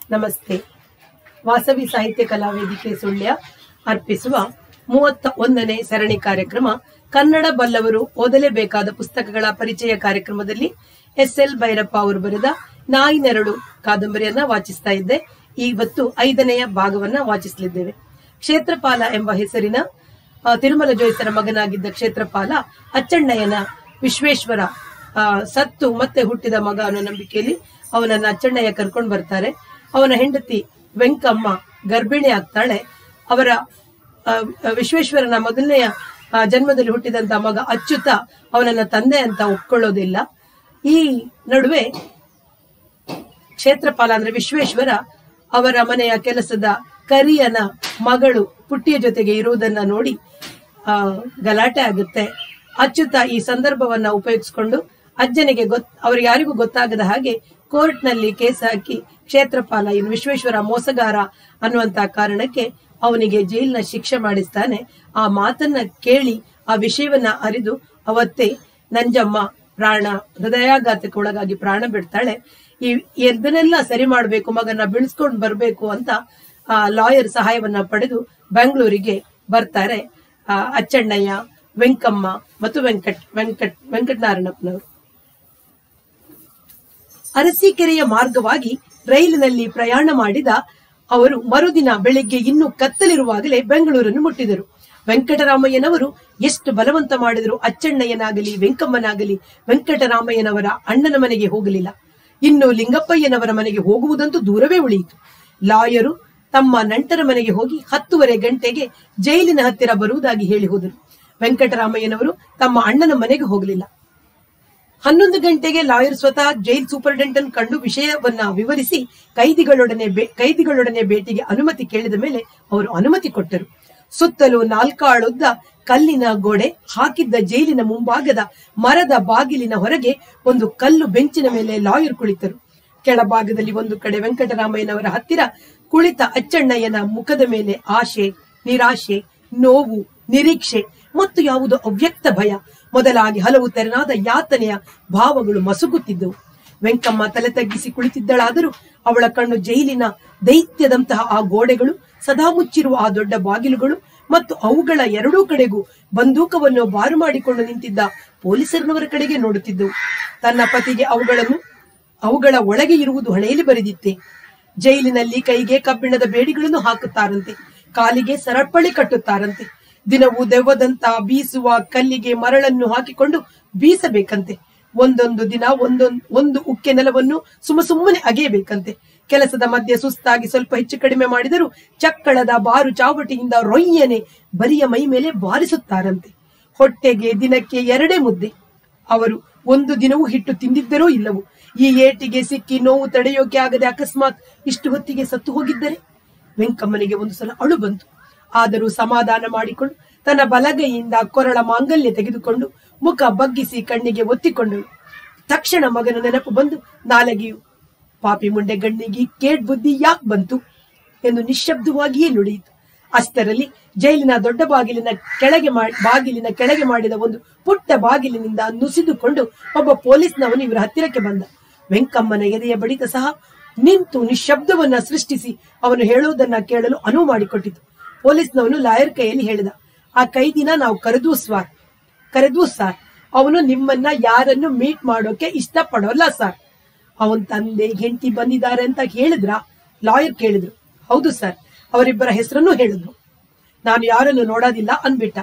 ನಮಸ್ತೆ ವಾಸವಿ ಸಾಹಿತ್ಯ ಕಲಾ ವೇದಿಕೆ ಸುಳ್ಯ ಅರ್ಪಿಸುವ ಮೂವತ್ತ ಒಂದನೇ ಸರಣಿ ಕಾರ್ಯಕ್ರಮ ಕನ್ನಡ ಬಲ್ಲವರು ಓದಲೇಬೇಕಾದ ಪುಸ್ತಕಗಳ ಪರಿಚಯ ಕಾರ್ಯಕ್ರಮದಲ್ಲಿ ಎಸ್ ಎಲ್ ಭೈರಪ್ಪ ಅವರು ಬರೆದ ನಾಯಿ ನೆರಳು ಕಾದಂಬರಿಯನ್ನ ವಾಚಿಸ್ತಾ ಇದ್ದೆ ಇವತ್ತು ಐದನೆಯ ಭಾಗವನ್ನ ವಾಚಿಸಲಿದ್ದೇವೆ ಕ್ಷೇತ್ರಪಾಲ ಎಂಬ ಹೆಸರಿನ ಆ, ತಿರುಮಲ ಜೋಯಿಸರ ಮಗನಾಗಿದ್ದ ಕ್ಷೇತ್ರಪಾಲ ಅಚ್ಚಣ್ಣಯ್ಯನ ವಿಶ್ವೇಶ್ವರ ಆ, ಸತ್ತು ಮತ್ತೆ ಹುಟ್ಟಿದ ಮಗ ಅನ್ನೋ ನಂಬಿಕೆಯಲ್ಲಿ ಅವನನ್ನ ಅಚ್ಚಣ್ಣಯ್ಯ ಕರ್ಕೊಂಡು ಬರ್ತಾರೆ ಅವನ ಹೆಂಡತಿ ವೆಂಕಮ್ಮ ಗರ್ಭಿಣಿ ಆಗ್ತಾಳೆ ಅವರ ಆ, ವಿಶ್ವೇಶ್ವರನ ಮೊದಲನೆಯ ಆ, ಜನ್ಮದಲ್ಲಿ ಹುಟ್ಟಿದಂತ ಮಗ ಅಚ್ಯುತ ಅವನನ್ನ ತಂದೆ ಅಂತ ಒಪ್ಕೊಳ್ಳೋದಿಲ್ಲ ಈ ನಡುವೆ ಕ್ಷೇತ್ರಪಾಲ ಅಂದ್ರೆ ವಿಶ್ವೇಶ್ವರ ಅವರ ಮನೆಯ ಕೆಲಸದ ಕರಿಯನ ಮಗಳು ಪುಟ್ಟಿಯ ಜೊತೆಗೆ ಇರುವುದನ್ನ ನೋಡಿ ಆ, ಗಲಾಟೆ ಆಗುತ್ತೆ ಅಚ್ಯುತ ಈ ಸಂದರ್ಭವನ್ನ ಉಪಯೋಗಿಸಿಕೊಂಡು ಅಜ್ಜನಿಗೆ ಗೊತ್ ಅವ್ರಿಗೆ ಯಾರಿಗೂ ಗೊತ್ತಾಗದ ಹಾಗೆ ಕೋರ್ಟ್ ನಲ್ಲಿ ಕೇಸ್ ಹಾಕಿ ಕ್ಷೇತ್ರಪಾಲ ಇನ್ನು ವಿಶ್ವೇಶ್ವರ ಮೋಸಗಾರ ಅನ್ನುವಂತ ಕಾರಣಕ್ಕೆ ಅವನಿಗೆ ಜೈಲಿನ ಶಿಕ್ಷೆ ಮಾಡಿಸ್ತಾನೆ ಆ ಮಾತನ್ನ ಕೇಳಿ ಆ ವಿಷಯವನ್ನ ಅರಿದು ಅವತ್ತೇ ನಂಜಮ್ಮ ಪ್ರಾಣ ಹೃದಯಾಘಾತಕ್ಕೆ ಒಳಗಾಗಿ ಪ್ರಾಣ ಬಿಡ್ತಾಳೆ ಈ ಇದನ್ನೆಲ್ಲ ಸರಿ ಮಾಡಬೇಕು ಮಗನ ಬಿಡಿಸ್ಕೊಂಡು ಬರಬೇಕು ಅಂತ ಆ ಲಾಯರ್ ಸಹಾಯವನ್ನ ಪಡೆದು ಬೆಂಗಳೂರಿಗೆ ಬರ್ತಾರೆ ಆ, ಅಚ್ಚಣ್ಣಯ್ಯ ವೆಂಕಮ್ಮ ಮತ್ತು ವೆಂಕಟ್ ವೆಂಕಟ್ ವೆಂಕಟನಾರಾಯಣಪ್ಪನವರು ಅರಸೀಕೆರೆಯ ಮಾರ್ಗವಾಗಿ ರೈಲಿನಲ್ಲಿ ಪ್ರಯಾಣ ಮಾಡಿದ ಅವರು ಮರುದಿನ ಬೆಳಿಗ್ಗೆ ಇನ್ನೂ ಕತ್ತಲಿರುವಾಗಲೇ ಬೆಂಗಳೂರನ್ನು ಮುಟ್ಟಿದರು ವೆಂಕಟರಾಮಯ್ಯನವರು ಎಷ್ಟು ಬಲವಂತ ಮಾಡಿದರೂ ಅಚ್ಚಣ್ಣಯ್ಯನಾಗಲಿ ವೆಂಕಮ್ಮನಾಗಲಿ ವೆಂಕಟರಾಮಯ್ಯನವರ ಅಣ್ಣನ ಮನೆಗೆ ಹೋಗಲಿಲ್ಲ ಇನ್ನು ಲಿಂಗಪ್ಪಯ್ಯನವರ ಮನೆಗೆ ಹೋಗುವುದಂತೂ ದೂರವೇ ಉಳಿಯಿತು ಲಾಯರು ತಮ್ಮ ನಂಟರ ಮನೆಗೆ ಹೋಗಿ ಹತ್ತುವರೆ ಗಂಟೆಗೆ ಜೈಲಿನ ಹತ್ತಿರ ಬರುವುದಾಗಿ ಹೇಳಿ ಹೋದರು ವೆಂಕಟರಾಮಯ್ಯನವರು ತಮ್ಮ ಅಣ್ಣನ ಮನೆಗೆ ಹೋಗಲಿಲ್ಲ ಹನ್ನೊಂದು ಗಂಟೆಗೆ ಲಾಯರ್ ಸ್ವತಃ ಜೈಲ್ ಸೂಪರಿಂಟೆಂಡೆಂಟ್ ಕಂಡು ವಿಷಯವನ್ನ ವಿವರಿಸಿ ಕೈದಿಗಳೊಡನೆ ಬೇ- ಕೈದಿಗಳೊಡನೆ ಭೇಟಿಗೆ ಅನುಮತಿ ಕೇಳಿದ ಮೇಲೆ ಅವರು ಅನುಮತಿ ಕೊಟ್ಟರು ಸುತ್ತಲೂ ನಾಲ್ಕಾಳುದ್ದ ಕಲ್ಲಿನ ಗೋಡೆ ಹಾಕಿದ್ದ ಜೈಲಿನ ಮುಂಭಾಗದ ಮರದ ಬಾಗಿಲಿನ ಹೊರಗೆ ಒಂದು ಕಲ್ಲು ಬೆಂಚಿನ ಮೇಲೆ ಲಾಯರ್ ಕುಳಿತರು ಕೆಳಭಾಗದಲ್ಲಿ ಒಂದು ಕಡೆ ವೆಂಕಟರಾಮಯ್ಯನವರ ಹತ್ತಿರ ಕುಳಿತ ಅಚ್ಚಣ್ಣಯ್ಯನ ಮುಖದ ಮೇಲೆ ಆಶೆ ನಿರಾಶೆ ನೋವು ನಿರೀಕ್ಷೆ ಮತ್ತು ಯಾವುದೋ ಅವ್ಯಕ್ತ ಭಯ ಮೊದಲಾಗಿ ಹಲವು ತೆರನಾದ ಯಾತನೆಯ ಭಾವಗಳು ಮಸುಗುತ್ತಿದ್ದವು ವೆಂಕಮ್ಮ ತಲೆ ತಗ್ಗಿಸಿ ಕುಳಿತಿದ್ದಳಾದರೂ ಅವಳ ಕಣ್ಣು ಜೈಲಿನ ದೈತ್ಯದಂತಹ ಆ ಗೋಡೆಗಳು ಸದಾ ಮುಚ್ಚಿರುವ ಆ ದೊಡ್ಡ ಬಾಗಿಲುಗಳು ಮತ್ತು ಅವುಗಳ ಎರಡೂ ಕಡೆಗೂ ಬಂದೂಕವನ್ನು ಬಾರು ಮಾಡಿಕೊಂಡು ನಿಂತಿದ್ದ ಪೊಲೀಸರನವರ ಕಡೆಗೆ ನೋಡುತ್ತಿದ್ದವು ತನ್ನ ಪತಿಗೆ ಅವುಗಳನ್ನು ಅವುಗಳ ಒಳಗೆ ಇರುವುದು ಹಣೆಯಲ್ಲಿ ಬರೆದಿತ್ತೆ ಜೈಲಿನಲ್ಲಿ ಕೈಗೆ ಕಬ್ಬಿಣದ ಬೇಡಿಗಳನ್ನು ಹಾಕುತ್ತಾರಂತೆ ಕಾಲಿಗೆ ಸರಪಳಿ ಕಟ್ಟುತ್ತಾರಂತೆ ದಿನವೂ ದೆವ್ವದಂತ ಬೀಸುವ ಕಲ್ಲಿಗೆ ಮರಳನ್ನು ಹಾಕಿಕೊಂಡು ಬೀಸಬೇಕಂತೆ ಒಂದೊಂದು ದಿನ ಒಂದೊಂದು ಒಂದು ಉಕ್ಕೆ ನೆಲವನ್ನು ಸುಮ್ಮ ಸುಮ್ಮನೆ ಅಗೆಯಬೇಕಂತೆ ಕೆಲಸದ ಮಧ್ಯೆ ಸುಸ್ತಾಗಿ ಸ್ವಲ್ಪ ಹೆಚ್ಚು ಕಡಿಮೆ ಮಾಡಿದರೂ ಚಕ್ಕಳದ ಬಾರು ಚಾವಟಿಯಿಂದ ರೊಯ್ಯನೆ ಬರಿಯ ಮೈ ಮೇಲೆ ಬಾರಿಸುತ್ತಾರಂತೆ ಹೊಟ್ಟೆಗೆ ದಿನಕ್ಕೆ ಎರಡೇ ಮುದ್ದೆ ಅವರು ಒಂದು ದಿನವೂ ಹಿಟ್ಟು ತಿಂದಿದ್ದರೋ ಇಲ್ಲವೋ ಈ ಏಟಿಗೆ ಸಿಕ್ಕಿ ನೋವು ತಡೆಯೋಕೆ ಆಗದೆ ಅಕಸ್ಮಾತ್ ಇಷ್ಟು ಹೊತ್ತಿಗೆ ಸತ್ತು ಹೋಗಿದ್ದರೆ ವೆಂಕಮ್ಮನಿಗೆ ಒಂದು ಸಲ ಅಳು ಬಂತು ಆದರೂ ಸಮಾಧಾನ ಮಾಡಿಕೊಂಡು ತನ್ನ ಬಲಗೈಯಿಂದ ಕೊರಳ ಮಾಂಗಲ್ಯ ತೆಗೆದುಕೊಂಡು ಮುಖ ಬಗ್ಗಿಸಿ ಕಣ್ಣಿಗೆ ಒತ್ತಿಕೊಂಡಳು ತಕ್ಷಣ ಮಗನ ನೆನಪು ಬಂದು ನಾಲಗಿಯು ಪಾಪಿ ಮುಂಡೆ ಗಣ್ಣಿಗೆ ಕೇಡ್ ಬುದ್ಧಿ ಯಾಕೆ ಬಂತು ಎಂದು ನಿಶ್ಶಬ್ದವಾಗಿಯೇ ನುಡಿಯಿತು ಅಷ್ಟರಲ್ಲಿ ಜೈಲಿನ ದೊಡ್ಡ ಬಾಗಿಲಿನ ಕೆಳಗೆ ಮಾಡಿ ಬಾಗಿಲಿನ ಕೆಳಗೆ ಮಾಡಿದ ಒಂದು ಪುಟ್ಟ ಬಾಗಿಲಿನಿಂದ ನುಸಿದುಕೊಂಡು ಒಬ್ಬ ಪೊಲೀಸ್ನವನು ಇವರ ಹತ್ತಿರಕ್ಕೆ ಬಂದ ವೆಂಕಮ್ಮನ ಎದೆಯ ಬಡಿತ ಸಹ ನಿಂತು ನಿಶ್ಶಬ್ದವನ್ನ ಸೃಷ್ಟಿಸಿ ಅವನು ಹೇಳುವುದನ್ನ ಕೇಳಲು ಅನುವು ಮಾಡಿಕೊಟ್ಟಿತು ಪೊಲೀಸ್ನವನು ಲಾಯರ್ ಕೈಯಲ್ಲಿ ಹೇಳಿದ ಆ ಕೈದಿನ ನಾವು ಕರೆದು ಸ್ವಾರ್ ಕರೆದು ಸಾರ್ ಅವನು ನಿಮ್ಮನ್ನ ಯಾರನ್ನು ಮೀಟ್ ಮಾಡೋಕೆ ಇಷ್ಟಪಡೋಲ್ಲ ಸರ್ ಅವನ್ ತಂದೆ ಹೆಂಡತಿ ಬಂದಿದ್ದಾರೆ ಅಂತ ಹೇಳಿದ್ರ ಲಾಯರ್ ಕೇಳಿದ್ರು ಹೌದು ಸರ್ ಅವರಿಬ್ಬರ ಹೆಸರನ್ನು ಹೇಳಿದ್ರು ನಾನು ಯಾರನ್ನು ನೋಡೋದಿಲ್ಲ ಅನ್ಬಿಟ್ಟ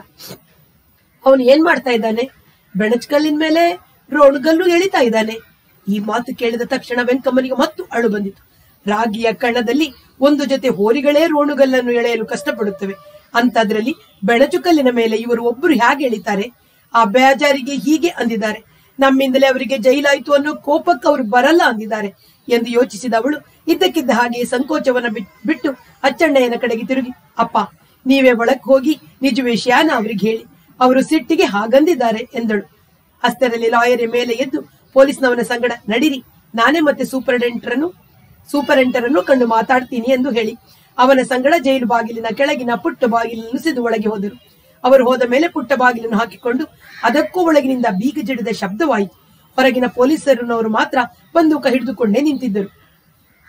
ಅವನು ಏನ್ ಮಾಡ್ತಾ ಇದ್ದಾನೆ ಬೆಣಚ್ಕಲ್ಲಿನ ಮೇಲೆ ರೋಣುಗಲ್ಲು ಎಳಿತಾ ಇದ್ದಾನೆ ಈ ಮಾತು ಕೇಳಿದ ತಕ್ಷಣ ವೆಂಕಮ್ಮನಿಗೆ ಮತ್ತು ಅಳು ಬಂದಿತು ರಾಗಿಯ ಕಣ್ಣದಲ್ಲಿ ಒಂದು ಜೊತೆ ಹೋರಿಗಳೇ ರೋಣುಗಲ್ಲನ್ನು ಎಳೆಯಲು ಕಷ್ಟಪಡುತ್ತವೆ ಅಂತದ್ರಲ್ಲಿ ಬೆಣಚುಕಲ್ಲಿನ ಮೇಲೆ ಇವರು ಒಬ್ಬರು ಹೇಗೆ ಎಳಿತಾರೆ ಆ ಬೇಜಾರಿಗೆ ಹೀಗೆ ಅಂದಿದ್ದಾರೆ ನಮ್ಮಿಂದಲೇ ಅವರಿಗೆ ಜೈಲಾಯ್ತು ಅನ್ನೋ ಕೋಪಕ್ಕೆ ಅವರು ಬರಲ್ಲ ಅಂದಿದ್ದಾರೆ ಎಂದು ಯೋಚಿಸಿದ ಅವಳು ಇದ್ದಕ್ಕಿದ್ದ ಹಾಗೆ ಸಂಕೋಚವನ್ನ ಬಿಟ್- ಬಿಟ್ಟು ಅಚ್ಚಣ್ಣಯ್ಯನ ಕಡೆಗೆ ತಿರುಗಿ ಅಪ್ಪ ನೀವೇ ಒಳಕ್ ಹೋಗಿ ನಿಜ ವಿಷಯನ ಅವ್ರಿಗೆ ಹೇಳಿ ಅವರು ಸಿಟ್ಟಿಗೆ ಹಾಗಂದಿದ್ದಾರೆ ಎಂದಳು ಅಷ್ಟರಲ್ಲಿ ಲಾಯರ್ ಮೇಲೆ ಎದ್ದು ಪೊಲೀಸ್ನವನ ಸಂಗಡ ನಡಿರಿ ನಾನೇ ಮತ್ತೆ ಸೂಪರಿಂಟೆಂಡರನ್ನು ಸೂಪರಿಂಟರನ್ನು ಕಂಡು ಮಾತಾಡ್ತೀನಿ ಎಂದು ಹೇಳಿ ಅವನ ಸಂಗಡ ಜೈಲು ಬಾಗಿಲಿನ ಕೆಳಗಿನ ಪುಟ್ಟ ಬಾಗಿಲನ್ನು ನುಸಿದು ಒಳಗೆ ಹೋದರು ಅವರು ಹೋದ ಮೇಲೆ ಪುಟ್ಟ ಬಾಗಿಲನ್ನು ಹಾಕಿಕೊಂಡು ಅದಕ್ಕೂ ಒಳಗಿನಿಂದ ಬೀಗ ಜಡಿದ ಶಬ್ದವಾಯಿತು ಹೊರಗಿನ ಪೊಲೀಸರನವರು ಮಾತ್ರ ಬಂದೂಕ ಹಿಡಿದುಕೊಂಡೇ ನಿಂತಿದ್ದರು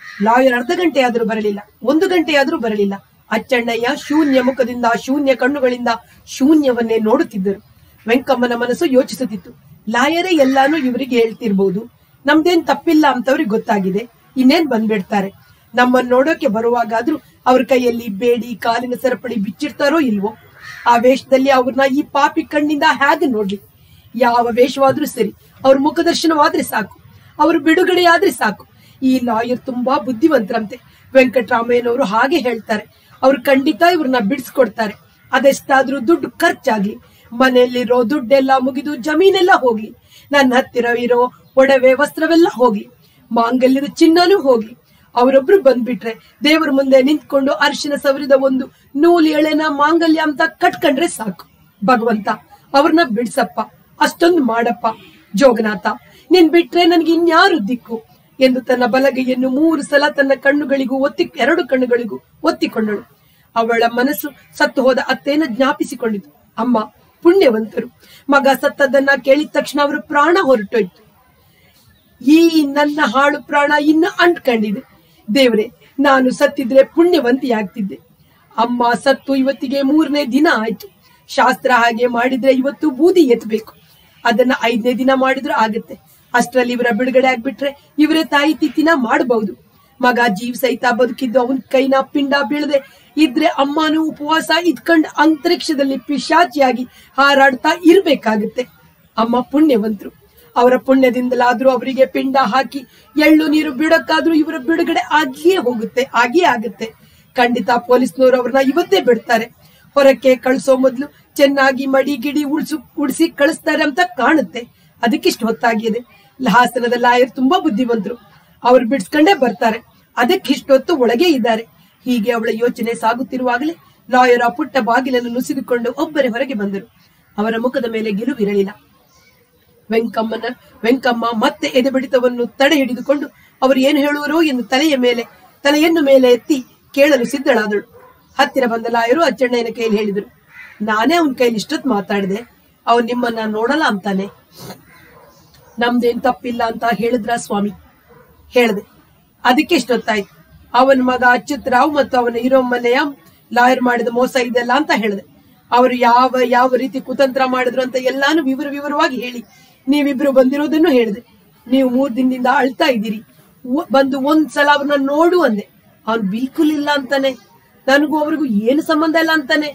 ಲಾಯರ್ ಅರ್ಧ ಗಂಟೆ ಆದ್ರೂ ಬರಲಿಲ್ಲ ಒಂದು ಗಂಟೆ ಆದ್ರೂ ಬರಲಿಲ್ಲ ಅಚ್ಚಣ್ಣಯ್ಯ ಶೂನ್ಯ ಮುಖದಿಂದ ಶೂನ್ಯ ಕಣ್ಣುಗಳಿಂದ ಶೂನ್ಯವನ್ನೇ ನೋಡುತ್ತಿದ್ದರು ವೆಂಕಮ್ಮನ ಮನಸ್ಸು ಯೋಚಿಸುತ್ತಿತ್ತು ಲಾಯರೇ ಎಲ್ಲಾನು ಇವರಿಗೆ ಹೇಳ್ತಿರ್ಬೋದು ನಮ್ದೇನ್ ತಪ್ಪಿಲ್ಲ ಅಂತವ್ರಿಗೆ ಗೊತ್ತಾಗಿದೆ ಇನ್ನೇನ್ ಬಂದ್ಬಿಡ್ತಾರೆ ನಮ್ಮನ್ನ ನೋಡೋಕೆ ಬರುವಾಗಾದ್ರೂ ಅವ್ರ ಕೈಯಲ್ಲಿ ಬೇಡಿ ಕಾಲಿನ ಸರಪಳಿ ಬಿಚ್ಚಿಡ್ತಾರೋ ಇಲ್ವೋ ಆ ವೇಷದಲ್ಲಿ ಅವ್ರನ್ನ ಈ ಪಾಪಿ ಕಣ್ಣಿಂದ ಹೇಗೆ ನೋಡ್ಲಿ ಯಾವ ವೇಷವಾದ್ರೂ ಸರಿ ಅವ್ರ ಮುಖದರ್ಶನವಾದ್ರೆ ಸಾಕು ಅವರು ಬಿಡುಗಡೆ ಆದ್ರೆ ಸಾಕು ಈ ಲಾಯರ್ ತುಂಬಾ ಬುದ್ಧಿವಂತರಂತೆ ವೆಂಕಟರಾಮಯ್ಯನವರು ಹಾಗೆ ಹೇಳ್ತಾರೆ ಅವ್ರು ಖಂಡಿತ ಇವ್ರನ್ನ ಬಿಡಿಸ್ಕೊಡ್ತಾರೆ ಅದೆಷ್ಟಾದ್ರೂ ದುಡ್ಡು ಖರ್ಚಾಗ್ಲಿ ಮನೆಯಲ್ಲಿರೋ ದುಡ್ಡೆಲ್ಲ ಮುಗಿದು ಜಮೀನೆಲ್ಲ ಹೋಗ್ಲಿ ನನ್ನ ಹತ್ತಿರ ಇರೋ ಒಡವೆ ವಸ್ತ್ರವೆಲ್ಲ ಹೋಗ್ಲಿ ಮಾಂಗಲ್ಯದ ಚಿನ್ನನೂ ಹೋಗ್ಲಿ ಅವರೊಬ್ರು ಬಂದ್ಬಿಟ್ರೆ ದೇವರ ಮುಂದೆ ನಿಂತ್ಕೊಂಡು ಅರಿಶಿನ ಸವರಿದ ಒಂದು ನೂಲು ಎಳೆನ ಮಾಂಗಲ್ಯ ಅಂತ ಕಟ್ಕೊಂಡ್ರೆ ಸಾಕು ಭಗವಂತ ಅವ್ರನ್ನ ಬಿಡ್ಸಪ್ಪ ಅಷ್ಟೊಂದು ಮಾಡಪ್ಪ ಜೋಗನಾಥ ನಿನ್ ಬಿಟ್ರೆ ನನ್ಗೆ ಇನ್ಯಾರು ದಿಕ್ಕು ಎಂದು ತನ್ನ ಬಲಗೈಯನ್ನು ಮೂರು ಸಲ ತನ್ನ ಕಣ್ಣುಗಳಿಗೂ ಒತ್ತಿ ಎರಡು ಕಣ್ಣುಗಳಿಗೂ ಒತ್ತಿಕೊಂಡಳು ಅವಳ ಮನಸ್ಸು ಸತ್ತು ಹೋದ ಅತ್ತೇನ ಜ್ಞಾಪಿಸಿಕೊಂಡಿತು ಅಮ್ಮ ಪುಣ್ಯವಂತರು ಮಗ ಸತ್ತದ್ದನ್ನ ಕೇಳಿದ ತಕ್ಷಣ ಅವರ ಪ್ರಾಣ ಹೊರಟೋಯ್ತು ಈ ನನ್ನ ಹಾಳು ಪ್ರಾಣ ಇನ್ನ ಅಂಟ್ಕೊಂಡಿದೆ ದೇವ್ರೆ ನಾನು ಸತ್ತಿದ್ರೆ ಪುಣ್ಯವಂತಿಯಾಗ್ತಿದ್ದೆ ಅಮ್ಮ ಸತ್ತು ಇವತ್ತಿಗೆ ಮೂರನೇ ದಿನ ಆಯ್ತು ಶಾಸ್ತ್ರ ಹಾಗೆ ಮಾಡಿದ್ರೆ ಇವತ್ತು ಬೂದಿ ಎತ್ತಬೇಕು ಅದನ್ನ ಐದನೇ ದಿನ ಮಾಡಿದ್ರು ಆಗತ್ತೆ ಅಷ್ಟ್ರಲ್ಲಿ ಇವರ ಬಿಡುಗಡೆ ಆಗ್ಬಿಟ್ರೆ ಇವರೇ ತಾಯಿ ತಿಥಿನ ಮಾಡಬಹುದು ಮಗ ಜೀವ ಸಹಿತ ಬದುಕಿದ್ದು ಅವನ್ ಕೈನ ಪಿಂಡ ಬೀಳದೆ ಇದ್ರೆ ಅಮ್ಮನೂ ಉಪವಾಸ ಇದ್ಕೊಂಡ್ ಅಂತರಿಕ್ಷದಲ್ಲಿ ಪಿಶಾಚಿಯಾಗಿ ಹಾರಾಡ್ತಾ ಇರ್ಬೇಕಾಗತ್ತೆ ಅಮ್ಮ ಪುಣ್ಯವಂತರು ಅವರ ಪುಣ್ಯದಿಂದಲಾದ್ರೂ ಅವರಿಗೆ ಪಿಂಡ ಹಾಕಿ ಎಳ್ಳು ನೀರು ಬಿಡಕ್ಕಾದ್ರೂ ಇವರ ಬಿಡುಗಡೆ ಆಗಿಯೇ ಹೋಗುತ್ತೆ ಆಗಿಯೇ ಆಗುತ್ತೆ ಖಂಡಿತ ಪೊಲೀಸ್ನವರು ಅವ್ರನ್ನ ಇವತ್ತೇ ಬಿಡ್ತಾರೆ ಹೊರಕ್ಕೆ ಕಳಿಸೋ ಮೊದ್ಲು ಚೆನ್ನಾಗಿ ಮಡಿ ಗಿಡಿ ಉಳ್ಸು ಉಡ್ಸಿ ಕಳಿಸ್ತಾರೆ ಅಂತ ಕಾಣುತ್ತೆ ಅದಕ್ಕಿಷ್ಟು ಹೊತ್ತಾಗಿದೆ ಹಾಸನದ ಲಾಯರ್ ತುಂಬಾ ಬುದ್ಧಿವಂತರು ಅವ್ರು ಬಿಡ್ಸ್ಕೊಂಡೇ ಬರ್ತಾರೆ ಅದಕ್ಕಿಷ್ಟೊತ್ತು ಒಳಗೆ ಇದ್ದಾರೆ ಹೀಗೆ ಅವಳ ಯೋಚನೆ ಸಾಗುತ್ತಿರುವಾಗಲೇ ಲಾಯರ್ ಆ ಪುಟ್ಟ ಬಾಗಿಲನ್ನು ನುಸಿದುಕೊಂಡು ಒಬ್ಬರೇ ಹೊರಗೆ ಬಂದರು ಅವರ ಮುಖದ ಮೇಲೆ ಗೆಲುವಿರಲಿಲ್ಲ ವೆಂಕಮ್ಮನ ವೆಂಕಮ್ಮ ಮತ್ತೆ ಎದೆ ಬಡಿತವನ್ನು ತಡೆ ಹಿಡಿದುಕೊಂಡು ಅವರು ಏನು ಹೇಳುವರೋ ಎಂದು ತಲೆಯ ಮೇಲೆ ತಲೆಯನ್ನು ಮೇಲೆ ಎತ್ತಿ ಕೇಳಲು ಸಿದ್ಧಳಾದಳು ಹತ್ತಿರ ಬಂದ ಲಾಯರು ಅಚ್ಚಣ್ಣಯ್ಯನ ಕೈಯಲ್ಲಿ ಹೇಳಿದರು ನಾನೇ ಅವನ ಕೈಲಿ ಇಷ್ಟೊತ್ತು ಮಾತಾಡಿದೆ ಅವನ್ ನಿಮ್ಮನ್ನ ನೋಡಲ್ಲ ಅಂತಾನೆ ನಮ್ದೇನ್ ತಪ್ಪಿಲ್ಲ ಅಂತ ಹೇಳಿದ್ರ ಸ್ವಾಮಿ ಹೇಳ್ದೆ ಅದಕ್ಕೆ ಇಷ್ಟೊತ್ತಾಯ್ತು ಅವನ ಮಗ ಅಚ್ಯುತ್ ರಾವ್ ಮತ್ತು ಅವನ ಇರೋ ಮನೆಯ ಲಾಯರ್ ಮಾಡಿದ ಮೋಸ ಇದೆಲ್ಲ ಅಂತ ಹೇಳಿದೆ ಅವರು ಯಾವ ಯಾವ ರೀತಿ ಕುತಂತ್ರ ಮಾಡಿದ್ರು ಅಂತ ಎಲ್ಲಾನು ವಿವರ ವಿವರವಾಗಿ ಹೇಳಿ ನೀವಿಬ್ರು ಬಂದಿರೋದನ್ನು ಹೇಳಿದೆ ನೀವು ಮೂರ್ ದಿನದಿಂದ ಅಳ್ತಾ ಇದ್ದೀರಿ ಒ- ಬಂದು ಒಂದ್ ಸಲ ಅವ್ರನ್ನ ನೋಡು ಅಂದೆ ಅವ್ನ್ ಬಿಲ್ಕುಲ್ ಇಲ್ಲ ಅಂತಾನೆ ನನಗೂ ಅವ್ರಿಗೂ ಏನು ಸಂಬಂಧ ಇಲ್ಲ ಅಂತಾನೆ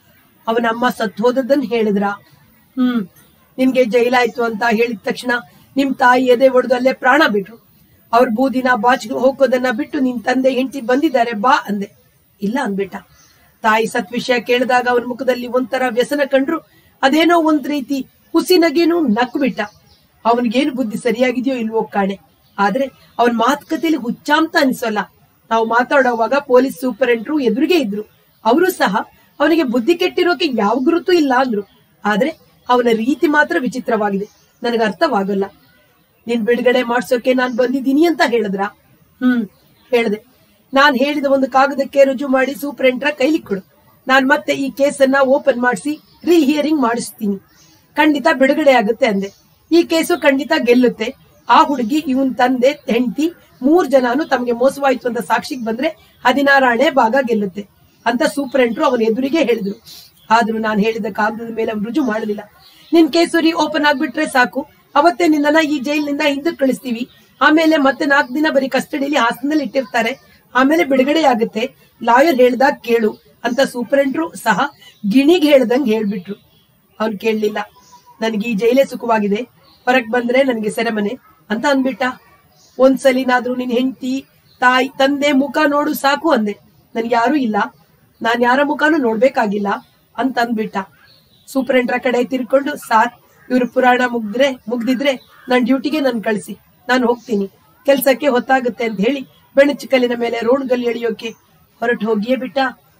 ಅವನ ಅಮ್ಮ ಸತ್ ಹೋದದ್ದನ್ನ ಹೇಳಿದ್ರ ಹ್ಮ್ ನಿನ್ಗೆ ಜೈಲಾಯ್ತು ಅಂತ ಹೇಳಿದ ತಕ್ಷಣ ನಿಮ್ ತಾಯಿ ಎದೆ ಒಡೆದು ಅಲ್ಲೇ ಪ್ರಾಣ ಬಿಟ್ರು ಅವ್ರ ಬೂದಿನ ಬಾಚ್ ಹೋಗೋದನ್ನ ಬಿಟ್ಟು ನಿನ್ ತಂದೆ ಹೆಂಡತಿ ಬಂದಿದ್ದಾರೆ ಬಾ ಅಂದೆ ಇಲ್ಲ ಅಂದ್ಬಿಟ್ಟ ತಾಯಿ ಸತ್ ವಿಷಯ ಕೇಳಿದಾಗ ಅವನ ಮುಖದಲ್ಲಿ ಒಂಥರ ವ್ಯಸನ ಕಂಡ್ರು ಅದೇನೋ ಒಂದ್ ರೀತಿ ಹುಸಿನಗೇನು ನಕ್ಕು ಬಿಟ್ಟ ಅವನಿಗೇನು ಬುದ್ಧಿ ಸರಿಯಾಗಿದೆಯೋ ಇಲ್ವೋ ಕಾಣೆ ಆದ್ರೆ ಅವನ್ ಮಾತುಕತೆಯಲ್ಲಿ ಹುಚ್ಚ ಅಂತ ಅನ್ಸೋಲ್ಲ ನಾವು ಮಾತಾಡೋವಾಗ ಪೊಲೀಸ್ ಸೂಪರಿಂಟ್ರು ಎದುರಿಗೆ ಇದ್ರು ಅವರು ಸಹ ಅವನಿಗೆ ಬುದ್ಧಿ ಕೆಟ್ಟಿರೋಕೆ ಯಾವ ಗುರುತು ಇಲ್ಲ ಅಂದ್ರು ಆದ್ರೆ ಅವನ ರೀತಿ ಮಾತ್ರ ವಿಚಿತ್ರವಾಗಿದೆ ನನಗೆ ಅರ್ಥವಾಗಲ್ಲ ನಿನ್ ಬಿಡುಗಡೆ ಮಾಡ್ಸೋಕೆ ನಾನ್ ಬಂದಿದ್ದೀನಿ ಅಂತ ಹೇಳಿದ್ರ ಹ್ಮ್ ಹೇಳ್ದೆ ನಾನ್ ಹೇಳಿದ ಒಂದು ಕಾಗದಕ್ಕೆ ರುಜು ಮಾಡಿ ಸೂಪರಿಂಟ್ರ ಕೈಲಿ ಕೊಡು ನಾನ್ ಮತ್ತೆ ಈ ಕೇಸನ್ನ ಓಪನ್ ಮಾಡಿಸಿ ರೀ ಹಿಯರಿಂಗ್ ಮಾಡಿಸ್ತೀನಿ ಖಂಡಿತ ಬಿಡುಗಡೆ ಆಗುತ್ತೆ ಅಂದೆ ಈ ಕೇಸು ಖಂಡಿತ ಗೆಲ್ಲುತ್ತೆ ಆ ಹುಡುಗಿ ಇವನ್ ತಂದೆ ಹೆಂಡತಿ ಮೂರ್ ಜನನು ತಮಗೆ ಮೋಸವಾಯ್ತು ಅಂತ ಸಾಕ್ಷಿಗೆ ಬಂದ್ರೆ ಹದಿನಾರನೇ ಭಾಗ ಗೆಲ್ಲುತ್ತೆ ಅಂತ ಸೂಪರಿಂಟ್ರು ಅವನ ಎದುರಿಗೆ ಹೇಳಿದ್ರು ಆದ್ರೂ ನಾನು ಹೇಳಿದ ಕಾಗದದ ಮೇಲೆ ಅವ್ನು ರುಜು ಮಾಡಲಿಲ್ಲ ನಿನ್ ಕೇಸು ರೀ ಓಪನ್ ಆಗ್ಬಿಟ್ರೆ ಸಾಕು ಅವತ್ತೇ ನಿನ್ನನ್ನ ಈ ಜೈಲಿನಿಂದ ಹಿಂದಕ್ಕೆ ಕಳಿಸ್ತೀವಿ ಆಮೇಲೆ ಮತ್ತೆ ನಾಲ್ಕು ದಿನ ಬರೀ ಕಸ್ಟಡಿಲಿ ಹಾಸನದಲ್ಲಿ ಇಟ್ಟಿರ್ತಾರೆ ಆಮೇಲೆ ಬಿಡುಗಡೆ ಆಗುತ್ತೆ ಲಾಯರ್ ಹೇಳ್ದಾಗ ಕೇಳು ಅಂತ ಸೂಪರಿಂಟ್ರು ಸಹ ಗಿಣಿಗ್ ಹೇಳ್ದಂಗ್ ಹೇಳ್ಬಿಟ್ರು ಅವ್ನ್ ಕೇಳಲಿಲ್ಲ ನನಗೆ ಈ ಜೈಲೇ ಸುಖವಾಗಿದೆ ಹೊರಗ್ ಬಂದ್ರೆ ನನಗೆ ಸೆರೆಮನೆ ಅಂತ ಅಂದ್ಬಿಟ್ಟ ಒಂದ್ಸಲಿನಾದ್ರೂ ನಿನ್ ಹೆಂಡತಿ ತಾಯಿ ತಂದೆ ಮುಖ ನೋಡು ಸಾಕು ಅಂದೆ ನನ್ಗೆ ಯಾರೂ ಇಲ್ಲ ನಾನ್ ಯಾರ ಮುಖನೂ ನೋಡ್ಬೇಕಾಗಿಲ್ಲ ಅಂತ ಅಂದ್ಬಿಟ್ಟ ಸೂಪರಿಂಟ್ರ ಕಡೆ ತಿರ್ಕೊಂಡು ಸಾರ್ ಇವ್ರ ಪುರಾಣ ಮುಗ್ದ್ರೆ ಮುಗ್ದಿದ್ರೆ ನನ್ ಡ್ಯೂಟಿಗೆ ನನ್ ಕಳಿಸಿ ನಾನು ಹೋಗ್ತೀನಿ ಕೆಲ್ಸಕ್ಕೆ ಹೊತ್ತಾಗುತ್ತೆ ಅಂತ ಹೇಳಿ ಬೆಣಚು ಮೇಲೆ ರೋಡ್ಗಲ್ಲಿ ಎಳಿಯೋಕೆ ಹೊರಟು ಹೋಗಿಯೇ ಬಿಟ್ಟ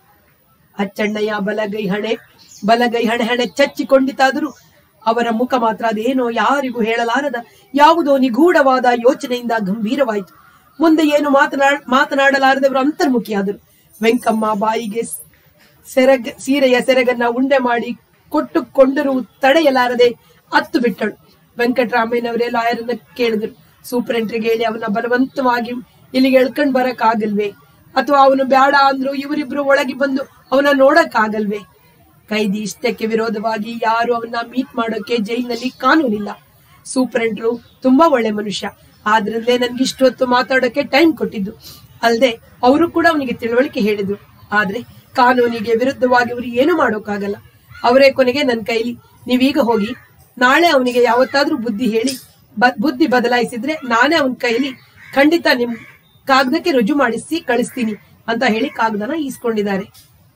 ಅಚ್ಚಣ್ಣಯ್ಯ ಬಲಗೈ ಹಣೆ ಬಲಗೈ ಹಣೆ ಹಣೆ ಚಚ್ಚಿಕೊಂಡಿತಾದರೂ ಅವರ ಮುಖ ಮಾತ್ರ ಅದೇನೋ ಯಾರಿಗೂ ಹೇಳಲಾರದ ಯಾವುದೋ ನಿಗೂಢವಾದ ಯೋಚನೆಯಿಂದ ಗಂಭೀರವಾಯಿತು ಮುಂದೆ ಏನು ಮಾತನಾಡ ಮಾತನಾಡಲಾರದವರು ಅಂತರ್ಮುಖಿಯಾದರು ವೆಂಕಮ್ಮ ಬಾಯಿಗೆ ಸ್- ಸೆರಗ ಸೀರೆಯ ಸೆರಗನ್ನ ಉಂಡೆ ಮಾಡಿ ಕೊಟ್ಟುಕೊಂಡರೂ ತಡೆಯಲಾರದೆ ಅತ್ತು ಬಿಟ್ಟಳು ವೆಂಕಟರಾಮಯ್ಯನವರೇ ಲಾಯರನ್ನ ಕೇಳಿದ್ರು ಸೂಪರಿಂಟ್ರಿಗೆ ಹೇಳಿ ಅವನ ಬಲವಂತವಾಗಿ ಇಲ್ಲಿಗೆ ಎಳ್ಕೊಂಡ್ ಬರಕ್ ಆಗಲ್ವೇ ಅಥವಾ ಅವನು ಬೇಡ ಅಂದ್ರು ಇವರಿಬ್ರು ಒಳಗೆ ಬಂದು ಅವನ ನೋಡಕ್ ಆಗಲ್ವೇ ಕೈದಿ ಇಷ್ಟಕ್ಕೆ ವಿರೋಧವಾಗಿ ಯಾರು ಅವನ್ನ ಮೀಟ್ ಮಾಡೋಕೆ ಜೈಲಿನಲ್ಲಿ ಕಾನೂನಿಲ್ಲ ಸೂಪರೆಂಟ್ರು ತುಂಬಾ ಒಳ್ಳೆ ಮನುಷ್ಯ ಆದ್ರಿಂದಲೇ ನನ್ಗೆ ಇಷ್ಟೊತ್ತು ಮಾತಾಡೋಕೆ ಟೈಮ್ ಕೊಟ್ಟಿದ್ದು ಅಲ್ಲದೆ ಅವರು ಕೂಡ ಅವನಿಗೆ ತಿಳುವಳಿಕೆ ಹೇಳಿದ್ರು ಆದ್ರೆ ಕಾನೂನಿಗೆ ವಿರುದ್ಧವಾಗಿ ಅವರು ಏನು ಮಾಡೋಕ್ಕಾಗಲ್ಲ ಅವರೇ ಕೊನೆಗೆ ನನ್ನ ಕೈಲಿ ನೀವೀಗ ಹೋಗಿ ನಾಳೆ ಅವನಿಗೆ ಯಾವತ್ತಾದ್ರೂ ಬುದ್ಧಿ ಹೇಳಿ ಬ- ಬುದ್ಧಿ ಬದಲಾಯಿಸಿದ್ರೆ ನಾನೇ ಅವನ ಕೈಲಿ ಖಂಡಿತ ನಿಮ್ ಕಾಗದಕ್ಕೆ ರುಜು ಮಾಡಿಸಿ ಕಳಿಸ್ತೀನಿ ಅಂತ ಹೇಳಿ ಕಾಗದನ ಈಸ್ಕೊಂಡಿದ್ದಾರೆ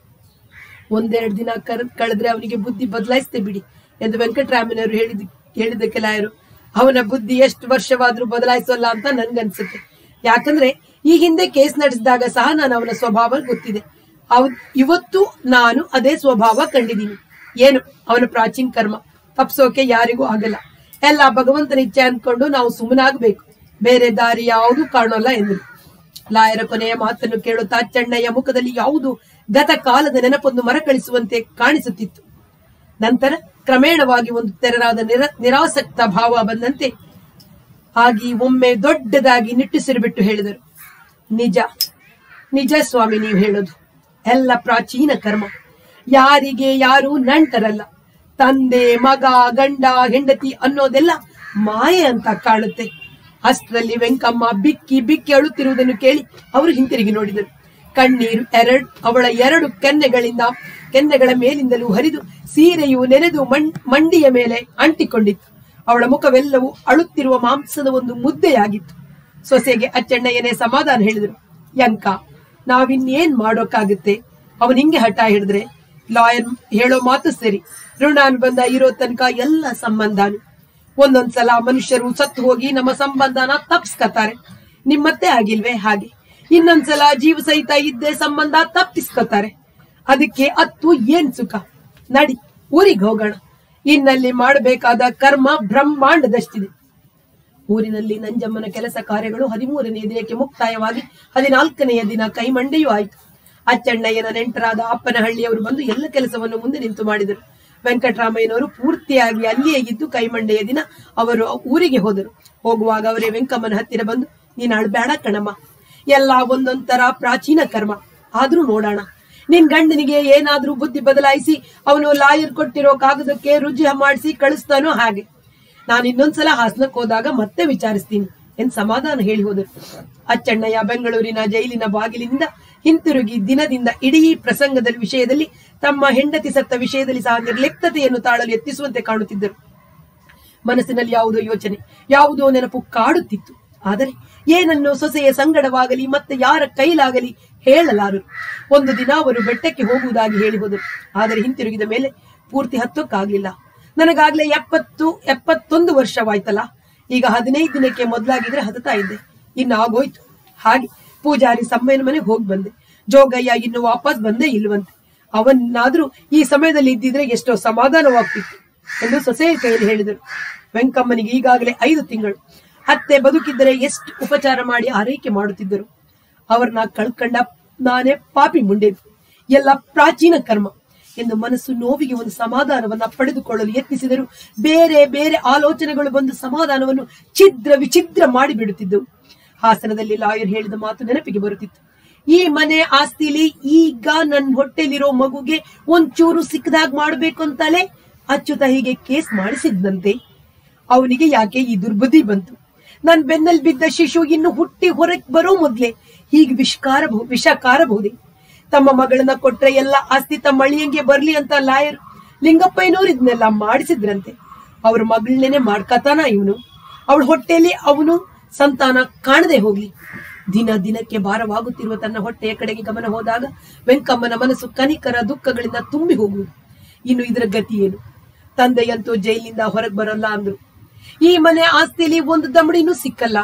ಒಂದೆರಡು ದಿನ ಕರ್ ಕಳೆದ್ರೆ ಅವನಿಗೆ ಬುದ್ಧಿ ಬದಲಾಯಿಸ್ತೇ ಬಿಡಿ ಎಂದು ವೆಂಕಟರಾಮನವರು ಹೇಳಿದ ಹೇಳಿದ್ದಕ್ಕೆ ಲಾಯರು ಅವನ ಬುದ್ಧಿ ಎಷ್ಟು ವರ್ಷವಾದ್ರೂ ಬದಲಾಯಿಸೋಲ್ಲ ಅಂತ ನನ್ಗನ್ಸುತ್ತೆ ಯಾಕಂದ್ರೆ ಈ ಹಿಂದೆ ಕೇಸ್ ನಡೆಸಿದಾಗ ಸಹ ನಾನು ಅವನ ಸ್ವಭಾವ ಗೊತ್ತಿದೆ ಅವ್ ಇವತ್ತು ನಾನು ಅದೇ ಸ್ವಭಾವ ಕಂಡಿದ್ದೀನಿ ಏನು ಅವನ ಪ್ರಾಚೀನ ಕರ್ಮ ತಪ್ಸೋಕೆ ಯಾರಿಗೂ ಆಗಲ್ಲ ಎಲ್ಲ ಭಗವಂತನ ಇಚ್ಛೆ ಅಂದ್ಕೊಂಡು ನಾವು ಸುಮ್ಮನಾಗಬೇಕು ಬೇರೆ ದಾರಿ ಯಾವುದು ಕಾಣೋಲ್ಲ ಎಂದರು ಲಾಯರ ಕೊನೆಯ ಮಾತನ್ನು ಕೇಳುತ್ತಾ ಚೆನ್ನಯ್ಯ ಮುಖದಲ್ಲಿ ಯಾವುದು ಗತ ಕಾಲದ ನೆನಪೊಂದು ಮರಕಳಿಸುವಂತೆ ಕಾಣಿಸುತ್ತಿತ್ತು ನಂತರ ಕ್ರಮೇಣವಾಗಿ ಒಂದು ತೆರನಾದ ನಿರ ನಿರಾಸಕ್ತ ಭಾವ ಬಂದಂತೆ ಆಗಿ ಒಮ್ಮೆ ದೊಡ್ಡದಾಗಿ ನಿಟ್ಟುಸಿರು ಬಿಟ್ಟು ಹೇಳಿದರು ನಿಜ ನಿಜ ಸ್ವಾಮಿ ನೀವು ಹೇಳೋದು ಎಲ್ಲ ಪ್ರಾಚೀನ ಕರ್ಮ ಯಾರಿಗೆ ಯಾರು ನಂಟರಲ್ಲ ತಂದೆ ಮಗ ಗಂಡ ಹೆಂಡತಿ ಅನ್ನೋದೆಲ್ಲ ಮಾಯೆ ಅಂತ ಕಾಣುತ್ತೆ ಅಷ್ಟರಲ್ಲಿ ವೆಂಕಮ್ಮ ಬಿಕ್ಕಿ ಬಿಕ್ಕಿ ಅಳುತ್ತಿರುವುದನ್ನು ಕೇಳಿ ಅವರು ಹಿಂತಿರುಗಿ ನೋಡಿದರು ಕಣ್ಣೀರು ಎರಡು ಅವಳ ಎರಡು ಕೆನ್ನೆಗಳಿಂದ ಕೆನ್ನೆಗಳ ಮೇಲಿಂದಲೂ ಹರಿದು ಸೀರೆಯು ನೆನೆದು ಮಣ್ ಮಂಡಿಯ ಮೇಲೆ ಅಂಟಿಕೊಂಡಿತ್ತು ಅವಳ ಮುಖವೆಲ್ಲವೂ ಅಳುತ್ತಿರುವ ಮಾಂಸದ ಒಂದು ಮುದ್ದೆಯಾಗಿತ್ತು ಸೊಸೆಗೆ ಅಚ್ಚಣ್ಣಯ್ಯನೇ ಸಮಾಧಾನ ಹೇಳಿದರು ಯಂಕ ನಾವಿನ್ನೇನ್ ಮಾಡೋಕ್ಕಾಗುತ್ತೆ ಅವನ್ ಹಿಂಗೆ ಹಠ ಹಿಡಿದ್ರೆ ಲಾಯರ್ ಹೇಳೋ ಮಾತು ಸರಿ ಋಣಾನುಬಂಧ ಇರೋ ತನಕ ಎಲ್ಲ ಸಂಬಂಧನು ಒಂದೊಂದ್ಸಲ ಮನುಷ್ಯರು ಸತ್ತು ಹೋಗಿ ನಮ್ಮ ಸಂಬಂಧನ ತಪ್ಸ್ಕತಾರೆ ನಿಮ್ಮತ್ತೆ ಆಗಿಲ್ವೇ ಹಾಗೆ ಇನ್ನೊಂದ್ಸಲ ಜೀವ ಸಹಿತ ಇದ್ದೇ ಸಂಬಂಧ ತಪ್ಪಿಸ್ಕೊತಾರೆ ಅದಕ್ಕೆ ಅತ್ತು ಏನ್ ಸುಖ ನಡಿ ಊರಿಗೆ ಹೋಗೋಣ ಇನ್ನಲ್ಲಿ ಮಾಡಬೇಕಾದ ಕರ್ಮ ಬ್ರಹ್ಮಾಂಡದಷ್ಟಿದೆ ಊರಿನಲ್ಲಿ ನಂಜಮ್ಮನ ಕೆಲಸ ಕಾರ್ಯಗಳು ಹದಿಮೂರನೆಯ ದಿನಕ್ಕೆ ಮುಕ್ತಾಯವಾಗಿ ಹದಿನಾಲ್ಕನೆಯ ದಿನ ಕೈಮಂಡೆಯೂ ಆಯಿತು ಅಚ್ಚಣ್ಣಯ್ಯನ ನೆಂಟರಾದ ಅಪ್ಪನಹಳ್ಳಿಯವರು ಬಂದು ಎಲ್ಲ ಕೆಲಸವನ್ನು ಮುಂದೆ ನಿಂತು ಮಾಡಿದರು ವೆಂಕಟರಾಮಯ್ಯನವರು ಪೂರ್ತಿಯಾಗಿ ಅಲ್ಲಿಯೇ ಇದ್ದು ಕೈಮಂಡೆಯ ದಿನ ಅವರು ಊರಿಗೆ ಹೋದರು ಹೋಗುವಾಗ ಅವರೇ ವೆಂಕಮ್ಮನ ಹತ್ತಿರ ಬಂದು ನೀನ್ ಅಳ್ಬೇಡ ಕಣಮ್ಮ ಎಲ್ಲ ಒಂದೊಂದರ ಪ್ರಾಚೀನ ಕರ್ಮ ಆದ್ರೂ ನೋಡೋಣ ನಿನ್ ಗಂಡನಿಗೆ ಏನಾದ್ರೂ ಬುದ್ಧಿ ಬದಲಾಯಿಸಿ ಅವನು ಲಾಯರ್ ಕೊಟ್ಟಿರೋ ಕಾಗದಕ್ಕೆ ರುಜು ಮಾಡಿಸಿ ಕಳಿಸ್ತಾನೋ ಹಾಗೆ ನಾನು ಇನ್ನೊಂದ್ಸಲ ಹಾಸನಕ್ಕೆ ಹೋದಾಗ ಮತ್ತೆ ವಿಚಾರಿಸ್ತೀನಿ ಎಂದ್ ಸಮಾಧಾನ ಹೇಳಿ ಹೋದರು ಅಚ್ಚಣ್ಣಯ್ಯ ಬೆಂಗಳೂರಿನ ಜೈಲಿನ ಬಾಗಿಲಿನಿಂದ ಹಿಂತಿರುಗಿ ದಿನದಿಂದ ಇಡೀ ಪ್ರಸಂಗದ ವಿಷಯದಲ್ಲಿ ತಮ್ಮ ಹೆಂಡತಿ ಸತ್ತ ವಿಷಯದಲ್ಲಿ ಸಹ ನಿರ್ಲಿಪ್ತತೆಯನ್ನು ತಾಳಲು ಯತ್ನಿಸುವಂತೆ ಕಾಣುತ್ತಿದ್ದರು ಮನಸ್ಸಿನಲ್ಲಿ ಯಾವುದೋ ಯೋಚನೆ ಯಾವುದೋ ನೆನಪು ಕಾಡುತ್ತಿತ್ತು ಆದರೆ ಏನನ್ನು ಸೊಸೆಯ ಸಂಗಡವಾಗಲಿ ಮತ್ತೆ ಯಾರ ಕೈಲಾಗಲಿ ಹೇಳಲಾರರು ಒಂದು ದಿನ ಅವರು ಬೆಟ್ಟಕ್ಕೆ ಹೋಗುವುದಾಗಿ ಹೇಳಿ ಹೋದರು ಆದರೆ ಹಿಂತಿರುಗಿದ ಮೇಲೆ ಪೂರ್ತಿ ಹತ್ತೋಕ್ಕಾಗ್ಲಿಲ್ಲ ನನಗಾಗ್ಲೇ ಎಪ್ಪತ್ತು ಎಪ್ಪತ್ತೊಂದು ವರ್ಷವಾಯ್ತಲ್ಲ ಈಗ ಹದಿನೈದು ದಿನಕ್ಕೆ ಮೊದಲಾಗಿದ್ರೆ ಹತತಾ ಇದ್ದೆ ಇನ್ನು ಆಗೋಯ್ತು ಹಾಗೆ ಪೂಜಾರಿ ಸಮ್ಮಯ್ಯನ ಮನೆಗೆ ಹೋಗಿ ಬಂದೆ ಜೋಗಯ್ಯ ಇನ್ನು ವಾಪಸ್ ಬಂದೇ ಇಲ್ವಂತೆ ಅವನ್ನಾದ್ರೂ ಈ ಸಮಯದಲ್ಲಿ ಇದ್ದಿದ್ರೆ ಎಷ್ಟೋ ಸಮಾಧಾನವಾಗ್ತಿತ್ತು ಎಂದು ಸೊಸೆಯ ಕೈಯಲ್ಲಿ ಹೇಳಿದರು ವೆಂಕಮ್ಮನಿಗೆ ಈಗಾಗಲೇ ಐದು ತಿಂಗಳು ಅತ್ತೆ ಬದುಕಿದ್ದರೆ ಎಷ್ಟು ಉಪಚಾರ ಮಾಡಿ ಆರೈಕೆ ಮಾಡುತ್ತಿದ್ದರು ಅವ್ರನ್ನ ಕಳ್ಕಂಡ ನಾನೇ ಪಾಪಿ ಮುಂಡೆ ಎಲ್ಲ ಪ್ರಾಚೀನ ಕರ್ಮ ಎಂದು ಮನಸ್ಸು ನೋವಿಗೆ ಒಂದು ಸಮಾಧಾನವನ್ನ ಪಡೆದುಕೊಳ್ಳಲು ಯತ್ನಿಸಿದರು ಬೇರೆ ಬೇರೆ ಆಲೋಚನೆಗಳು ಬಂದು ಸಮಾಧಾನವನ್ನು ಛಿದ್ರ ವಿಚಿದ್ರ ಮಾಡಿಬಿಡುತ್ತಿದ್ದವು ಹಾಸನದಲ್ಲಿ ಲಾಯರ್ ಹೇಳಿದ ಮಾತು ನೆನಪಿಗೆ ಬರುತ್ತಿತ್ತು ಈ ಮನೆ ಆಸ್ತಿಲಿ ಈಗ ನನ್ನ ಹೊಟ್ಟೆಲಿರೋ ಮಗುಗೆ ಒಂಚೂರು ಸಿಕ್ಕದಾಗ ಮಾಡ್ಬೇಕು ಅಂತಲೇ ಅಚ್ಚುತ ಹೀಗೆ ಕೇಸ್ ಮಾಡಿಸಿದ್ದಂತೆ ಅವನಿಗೆ ಯಾಕೆ ಈ ದುರ್ಬುದ್ಧಿ ಬಂತು ನನ್ ಬೆನ್ನಲ್ಲಿ ಬಿದ್ದ ಶಿಶು ಇನ್ನು ಹುಟ್ಟಿ ಹೊರಗೆ ಬರೋ ಮೊದ್ಲೇ ಹೀಗೆ ವಿಷ್ಕಾರ ವಿಷ ಕಾರಬಹುದೇ ತಮ್ಮ ಮಗಳನ್ನ ಕೊಟ್ರೆ ಎಲ್ಲ ಆಸ್ತಿ ತಮ್ಮ ಅಳಿಯಂಗೆ ಬರ್ಲಿ ಅಂತ ಲಾಯರ್ ಲಿಂಗಪ್ಪಯ್ಯನವ್ರು ಇದನ್ನೆಲ್ಲ ಮಾಡಿಸಿದ್ರಂತೆ ಅವ್ರ ಮಗಳನ್ನೇನೆ ಮಾಡ್ಕತಾನ ಇವನು ಅವಳ ಹೊಟ್ಟೆಯಲ್ಲಿ ಅವನು ಸಂತಾನ ಕಾಣದೆ ಹೋಗ್ಲಿ ದಿನ ದಿನಕ್ಕೆ ಭಾರವಾಗುತ್ತಿರುವ ತನ್ನ ಹೊಟ್ಟೆಯ ಕಡೆಗೆ ಗಮನ ಹೋದಾಗ ವೆಂಕಮ್ಮನ ಮನಸ್ಸು ಕನಿಕರ ದುಃಖಗಳಿಂದ ತುಂಬಿ ಹೋಗುವುದು ಇನ್ನು ಇದರ ಗತಿ ಏನು ತಂದೆಯಂತೂ ಜೈಲಿಂದ ಹೊರಗೆ ಬರಲ್ಲ ಅಂದ್ರು ಈ ಮನೆ ಆಸ್ತಿಯಲ್ಲಿ ಒಂದು ದಮಡಿನೂ ಸಿಕ್ಕಲ್ಲ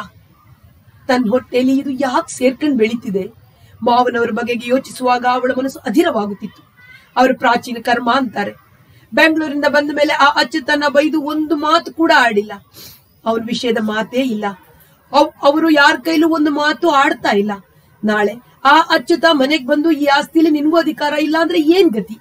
ತನ್ನ ಹೊಟ್ಟೆಯಲ್ಲಿ ಇದು ಯಾಕೆ ಸೇರ್ಕೊಂಡು ಬೆಳೀತಿದೆ ಮಾವನವರ ಬಗೆಗೆ ಯೋಚಿಸುವಾಗ ಅವಳ ಮನಸ್ಸು ಅಧಿರವಾಗುತ್ತಿತ್ತು ಅವರು ಪ್ರಾಚೀನ ಕರ್ಮ ಅಂತಾರೆ ಬೆಂಗಳೂರಿಂದ ಬಂದ ಮೇಲೆ ಆ ಅಚ್ಚುತನ ಬೈದು ಒಂದು ಮಾತು ಕೂಡ ಆಡಿಲ್ಲ ಅವನ ವಿಷಯದ ಮಾತೇ ಇಲ್ಲ ಅವ್- ಅವರು ಯಾರ ಕೈಲೂ ಒಂದು ಮಾತು ಆಡ್ತಾ ಇಲ್ಲ ನಾಳೆ ಆ ಅಚ್ಚುತ ಮನೆಗ್ ಬಂದು ಈ ಆಸ್ತಿಲಿ ನಿನ್ಗೂ ಅಧಿಕಾರ ಇಲ್ಲ ಅಂದ್ರೆ ಏನ್ ಗತಿ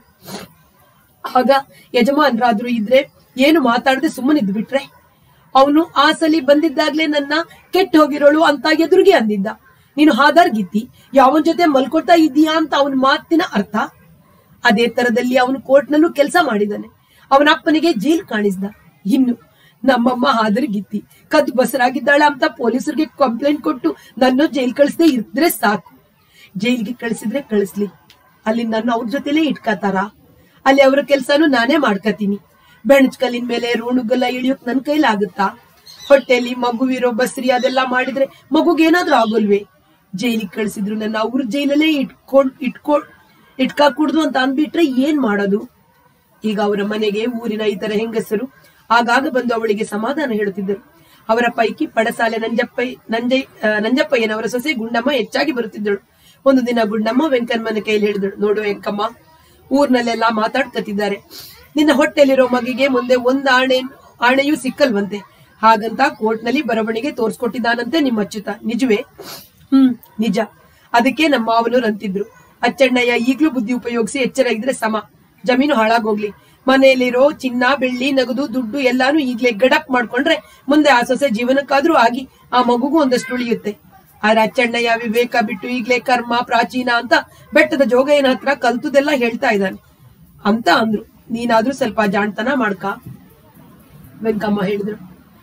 ಆಗ ಯಜಮಾನ್ರಾದ್ರು ಇದ್ರೆ ಏನು ಮಾತಾಡದೆ ಸುಮ್ಮನಿದ್ದು ಬಿಟ್ರೆ ಅವನು ಆ ಸಲಿ ಬಂದಿದ್ದಾಗ್ಲೇ ನನ್ನ ಕೆಟ್ಟ ಹೋಗಿರೋಳು ಅಂತ ಎದುರಿಗೆ ಅಂದಿದ್ದ ನೀನು ಹಾದಾರ್ಗಿತ್ತಿ ಯಾವನ್ ಜೊತೆ ಮಲ್ಕೊಳ್ತಾ ಇದ್ದೀಯಾ ಅಂತ ಅವನ ಮಾತಿನ ಅರ್ಥ ಅದೇ ತರದಲ್ಲಿ ಅವನು ಕೋರ್ಟ್ನಲ್ಲೂ ಕೆಲಸ ಮಾಡಿದಾನೆ ಅವನ ಅಪ್ಪನಿಗೆ ಜೈಲ್ ಕಾಣಿಸ್ದ ಇನ್ನು ನಮ್ಮಮ್ಮ ಹಾದರ್ಗಿತ್ತಿ ಕದ್ದು ಬಸರಾಗಿದ್ದಾಳ ಅಂತ ಪೊಲೀಸರಿಗೆ ಕಂಪ್ಲೇಂಟ್ ಕೊಟ್ಟು ನನ್ನ ಜೈಲ್ ಕಳಿಸದೆ ಇದ್ರೆ ಸಾಕು ಜೈಲಿಗೆ ಕಳಿಸಿದ್ರೆ ಕಳಿಸ್ಲಿ ಅಲ್ಲಿ ನನ್ನ ಅವ್ರ ಜೊತೆಲೇ ಇಟ್ಕತಾರ ಅಲ್ಲಿ ಅವರ ಕೆಲ್ಸನೂ ನಾನೇ ಮಾಡ್ಕತೀನಿ ಬೆಣಚ್ಕಲ್ಲಿನ ಮೇಲೆ ಋಣುಗಲ್ಲ ಇಳಿಯೋಕ್ ನನ್ ಕೈಲಾಗುತ್ತಾ ಹೊಟ್ಟೆಲಿ ಮಗುವಿರೋ ಬಸ್ರಿ ಅದೆಲ್ಲ ಮಾಡಿದ್ರೆ ಮಗುಗೇನಾದ್ರೂ ಆಗೋಲ್ವೇ ಜೈಲಿಗೆ ಕಳಿಸಿದ್ರು ನನ್ನ ಅವ್ರ ಜೈಲಲ್ಲೇ ಇಟ್ಕೊಂಡ್ ಇಟ್ಕೊಂಡ್ ಇಟ್ಕಾ ಕುಡ್ದು ಅಂತ ಅಂದ್ಬಿಟ್ರೆ ಏನ್ ಮಾಡೋದು ಈಗ ಅವರ ಮನೆಗೆ ಊರಿನ ಇತರ ಹೆಂಗಸರು ಆಗಾಗ ಬಂದು ಅವಳಿಗೆ ಸಮಾಧಾನ ಹೇಳುತ್ತಿದ್ದರು ಅವರ ಪೈಕಿ ಪಡಸಾಲೆ ನಂಜಪ್ಪ ನಂಜೈ ಆ, ನಂಜಪ್ಪಯ್ಯನವರ ಸೊಸೆ ಗುಂಡಮ್ಮ ಹೆಚ್ಚಾಗಿ ಬರುತ್ತಿದ್ದಳು ಒಂದು ದಿನ ಗುಂಡಮ್ಮ ವೆಂಕಮ್ಮನ ಕೈಯಲ್ಲಿ ಹೇಳಿದಳು ನೋಡು ವೆಂಕಮ್ಮ ಊರ್ನಲ್ಲೆಲ್ಲ ಮಾತಾಡ್ಕತಿದ್ದಾರೆ ನಿನ್ನ ಹೊಟ್ಟೆಲಿರೋ ಮಗಿಗೆ ಮುಂದೆ ಒಂದ್ ಆಣೆ ಆಣೆಯೂ ಸಿಕ್ಕಲ್ವಂತೆ ಹಾಗಂತ ಕೋರ್ಟ್ನಲ್ಲಿ ಬರವಣಿಗೆ ತೋರ್ಸ್ಕೊಟ್ಟಿದ್ದಾನಂತೆ ನಿಮ್ಮ ಅಚ್ಚುತ ನಿಜವೇ ಹ್ಮ್ ನಿಜ ಅದಕ್ಕೆ ನಮ್ಮ ಮಾವನೂರ್ ಅಂತಿದ್ರು ಅಚ್ಚಣ್ಣಯ್ಯ ಈಗ್ಲೂ ಬುದ್ಧಿ ಉಪಯೋಗಿಸಿ ಎಚ್ಚರ ಇದ್ರೆ ಸಮ ಜಮೀನು ಹಾಳಾಗೋಗ್ಲಿ ಮನೆಯಲ್ಲಿರೋ ಚಿನ್ನ ಬೆಳ್ಳಿ ನಗದು ದುಡ್ಡು ಎಲ್ಲಾನು ಈಗ್ಲೇ ಗಡಪ್ ಮಾಡ್ಕೊಂಡ್ರೆ ಮುಂದೆ ಆ ಸೊಸೆ ಜೀವನಕ್ಕಾದ್ರೂ ಆಗಿ ಆ ಮಗುಗೂ ಒಂದಷ್ಟು ಉಳಿಯುತ್ತೆ ಆದ್ರೆ ಅಚ್ಚಣ್ಣಯ್ಯ ವಿವೇಕ ಬಿಟ್ಟು ಈಗ್ಲೇ ಕರ್ಮ ಪ್ರಾಚೀನ ಅಂತ ಬೆಟ್ಟದ ಜೋಗಯ್ಯನ ಹತ್ರ ಕಲ್ತುದೆಲ್ಲ ಹೇಳ್ತಾ ಇದ್ದಾನೆ ಅಂತ ಅಂದ್ರು ನೀನಾದ್ರೂ ಸ್ವಲ್ಪ ಜಾಣ್ತನ ಮಾಡ್ಕ ವೆಂಕಮ್ಮ ಹೇಳಿದ್ರು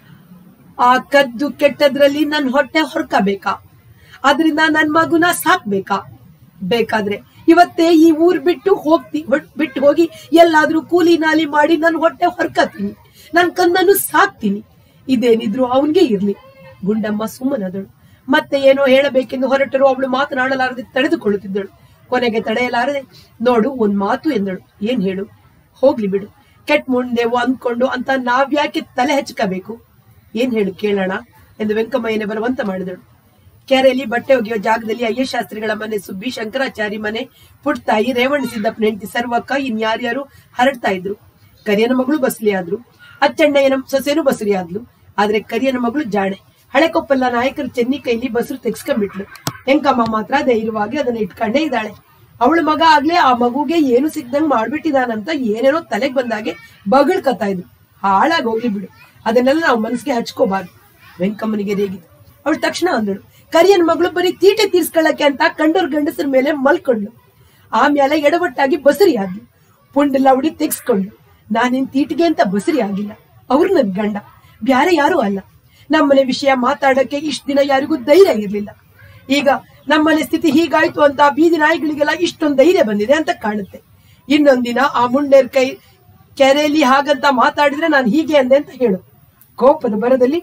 ಆ ಕದ್ದು ಕೆಟ್ಟದ್ರಲ್ಲಿ ನನ್ ಹೊಟ್ಟೆ ಹೊರ್ಕಬೇಕಾ ಅದರಿಂದ ನನ್ ಮಗುನ ಸಾಕ್ಬೇಕಾ ಬೇಕಾದ್ರೆ ಇವತ್ತೇ ಈ ಊರ್ ಬಿಟ್ಟು ಹೋಗ್ತಿ ಹೊಟ್- ಬಿಟ್ಟು ಹೋಗಿ ಎಲ್ಲಾದ್ರೂ ಕೂಲಿ ನಾಲಿ ಮಾಡಿ ನನ್ ಹೊಟ್ಟೆ ಹೊರ್ಕತೀನಿ ನನ್ ಕಣ್ಣನ್ನು ಸಾಕ್ತೀನಿ ಇದೇನಿದ್ರು ಅವನ್ಗೆ ಇರ್ಲಿ ಗುಂಡಮ್ಮ ಸುಮ್ಮನದಳು ಮತ್ತೆ ಏನೋ ಹೇಳಬೇಕೆಂದು ಹೊರಟರು ಅವಳು ಮಾತನಾಡಲಾರದೆ ತಡೆದುಕೊಳ್ಳುತ್ತಿದ್ದಳು ಕೊನೆಗೆ ತಡೆಯಲಾರದೆ ನೋಡು ಒಂದ್ ಮಾತು ಎಂದಳು ಏನ್ ಹೇಳು ಹೋಗ್ಲಿ ಬಿಡು ಕೆಟ್ಟ ಮುಂದೆವು ಅಂದ್ಕೊಂಡು ಅಂತ ನಾವ್ಯಾಕೆ ತಲೆ ಹಚ್ಕಬೇಕು ಏನ್ ಹೇಳು ಕೇಳೋಣ ಎಂದು ವೆಂಕಮ್ಮಯ್ಯನೆ ಬಲವಂತ ಮಾಡಿದಳು ಕೆರೆಯಲ್ಲಿ ಬಟ್ಟೆ ಒಗೆಯೋ ಜಾಗದಲ್ಲಿ ಅಯ್ಯ ಶಾಸ್ತ್ರಿಗಳ ಮನೆ ಸುಬ್ಬಿ ಶಂಕರಾಚಾರಿ ಮನೆ ಪುಟ್ತಾಯಿ ರೇವಣ್ಣ ಸಿದ್ದಪ್ಪನ ಹೆಂಡತಿ ಸರ್ವಕ್ಕ ಇನ್ಯಾರ್ಯಾರು ಹರಡ್ತಾ ಇದ್ರು ಕರಿಯನ ಮಗಳು ಬಸ್ಲಿ ಆದ್ರು ಅಚ್ಚಣ್ಣಯ್ಯನ ಸೊಸೆನೂ ಬಸರಿ ಆದ್ಲು ಆದ್ರೆ ಕರಿಯನ ಮಗಳು ಜಾಣೆ ಹಳೆ ಕೊಪ್ಪಲ್ಲ ನಾಯಕರು ಚೆನ್ನಿ ಕೈಲಿ ಬಸರು ತೆಗ್ಸ್ಕೊಂಡ್ಬಿಟ್ಲು ಹೆಂಕಮ್ಮ ಮಾತ್ರ ಧೈರ್ಯವಾಗಿ ಅದನ್ನ ಇಟ್ಕೊಂಡೇ ಇದ್ದಾಳೆ ಅವಳ ಮಗ ಆಗ್ಲೇ ಆ ಮಗುಗೆ ಏನು ಸಿಗ್ದಂಗ್ ಮಾಡ್ಬಿಟ್ಟಿದಾನಂತ ಏನೇನೋ ತಲೆಗ್ ಬಂದಾಗೆ ಬಗಳ್ಕತಾ ಇದ್ರು ಹಾಳಾಗ್ ಹೋಗ್ಲಿ ಬಿಡು ಅದನ್ನೆಲ್ಲ ನಾವು ಮನಸ್ಸಿಗೆ ಹಚ್ಕೋಬಾರ್ದು ವೆಂಕಮ್ಮನಿಗೆ ರೇಗಿತು ಅವಳು ತಕ್ಷಣ ಅಂದಳು ಕರಿಯನ್ ಮಗಳು ಬರೀ ತೀಟೆ ತೀರ್ಸ್ಕೊಳ್ಳಕ್ಕೆ ಅಂತ ಕಂಡೋರ್ ಗಂಡಸರ ಮೇಲೆ ಮಲ್ಕೊಂಡ್ಲು ಆಮೇಲೆ ಎಡವಟ್ಟಾಗಿ ಬಸರಿ ಆದ್ಲು ಪುಂಡೆಲ್ಲ ಉಡಿ ತೆಗ್ಸ್ಕೊಂಡ್ಲು ನಾನೇನ್ ತೀಟಿಗೆ ಅಂತ ಬಸರಿ ಆಗಿಲ್ಲ ಅವ್ರು ನನ್ ಗಂಡ ಬ್ಯಾರೆ ಯಾರೂ ಅಲ್ಲ ನಮ್ಮನೆ ವಿಷಯ ಮಾತಾಡಕ್ಕೆ ಇಷ್ಟ ದಿನ ಯಾರಿಗೂ ಧೈರ್ಯ ಇರ್ಲಿಲ್ಲ ಈಗ ನಮ್ಮನೆ ಸ್ಥಿತಿ ಹೀಗಾಯ್ತು ಅಂತ ಬೀದಿ ನಾಯಿಗಳಿಗೆಲ್ಲ ಇಷ್ಟೊಂದು ಧೈರ್ಯ ಬಂದಿದೆ ಅಂತ ಕಾಣುತ್ತೆ ಇನ್ನೊಂದಿನ ಆ ಮುಂಡೇರ್ ಕೈ ಕೆರೆಯಲ್ಲಿ ಹಾಗಂತ ಮಾತಾಡಿದ್ರೆ ನಾನು ಹೀಗೆ ಅಂದೆ ಅಂತ ಹೇಳು ಕೋಪದ ಬರದಲ್ಲಿ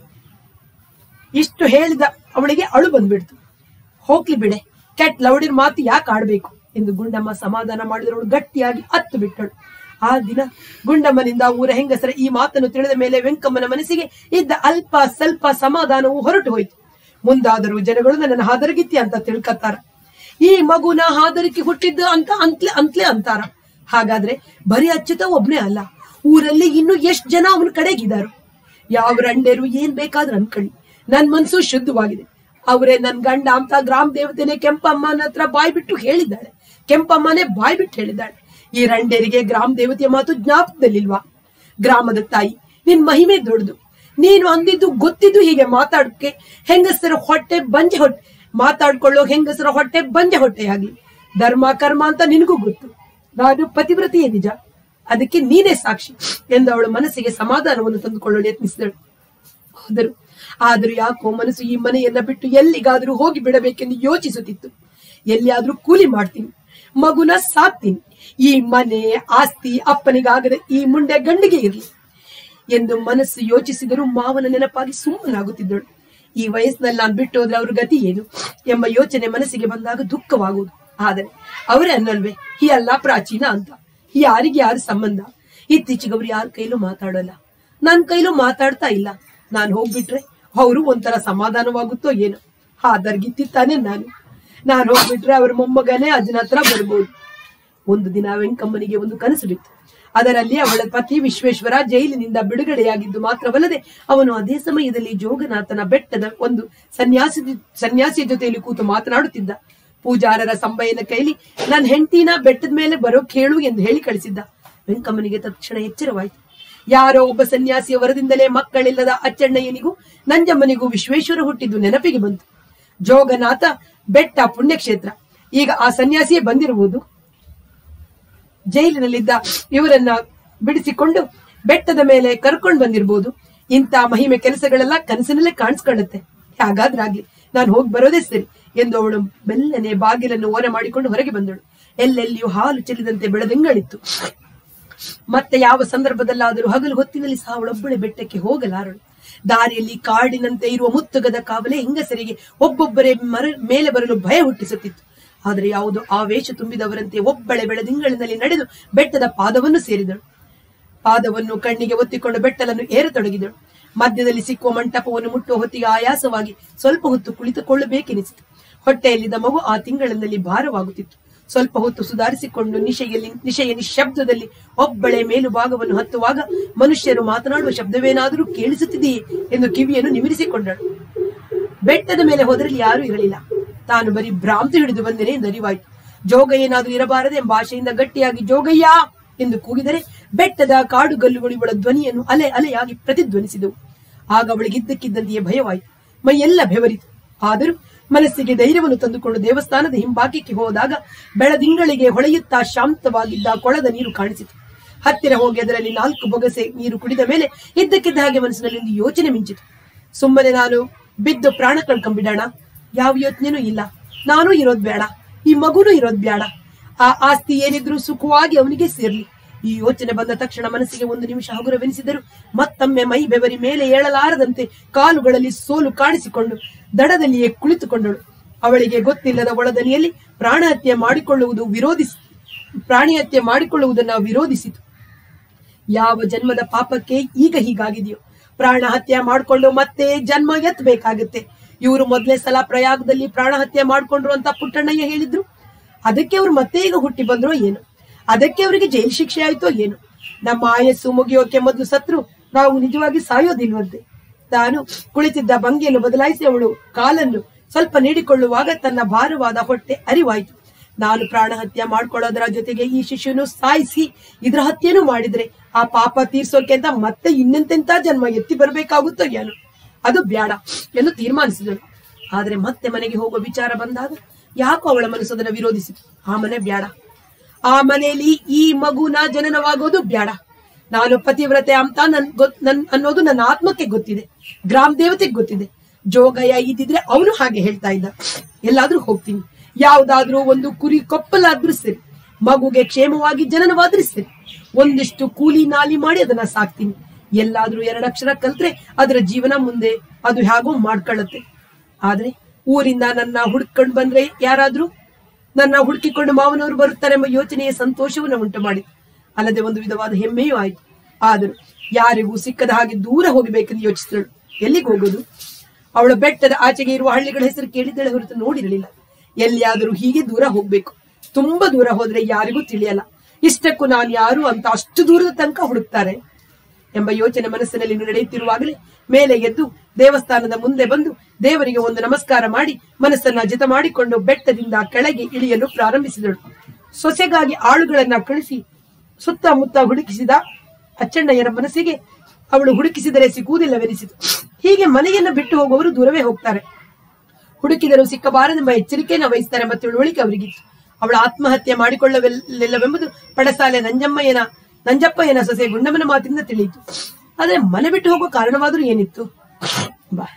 ಇಷ್ಟು ಹೇಳಿದ ಅವಳಿಗೆ ಅಳು ಬಂದ್ಬಿಡ್ತು ಹೋಗ್ಲಿ ಬಿಡೆ ಕೆಟ್ಟ ಲವಡಿನ ಮಾತು ಯಾಕೆ ಆಡ್ಬೇಕು ಎಂದು ಗುಂಡಮ್ಮ ಸಮಾಧಾನ ಮಾಡಿದವಳು ಗಟ್ಟಿಯಾಗಿ ಹತ್ತು ಬಿಟ್ಟಳು ಆ ದಿನ ಗುಂಡಮ್ಮನಿಂದ ಊರ ಹೆಂಗಸರ ಈ ಮಾತನ್ನು ತಿಳಿದ ಮೇಲೆ ವೆಂಕಮ್ಮನ ಮನಸ್ಸಿಗೆ ಇದ್ದ ಅಲ್ಪ ಸ್ವಲ್ಪ ಸಮಾಧಾನವು ಹೊರಟು ಹೋಯಿತು ಮುಂದಾದರೂ ಜನಗಳು ನನ್ನ ಹಾದರಗಿತ್ತಿ ಅಂತ ತಿಳ್ಕತ್ತಾರ ಈ ಮಗುನ ಹಾದರಿಕೆ ಹುಟ್ಟಿದ್ದು ಅಂತ ಅಂತ್ಲೆ ಅಂತ್ಲೆ ಅಂತಾರ ಹಾಗಾದ್ರೆ ಬರೀ ಅಚ್ಚುತ ಒಬ್ನೇ ಅಲ್ಲ ಊರಲ್ಲಿ ಇನ್ನು ಎಷ್ಟ್ ಜನ ಅವನ ಕಡೆಗಿದಾರು ಯಾವ ರಂಡೇರು ಏನ್ ಬೇಕಾದ್ರೂ ಅನ್ಕೊಳ್ಳಿ ನನ್ ಮನ್ಸು ಶುದ್ಧವಾಗಿದೆ ಅವರೇ ನನ್ ಗಂಡ ಅಂತ ಗ್ರಾಮ ದೇವತೆನೆ ಕೆಂಪಮ್ಮನ ಹತ್ರ ಬಾಯ್ ಬಿಟ್ಟು ಹೇಳಿದ್ದಾಳೆ ಕೆಂಪಮ್ಮನೇ ಬಾಯ್ ಬಿಟ್ಟು ಹೇಳಿದ್ದಾಳೆ ಈ ರಂಡೇರಿಗೆ ಗ್ರಾಮ ದೇವತೆಯ ಮಾತು ಜ್ಞಾಪಕದಲ್ಲಿಲ್ವಾ ಗ್ರಾಮದ ತಾಯಿ ನಿನ್ ಮಹಿಮೆ ದೊಡ್ಡದು ನೀನು ಅಂದಿದ್ದು ಗೊತ್ತಿದ್ದು ಹೀಗೆ ಮಾತಾಡಕ್ಕೆ ಹೆಂಗಸರ ಹೊಟ್ಟೆ ಬಂಜೆ ಹೊಟ್ಟೆ ಮಾತಾಡ್ಕೊಳ್ಳೋ ಹೆಂಗಸರ ಹೊಟ್ಟೆ ಬಂಜೆ ಹೊಟ್ಟೆಯಾಗಿ ಧರ್ಮ ಕರ್ಮ ಅಂತ ನಿನಗೂ ಗೊತ್ತು ನಾನು ಪತಿವ್ರತೆಯೇ ನಿಜ ಅದಕ್ಕೆ ನೀನೇ ಸಾಕ್ಷಿ ಎಂದು ಅವಳ ಮನಸ್ಸಿಗೆ ಸಮಾಧಾನವನ್ನು ತಂದುಕೊಳ್ಳಲು ಯತ್ನಿಸಿದಳು ಆದರೂ ಆದರೂ ಯಾಕೋ ಮನಸ್ಸು ಈ ಮನೆಯನ್ನ ಬಿಟ್ಟು ಎಲ್ಲಿಗಾದರೂ ಹೋಗಿ ಬಿಡಬೇಕೆಂದು ಯೋಚಿಸುತ್ತಿತ್ತು ಎಲ್ಲಿಯಾದ್ರೂ ಕೂಲಿ ಮಾಡ್ತೀನಿ ಮಗುನ ಸಾಕ್ತೀನಿ ಈ ಮನೆ ಆಸ್ತಿ ಅಪ್ಪನಿಗಾಗದೆ ಈ ಮುಂಡೆ ಗಂಡಿಗೆ ಇರ್ಲಿ ಎಂದು ಮನಸ್ಸು ಯೋಚಿಸಿದರೂ ಮಾವನ ನೆನಪಾಗಿ ಸುಮ್ಮನಾಗುತ್ತಿದ್ದಳು ಈ ವಯಸ್ಸಿನಲ್ಲಿ ನಾನು ಬಿಟ್ಟು ಹೋದ್ರೆ ಅವ್ರ ಗತಿ ಏನು ಎಂಬ ಯೋಚನೆ ಮನಸ್ಸಿಗೆ ಬಂದಾಗ ದುಃಖವಾಗುವುದು ಆದರೆ ಅವರೇ ಅನ್ನಲ್ವೇ ಈ ಅಲ್ಲ ಪ್ರಾಚೀನ ಅಂತ ಯಾರಿಗೆ ಯಾರು ಸಂಬಂಧ ಇತ್ತೀಚೆಗೆ ಅವ್ರು ಯಾರ ಕೈಲೂ ಮಾತಾಡೋಲ್ಲ ನನ್ ಕೈಲೂ ಮಾತಾಡ್ತಾ ಇಲ್ಲ ನಾನು ಹೋಗ್ಬಿಟ್ರೆ ಅವರು ಒಂಥರ ಸಮಾಧಾನವಾಗುತ್ತೋ ಏನೋ ಹಾದರ್ಗಿತ್ತಿ ತಾನೇ ನಾನು ನಾನು ಹೋಗ್ಬಿಟ್ರೆ ಅವ್ರ ಮೊಮ್ಮಗನೇ ಅಜ್ಜನ ಹತ್ರ ಬರ್ಬೋದು ಒಂದು ದಿನ ವೆಂಕಮ್ಮನಿಗೆ ಒಂದು ಕನಸು ಬಿತ್ತು ಅದರಲ್ಲಿ ಅವಳ ಪತಿ ವಿಶ್ವೇಶ್ವರ ಜೈಲಿನಿಂದ ಬಿಡುಗಡೆಯಾಗಿದ್ದು ಮಾತ್ರವಲ್ಲದೆ ಅವನು ಅದೇ ಸಮಯದಲ್ಲಿ ಜೋಗನಾಥನ ಬೆಟ್ಟದ ಒಂದು ಸನ್ಯಾಸಿ ಸನ್ಯಾಸಿಯ ಜೊತೆಯಲ್ಲಿ ಕೂತು ಮಾತನಾಡುತ್ತಿದ್ದ ಪೂಜಾರರ ಸಂಬಯನ ಕೈಲಿ ನನ್ನ ಹೆಂಡತಿನ ಬೆಟ್ಟದ ಮೇಲೆ ಬರೋ ಕೇಳು ಎಂದು ಹೇಳಿ ಕಳಿಸಿದ್ದ ವೆಂಕಮ್ಮನಿಗೆ ತಕ್ಷಣ ಎಚ್ಚರವಾಯಿತು ಯಾರೋ ಒಬ್ಬ ಸನ್ಯಾಸಿಯ ವರದಿಂದಲೇ ಮಕ್ಕಳಿಲ್ಲದ ಅಚ್ಚಣ್ಣಯ್ಯನಿಗೂ ನಂಜಮ್ಮನಿಗೂ ವಿಶ್ವೇಶ್ವರ ಹುಟ್ಟಿದ್ದು ನೆನಪಿಗೆ ಬಂತು ಜೋಗನಾಥ ಬೆಟ್ಟ ಪುಣ್ಯಕ್ಷೇತ್ರ ಈಗ ಆ ಸನ್ಯಾಸಿಯೇ ಬಂದಿರುವುದು ಜೈಲಿನಲ್ಲಿದ್ದ ಇವರನ್ನ ಬಿಡಿಸಿಕೊಂಡು ಬೆಟ್ಟದ ಮೇಲೆ ಕರ್ಕೊಂಡು ಬಂದಿರಬಹುದು ಇಂಥ ಮಹಿಮೆ ಕೆಲಸಗಳೆಲ್ಲ ಕನಸಿನಲ್ಲೇ ಕಾಣಿಸ್ಕೊಳ್ಳುತ್ತೆ ಹಾಗಾದ್ರಾಗ್ಲಿ ನಾನು ಹೋಗಿ ಬರೋದೇ ಸರಿ ಎಂದು ಅವಳು ಮೆಲ್ಲನೆ ಬಾಗಿಲನ್ನು ಓರೆ ಮಾಡಿಕೊಂಡು ಹೊರಗೆ ಬಂದಳು ಎಲ್ಲೆಲ್ಲಿಯೂ ಹಾಲು ಚೆಲ್ಲಿದಂತೆ ಬೆಳದಿಂಗಳಿತ್ತು ಮತ್ತೆ ಯಾವ ಸಂದರ್ಭದಲ್ಲಾದರೂ ಹಗಲು ಹೊತ್ತಿನಲ್ಲಿ ಸಹ ಅವಳೊಬ್ಬಳೆ ಬೆಟ್ಟಕ್ಕೆ ಹೋಗಲಾರಳು ದಾರಿಯಲ್ಲಿ ಕಾಡಿನಂತೆ ಇರುವ ಮುತ್ತುಗದ ಕಾವಲೆ ಹೆಂಗಸರಿಗೆ ಒಬ್ಬೊಬ್ಬರೇ ಮರ ಮೇಲೆ ಬರಲು ಭಯ ಹುಟ್ಟಿಸುತ್ತಿತ್ತು ಆದರೆ ಯಾವುದೋ ಆವೇಶ ತುಂಬಿದವರಂತೆ ಒಬ್ಬಳೆ ಬೆಳದಿಂಗಳಿನಲ್ಲಿ ನಡೆದು ಬೆಟ್ಟದ ಪಾದವನ್ನು ಸೇರಿದಳು ಪಾದವನ್ನು ಕಣ್ಣಿಗೆ ಒತ್ತಿಕೊಂಡು ಬೆಟ್ಟಲನ್ನು ಏರತೊಡಗಿದಳು ಮಧ್ಯದಲ್ಲಿ ಸಿಕ್ಕುವ ಮಂಟಪವನ್ನು ಮುಟ್ಟುವ ಹೊತ್ತಿಗೆ ಆಯಾಸವಾಗಿ ಸ್ವಲ್ಪ ಹೊತ್ತು ಕುಳಿತುಕೊಳ್ಳಬೇಕೆನಿಸಿತು ಹೊಟ್ಟೆಯಲ್ಲಿದ್ದ ಮಗು ಆ ತಿಂಗಳಿನಲ್ಲಿ ಭಾರವಾಗುತ್ತಿತ್ತು ಸ್ವಲ್ಪ ಹೊತ್ತು ಸುಧಾರಿಸಿಕೊಂಡು ನಿಶೆಯಲ್ಲಿ ನಿಶೆಯ ನಿಶಬ್ದದಲ್ಲಿ ಒಬ್ಬಳೆ ಮೇಲು ಭಾಗವನ್ನು ಹತ್ತುವಾಗ ಮನುಷ್ಯರು ಮಾತನಾಡುವ ಶಬ್ದವೇನಾದರೂ ಕೇಳಿಸುತ್ತಿದೆಯೇ ಎಂದು ಕಿವಿಯನ್ನು ನಿಮಿರಿಸಿಕೊಂಡಳು ಬೆಟ್ಟದ ಮೇಲೆ ಹೋದರಲ್ಲಿ ಯಾರೂ ಇರಲಿಲ್ಲ ತಾನು ಬರೀ ಭ್ರಾಂತಿ ಹಿಡಿದು ಬಂದೇನೆ ಎಂದು ಅರಿವಾಯಿತು ಜೋಗ ಏನಾದರೂ ಇರಬಾರದೆ ಎಂಬ ಆಶೆಯಿಂದ ಗಟ್ಟಿಯಾಗಿ ಜೋಗಯ್ಯ ಎಂದು ಕೂಗಿದರೆ ಬೆಟ್ಟದ ಕಾಡುಗಲ್ಲುಗಳು ಇವಳ ಧ್ವನಿಯನ್ನು ಅಲೆ ಅಲೆಯಾಗಿ ಪ್ರತಿಧ್ವನಿಸಿದವು ಆಗ ಅವಳಿಗೆ ಇದ್ದಕ್ಕಿದ್ದಂತೆಯೇ ಭಯವಾಯಿತು ಮೈಯೆಲ್ಲ ಬೆವರಿತು ಆದರೂ ಮನಸ್ಸಿಗೆ ಧೈರ್ಯವನ್ನು ತಂದುಕೊಂಡು ದೇವಸ್ಥಾನದ ಹಿಂಬಾಕಕ್ಕೆ ಹೋದಾಗ ಬೆಳದಿಂಗಳಿಗೆ ಹೊಳೆಯುತ್ತಾ ಶಾಂತವಾಗಿದ್ದ ಕೊಳದ ನೀರು ಕಾಣಿಸಿತು ಹತ್ತಿರ ಹೋಗಿ ಅದರಲ್ಲಿ ನಾಲ್ಕು ಬೊಗಸೆ ನೀರು ಕುಡಿದ ಮೇಲೆ ಇದ್ದಕ್ಕಿದ್ದ ಹಾಗೆ ಮನಸ್ಸಿನಲ್ಲಿ ಒಂದು ಯೋಚನೆ ಮಿಂಚಿತು ಸುಮ್ಮನೆ ನಾನು ಬಿದ್ದು ಪ್ರಾಣ ಕಳ್ಕೊಂಡ್ಬಿಡೋಣ ಯಾವ ಯೋಚನೆನೂ ಇಲ್ಲ ನಾನು ಇರೋದ್ ಬೇಡ ಈ ಮಗುನೂ ಇರೋದ್ ಬೇಡ ಆ ಆಸ್ತಿ ಏನಿದ್ರು ಸುಖವಾಗಿ ಅವನಿಗೆ ಸೇರ್ಲಿ ಈ ಯೋಚನೆ ಬಂದ ತಕ್ಷಣ ಮನಸ್ಸಿಗೆ ಒಂದು ನಿಮಿಷ ಹಗುರವೆನಿಸಿದರು ಮತ್ತೊಮ್ಮೆ ಮೈ ಬೆವರಿ ಮೇಲೆ ಏಳಲಾರದಂತೆ ಕಾಲುಗಳಲ್ಲಿ ಸೋಲು ಕಾಣಿಸಿಕೊಂಡು ದಡದಲ್ಲಿಯೇ ಕುಳಿತುಕೊಂಡಳು ಅವಳಿಗೆ ಗೊತ್ತಿಲ್ಲದ ಒಳದನಿಯಲ್ಲಿ ಪ್ರಾಣಹತ್ಯೆ ಮಾಡಿಕೊಳ್ಳುವುದು ವಿರೋಧಿಸಿ ಪ್ರಾಣಿಹತ್ಯೆ ಮಾಡಿಕೊಳ್ಳುವುದನ್ನ ವಿರೋಧಿಸಿತು ಯಾವ ಜನ್ಮದ ಪಾಪಕ್ಕೆ ಈಗ ಹೀಗಾಗಿದೆಯೋ ಪ್ರಾಣ ಹತ್ಯೆ ಮಾಡಿಕೊಂಡು ಮತ್ತೆ ಜನ್ಮ ಎತ್ತಬೇಕಾಗುತ್ತೆ ಇವರು ಮೊದಲೇ ಸಲ ಪ್ರಯಾಗದಲ್ಲಿ ಪ್ರಾಣ ಹತ್ಯೆ ಮಾಡ್ಕೊಂಡ್ರು ಅಂತ ಪುಟ್ಟಣ್ಣಯ್ಯ ಹೇಳಿದ್ರು ಅದಕ್ಕೆ ಅವ್ರು ಮತ್ತೆ ಈಗ ಹುಟ್ಟಿ ಬಂದ್ರೋ ಏನು ಅದಕ್ಕೆ ಅವರಿಗೆ ಜೈಲು ಶಿಕ್ಷೆ ಆಯ್ತೋ ಏನು ನಮ್ಮ ಆಯಸ್ಸು ಮುಗಿಯೋಕೆ ಮೊದಲು ಸತ್ರು ನಾವು ನಿಜವಾಗಿ ಸಾಯೋದಿಲ್ವಂತೆ ತಾನು ಕುಳಿತಿದ್ದ ಭಂಗಿಯನ್ನು ಬದಲಾಯಿಸಿ ಅವಳು ಕಾಲನ್ನು ಸ್ವಲ್ಪ ನೀಡಿಕೊಳ್ಳುವಾಗ ತನ್ನ ಭಾರವಾದ ಹೊಟ್ಟೆ ಅರಿವಾಯಿತು ನಾನು ಪ್ರಾಣ ಹತ್ಯೆ ಮಾಡ್ಕೊಳ್ಳೋದರ ಜೊತೆಗೆ ಈ ಶಿಶುನು ಸಾಯಿಸಿ ಇದ್ರ ಹತ್ಯೆನೂ ಮಾಡಿದ್ರೆ ಆ ಪಾಪ ತೀರ್ಸೋಕೆ ಅಂತ ಮತ್ತೆ ಇನ್ನೆಂತೆಂತ ಜನ್ಮ ಎತ್ತಿ ಬರ್ಬೇಕಾಗುತ್ತೋ ಏನು ಅದು ಬ್ಯಾಡ ಎಂದು ತೀರ್ಮಾನಿಸಿದಳು ಆದ್ರೆ ಮತ್ತೆ ಮನೆಗೆ ಹೋಗುವ ವಿಚಾರ ಬಂದಾಗ ಯಾಕೋ ಅವಳ ಮನಸ್ಸು ಅದನ್ನ ವಿರೋಧಿಸಿತು ಆ ಮನೆ ಬ್ಯಾಡ ಆ ಮನೆಯಲ್ಲಿ ಈ ಮಗುನ ಜನನವಾಗೋದು ಬ್ಯಾಡ ನಾನು ಪತಿವ್ರತೆ ಅಂತ ನನ್ ಗೊತ್ ನನ್ ಅನ್ನೋದು ನನ್ನ ಆತ್ಮಕ್ಕೆ ಗೊತ್ತಿದೆ ಗ್ರಾಮ ದೇವತೆಗೆ ಗೊತ್ತಿದೆ ಜೋಗಯ್ಯ ಇದ್ದಿದ್ರೆ ಅವನು ಹಾಗೆ ಹೇಳ್ತಾ ಇದ್ದ ಎಲ್ಲಾದ್ರೂ ಹೋಗ್ತೀನಿ ಯಾವ್ದಾದ್ರೂ ಒಂದು ಕುರಿ ಕೊಪ್ಪಲಾದ್ರೂ ಸರಿ ಮಗುಗೆ ಕ್ಷೇಮವಾಗಿ ಜನನವಾದ್ರೂ ಸರಿ ಒಂದಿಷ್ಟು ಕೂಲಿ ನಾಲಿ ಮಾಡಿ ಅದನ್ನ ಸಾಕ್ತೀನಿ ಎಲ್ಲಾದ್ರೂ ಎರಡಕ್ಷರ ಕಲ್ತ್ರೆ ಅದರ ಜೀವನ ಮುಂದೆ ಅದು ಹೇಗೋ ಮಾಡ್ಕೊಳ್ಳುತ್ತೆ ಆದ್ರೆ ಊರಿಂದ ನನ್ನ ಹುಡ್ಕೊಂಡ್ ಬಂದ್ರೆ ಯಾರಾದ್ರೂ ನನ್ನ ಹುಡುಕಿಕೊಂಡು ಮಾವನವರು ಬರುತ್ತಾರೆ ಎಂಬ ಯೋಚನೆಯ ಸಂತೋಷವನ್ನು ಉಂಟು ಮಾಡಿತು ಅಲ್ಲದೆ ಒಂದು ವಿಧವಾದ ಹೆಮ್ಮೆಯೂ ಆಯಿತು ಆದರೂ ಯಾರಿಗೂ ಸಿಕ್ಕದ ಹಾಗೆ ದೂರ ಹೋಗಬೇಕೆಂದು ಯೋಚಿಸಿದಳು ಎಲ್ಲಿಗೆ ಹೋಗೋದು ಅವಳ ಬೆಟ್ಟದ ಆಚೆಗೆ ಇರುವ ಹಳ್ಳಿಗಳ ಹೆಸರು ಕೇಳಿದ್ದಳೆ ಹೊರತು ನೋಡಿರಲಿಲ್ಲ ಎಲ್ಲಿಯಾದರೂ ಹೀಗೆ ದೂರ ಹೋಗ್ಬೇಕು ತುಂಬಾ ದೂರ ಹೋದ್ರೆ ಯಾರಿಗೂ ತಿಳಿಯಲ್ಲ ಇಷ್ಟಕ್ಕೂ ನಾನು ಯಾರು ಅಂತ ಅಷ್ಟು ದೂರದ ತನಕ ಹುಡುಕ್ತಾರೆ ಎಂಬ ಯೋಚನೆ ಮನಸ್ಸಿನಲ್ಲಿ ನಡೆಯುತ್ತಿರುವಾಗಲೇ ಮೇಲೆ ಎದ್ದು ದೇವಸ್ಥಾನದ ಮುಂದೆ ಬಂದು ದೇವರಿಗೆ ಒಂದು ನಮಸ್ಕಾರ ಮಾಡಿ ಮನಸ್ಸನ್ನ ಜಿತ ಮಾಡಿಕೊಂಡು ಬೆಟ್ಟದಿಂದ ಕೆಳಗೆ ಇಳಿಯಲು ಪ್ರಾರಂಭಿಸಿದಳು ಸೊಸೆಗಾಗಿ ಆಳುಗಳನ್ನ ಕಳಿಸಿ ಸುತ್ತಮುತ್ತ ಹುಡುಕಿಸಿದ ಅಚ್ಚಣ್ಣಯ್ಯನ ಮನಸ್ಸಿಗೆ ಅವಳು ಹುಡುಕಿಸಿದರೆ ಸಿಗುವುದಿಲ್ಲವೆನಿಸಿತು ಹೀಗೆ ಮನೆಯನ್ನು ಬಿಟ್ಟು ಹೋಗುವವರು ದೂರವೇ ಹೋಗ್ತಾರೆ ಹುಡುಕಿದರೂ ಸಿಕ್ಕಬಾರದೆಂಬ ಎಚ್ಚರಿಕೆಯನ್ನು ವಹಿಸ್ತಾರೆ ಮತ್ತು ತಿಳುವಳಿಕೆ ಅವರಿಗಿತ್ತು ಅವಳ ಆತ್ಮಹತ್ಯೆ ಮಾಡಿಕೊಳ್ಳಲಿಲ್ಲವೆಂಬುದು ಪಡಸಾಲೆ ನಂಜಮ್ಮಯ್ಯನ ನಂಜಪ್ಪಯ್ಯನ ಸೊಸೆ ಗುಂಡಮ್ಮನ ಮಾತಿನಿಂದ ತಿಳಿಯಿತು ಆದ್ರೆ ಮನೆ ಬಿಟ್ಟು ಹೋಗೋ ಕಾರಣವಾದರೂ ಏನಿತ್ತು ಬಾ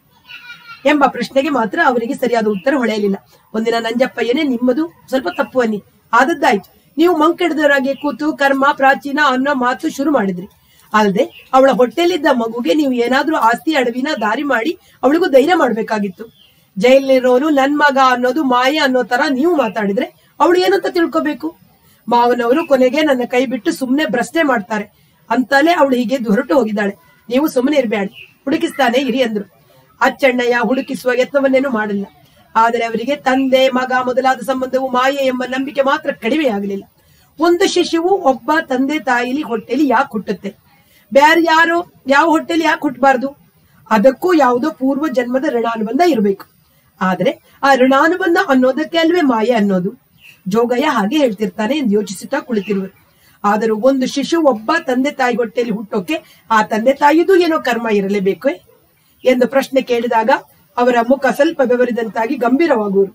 ಎಂಬ ಪ್ರಶ್ನೆಗೆ ಮಾತ್ರ ಅವರಿಗೆ ಸರಿಯಾದ ಉತ್ತರ ಹೊಳೆಯಲಿಲ್ಲ ಒಂದಿನ ನಂಜಪ್ಪಯ್ಯನೇ ನಿಮ್ಮದು ಸ್ವಲ್ಪ ತಪ್ಪು ಅನ್ನಿ ಆದದ್ದಾಯ್ತು ನೀವು ಮಂಕೆಡದವರಾಗಿ ಕೂತು ಕರ್ಮ ಪ್ರಾಚೀನ ಅನ್ನೋ ಮಾತು ಶುರು ಮಾಡಿದ್ರಿ ಅಲ್ಲದೆ ಅವಳ ಹೊಟ್ಟೆಲಿದ್ದ ಮಗುಗೆ ನೀವು ಏನಾದ್ರೂ ಆಸ್ತಿ ಅಡವಿನ ದಾರಿ ಮಾಡಿ ಅವಳಿಗೂ ಧೈರ್ಯ ಮಾಡ್ಬೇಕಾಗಿತ್ತು ಜೈಲಿರೋನು ನನ್ ಮಗ ಅನ್ನೋದು ಮಾಯ ಅನ್ನೋ ತರ ನೀವು ಮಾತಾಡಿದ್ರೆ ಅವಳು ಏನಂತ ತಿಳ್ಕೋಬೇಕು ಮಾವನವರು ಕೊನೆಗೆ ನನ್ನ ಕೈ ಬಿಟ್ಟು ಸುಮ್ನೆ ಭ್ರಷ್ಟೆ ಮಾಡ್ತಾರೆ ಅಂತಲೇ ಅವಳು ಹೀಗೆ ಹೊರಟು ಹೋಗಿದ್ದಾಳೆ ನೀವು ಸುಮ್ಮನೆ ಇರ್ಬೇಡಿ ಹುಡುಕಿಸ್ತಾನೆ ಇರಿ ಅಂದ್ರು ಅಚ್ಚಣ್ಣಯ್ಯ ಹುಡುಕಿಸುವ ಯತ್ನವನ್ನೇನು ಮಾಡಿಲ್ಲ ಆದರೆ ಅವರಿಗೆ ತಂದೆ ಮಗ ಮೊದಲಾದ ಸಂಬಂಧವು ಮಾಯೆ ಎಂಬ ನಂಬಿಕೆ ಮಾತ್ರ ಕಡಿಮೆಯಾಗಲಿಲ್ಲ ಒಂದು ಶಿಶುವು ಒಬ್ಬ ತಂದೆ ತಾಯಿಲಿ ಹೊಟ್ಟೆಲಿ ಯಾಕೆ ಹುಟ್ಟುತ್ತೆ ಬ್ಯಾರೆ ಯಾರು ಯಾವ ಹೊಟ್ಟೆಲಿ ಯಾಕೆ ಹುಟ್ಟಬಾರ್ದು ಅದಕ್ಕೂ ಯಾವುದೋ ಪೂರ್ವ ಜನ್ಮದ ಋಣಾನುಬಂಧ ಇರಬೇಕು ಆದ್ರೆ ಆ ಋಣಾನುಬಂಧ ಅನ್ನೋದಕ್ಕೆ ಅಲ್ವೇ ಮಾಯೆ ಅನ್ನೋದು ಜೋಗಯ್ಯ ಹಾಗೆ ಹೇಳ್ತಿರ್ತಾನೆ ಎಂದು ಯೋಚಿಸುತ್ತಾ ಕುಳಿತಿರುವರು ಆದರೂ ಒಂದು ಶಿಶು ಒಬ್ಬ ತಂದೆ ತಾಯಿ ಹೊಟ್ಟೆಯಲ್ಲಿ ಹುಟ್ಟೋಕೆ ಆ ತಂದೆ ತಾಯಿದು ಏನೋ ಕರ್ಮ ಇರಲೇಬೇಕು ಎಂದು ಪ್ರಶ್ನೆ ಕೇಳಿದಾಗ ಅವರ ಮುಖ ಸ್ವಲ್ಪ ಬೆವರಿದಂತಾಗಿ ಗಂಭೀರವಾಗುವರು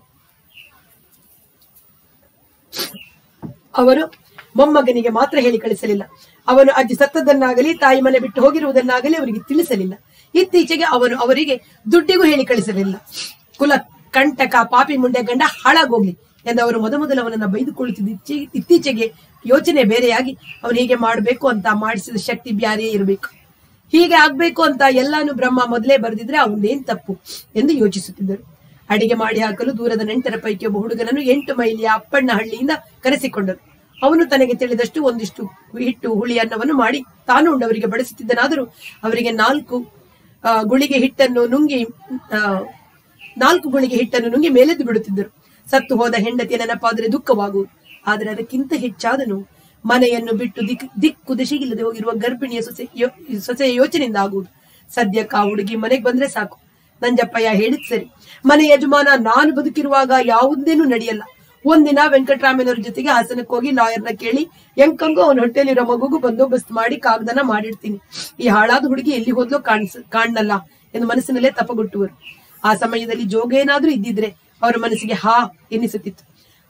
ಅವರು ಮೊಮ್ಮಗನಿಗೆ ಮಾತ್ರ ಹೇಳಿ ಕಳಿಸಲಿಲ್ಲ ಅವನು ಅಜ್ಜಿ ಸತ್ತದನ್ನಾಗಲಿ ತಾಯಿ ಮನೆ ಬಿಟ್ಟು ಹೋಗಿರುವುದನ್ನಾಗಲಿ ಅವರಿಗೆ ತಿಳಿಸಲಿಲ್ಲ ಇತ್ತೀಚೆಗೆ ಅವನು ಅವರಿಗೆ ದುಡ್ಡಿಗೂ ಹೇಳಿ ಕಳಿಸಲಿಲ್ಲ ಕುಲ ಕಂಟಕ ಪಾಪಿ ಮುಂಡೆ ಗಂಡ ಹಾಳಾಗೋಗ್ಲಿ ಎಂದವರು ಮೊದಮೊದಲು ಅವನನ್ನ ಬೈದುಕೊಳ್ಳುತ್ತಿದ್ದ ಇಚ್ಚೆ- ಇತ್ತೀಚೆಗೆ ಯೋಚನೆ ಬೇರೆಯಾಗಿ ಅವನು ಹೀಗೆ ಮಾಡಬೇಕು ಅಂತ ಮಾಡಿಸಿದ ಶಕ್ತಿ ಬ್ಯಾರೇ ಇರಬೇಕು ಹೀಗೆ ಆಗ್ಬೇಕು ಅಂತ ಎಲ್ಲಾನು ಬ್ರಹ್ಮ ಮೊದಲೇ ಬರೆದಿದ್ರೆ ಅವನೇನ್ ತಪ್ಪು ಎಂದು ಯೋಚಿಸುತ್ತಿದ್ದರು ಅಡಿಗೆ ಮಾಡಿ ಹಾಕಲು ದೂರದ ನೆಂಟರ ಪೈಕಿ ಒಬ್ಬ ಹುಡುಗನನ್ನು ಎಂಟು ಮೈಲಿಯ ಅಪ್ಪಣ್ಣ ಹಳ್ಳಿಯಿಂದ ಕರೆಸಿಕೊಂಡರು ಅವನು ತನಗೆ ತಿಳಿದಷ್ಟು ಒಂದಿಷ್ಟು ಹಿಟ್ಟು ಹುಳಿ ಅನ್ನವನ್ನು ಮಾಡಿ ತಾನು ಉಂಡವರಿಗೆ ಬಡಿಸುತ್ತಿದ್ದನಾದರೂ ಅವರಿಗೆ ನಾಲ್ಕು ಆ, ಗುಳಿಗೆ ಹಿಟ್ಟನ್ನು ನುಂಗಿ ಆ, ನಾಲ್ಕು ಗುಳಿಗೆ ಹಿಟ್ಟನ್ನು ನುಂಗಿ ಮೇಲೆದ್ದು ಬಿಡುತ್ತಿದ್ದರು ಸತ್ತು ಹೋದ ಹೆಂಡತಿಯ ನೆನಪಾದರೆ ದುಃಖವಾಗುವುದು ಆದರೆ ಅದಕ್ಕಿಂತ ಹೆಚ್ಚಾದನು ಮನೆಯನ್ನು ಬಿಟ್ಟು ದಿಕ್ ದಿಕ್ಕು ದಿಶೆಗಿಲ್ಲದೆ ಹೋಗಿರುವ ಗರ್ಭಿಣಿಯ ಸೊಸೆ ಯೋ- ಸೊಸೆಯ ಯೋಚನೆಯಿಂದ ಆಗುವುದು ಸದ್ಯಕ್ಕೆ ಆ ಹುಡುಗಿ ಮನೆಗೆ ಬಂದ್ರೆ ಸಾಕು ನಂಜಪ್ಪಯ್ಯ ಹೇಳಿದ್ ಸರಿ ಮನೆ ಯಜಮಾನ ನಾನು ಬದುಕಿರುವಾಗ ಯಾವುದೇನೂ ನಡೆಯಲ್ಲ ಒಂದಿನ ವೆಂಕಟರಾಮಯ್ಯನವ್ರ ಜೊತೆಗೆ ಹಾಸನಕ್ಕೆ ಹೋಗಿ ಲಾಯರ್ನ ಕೇಳಿ ಎಂಕಂಗೂ ಅವನ ಹೊಟ್ಟೆಲಿರೋ ಮಗುಗೂ ಬಂದೋಬಸ್ತ್ ಮಾಡಿ ಕಾಗದನ ಮಾಡಿರ್ತೀನಿ ಈ ಹಾಳಾದ ಹುಡುಗಿ ಎಲ್ಲಿ ಹೋದ್ಲೋ ಕಾಣಿಸ್ ಕಾಣಲ್ಲ ಎಂದು ಮನಸ್ಸಿನಲ್ಲೇ ತಪಗೊಟ್ಟುವರು ಆ ಸಮಯದಲ್ಲಿ ಜೋಗ ಏನಾದ್ರೂ ಇದ್ದಿದ್ರೆ ಅವರ ಮನಸ್ಸಿಗೆ ಹಾ ಎನ್ನಿಸುತ್ತಿತ್ತು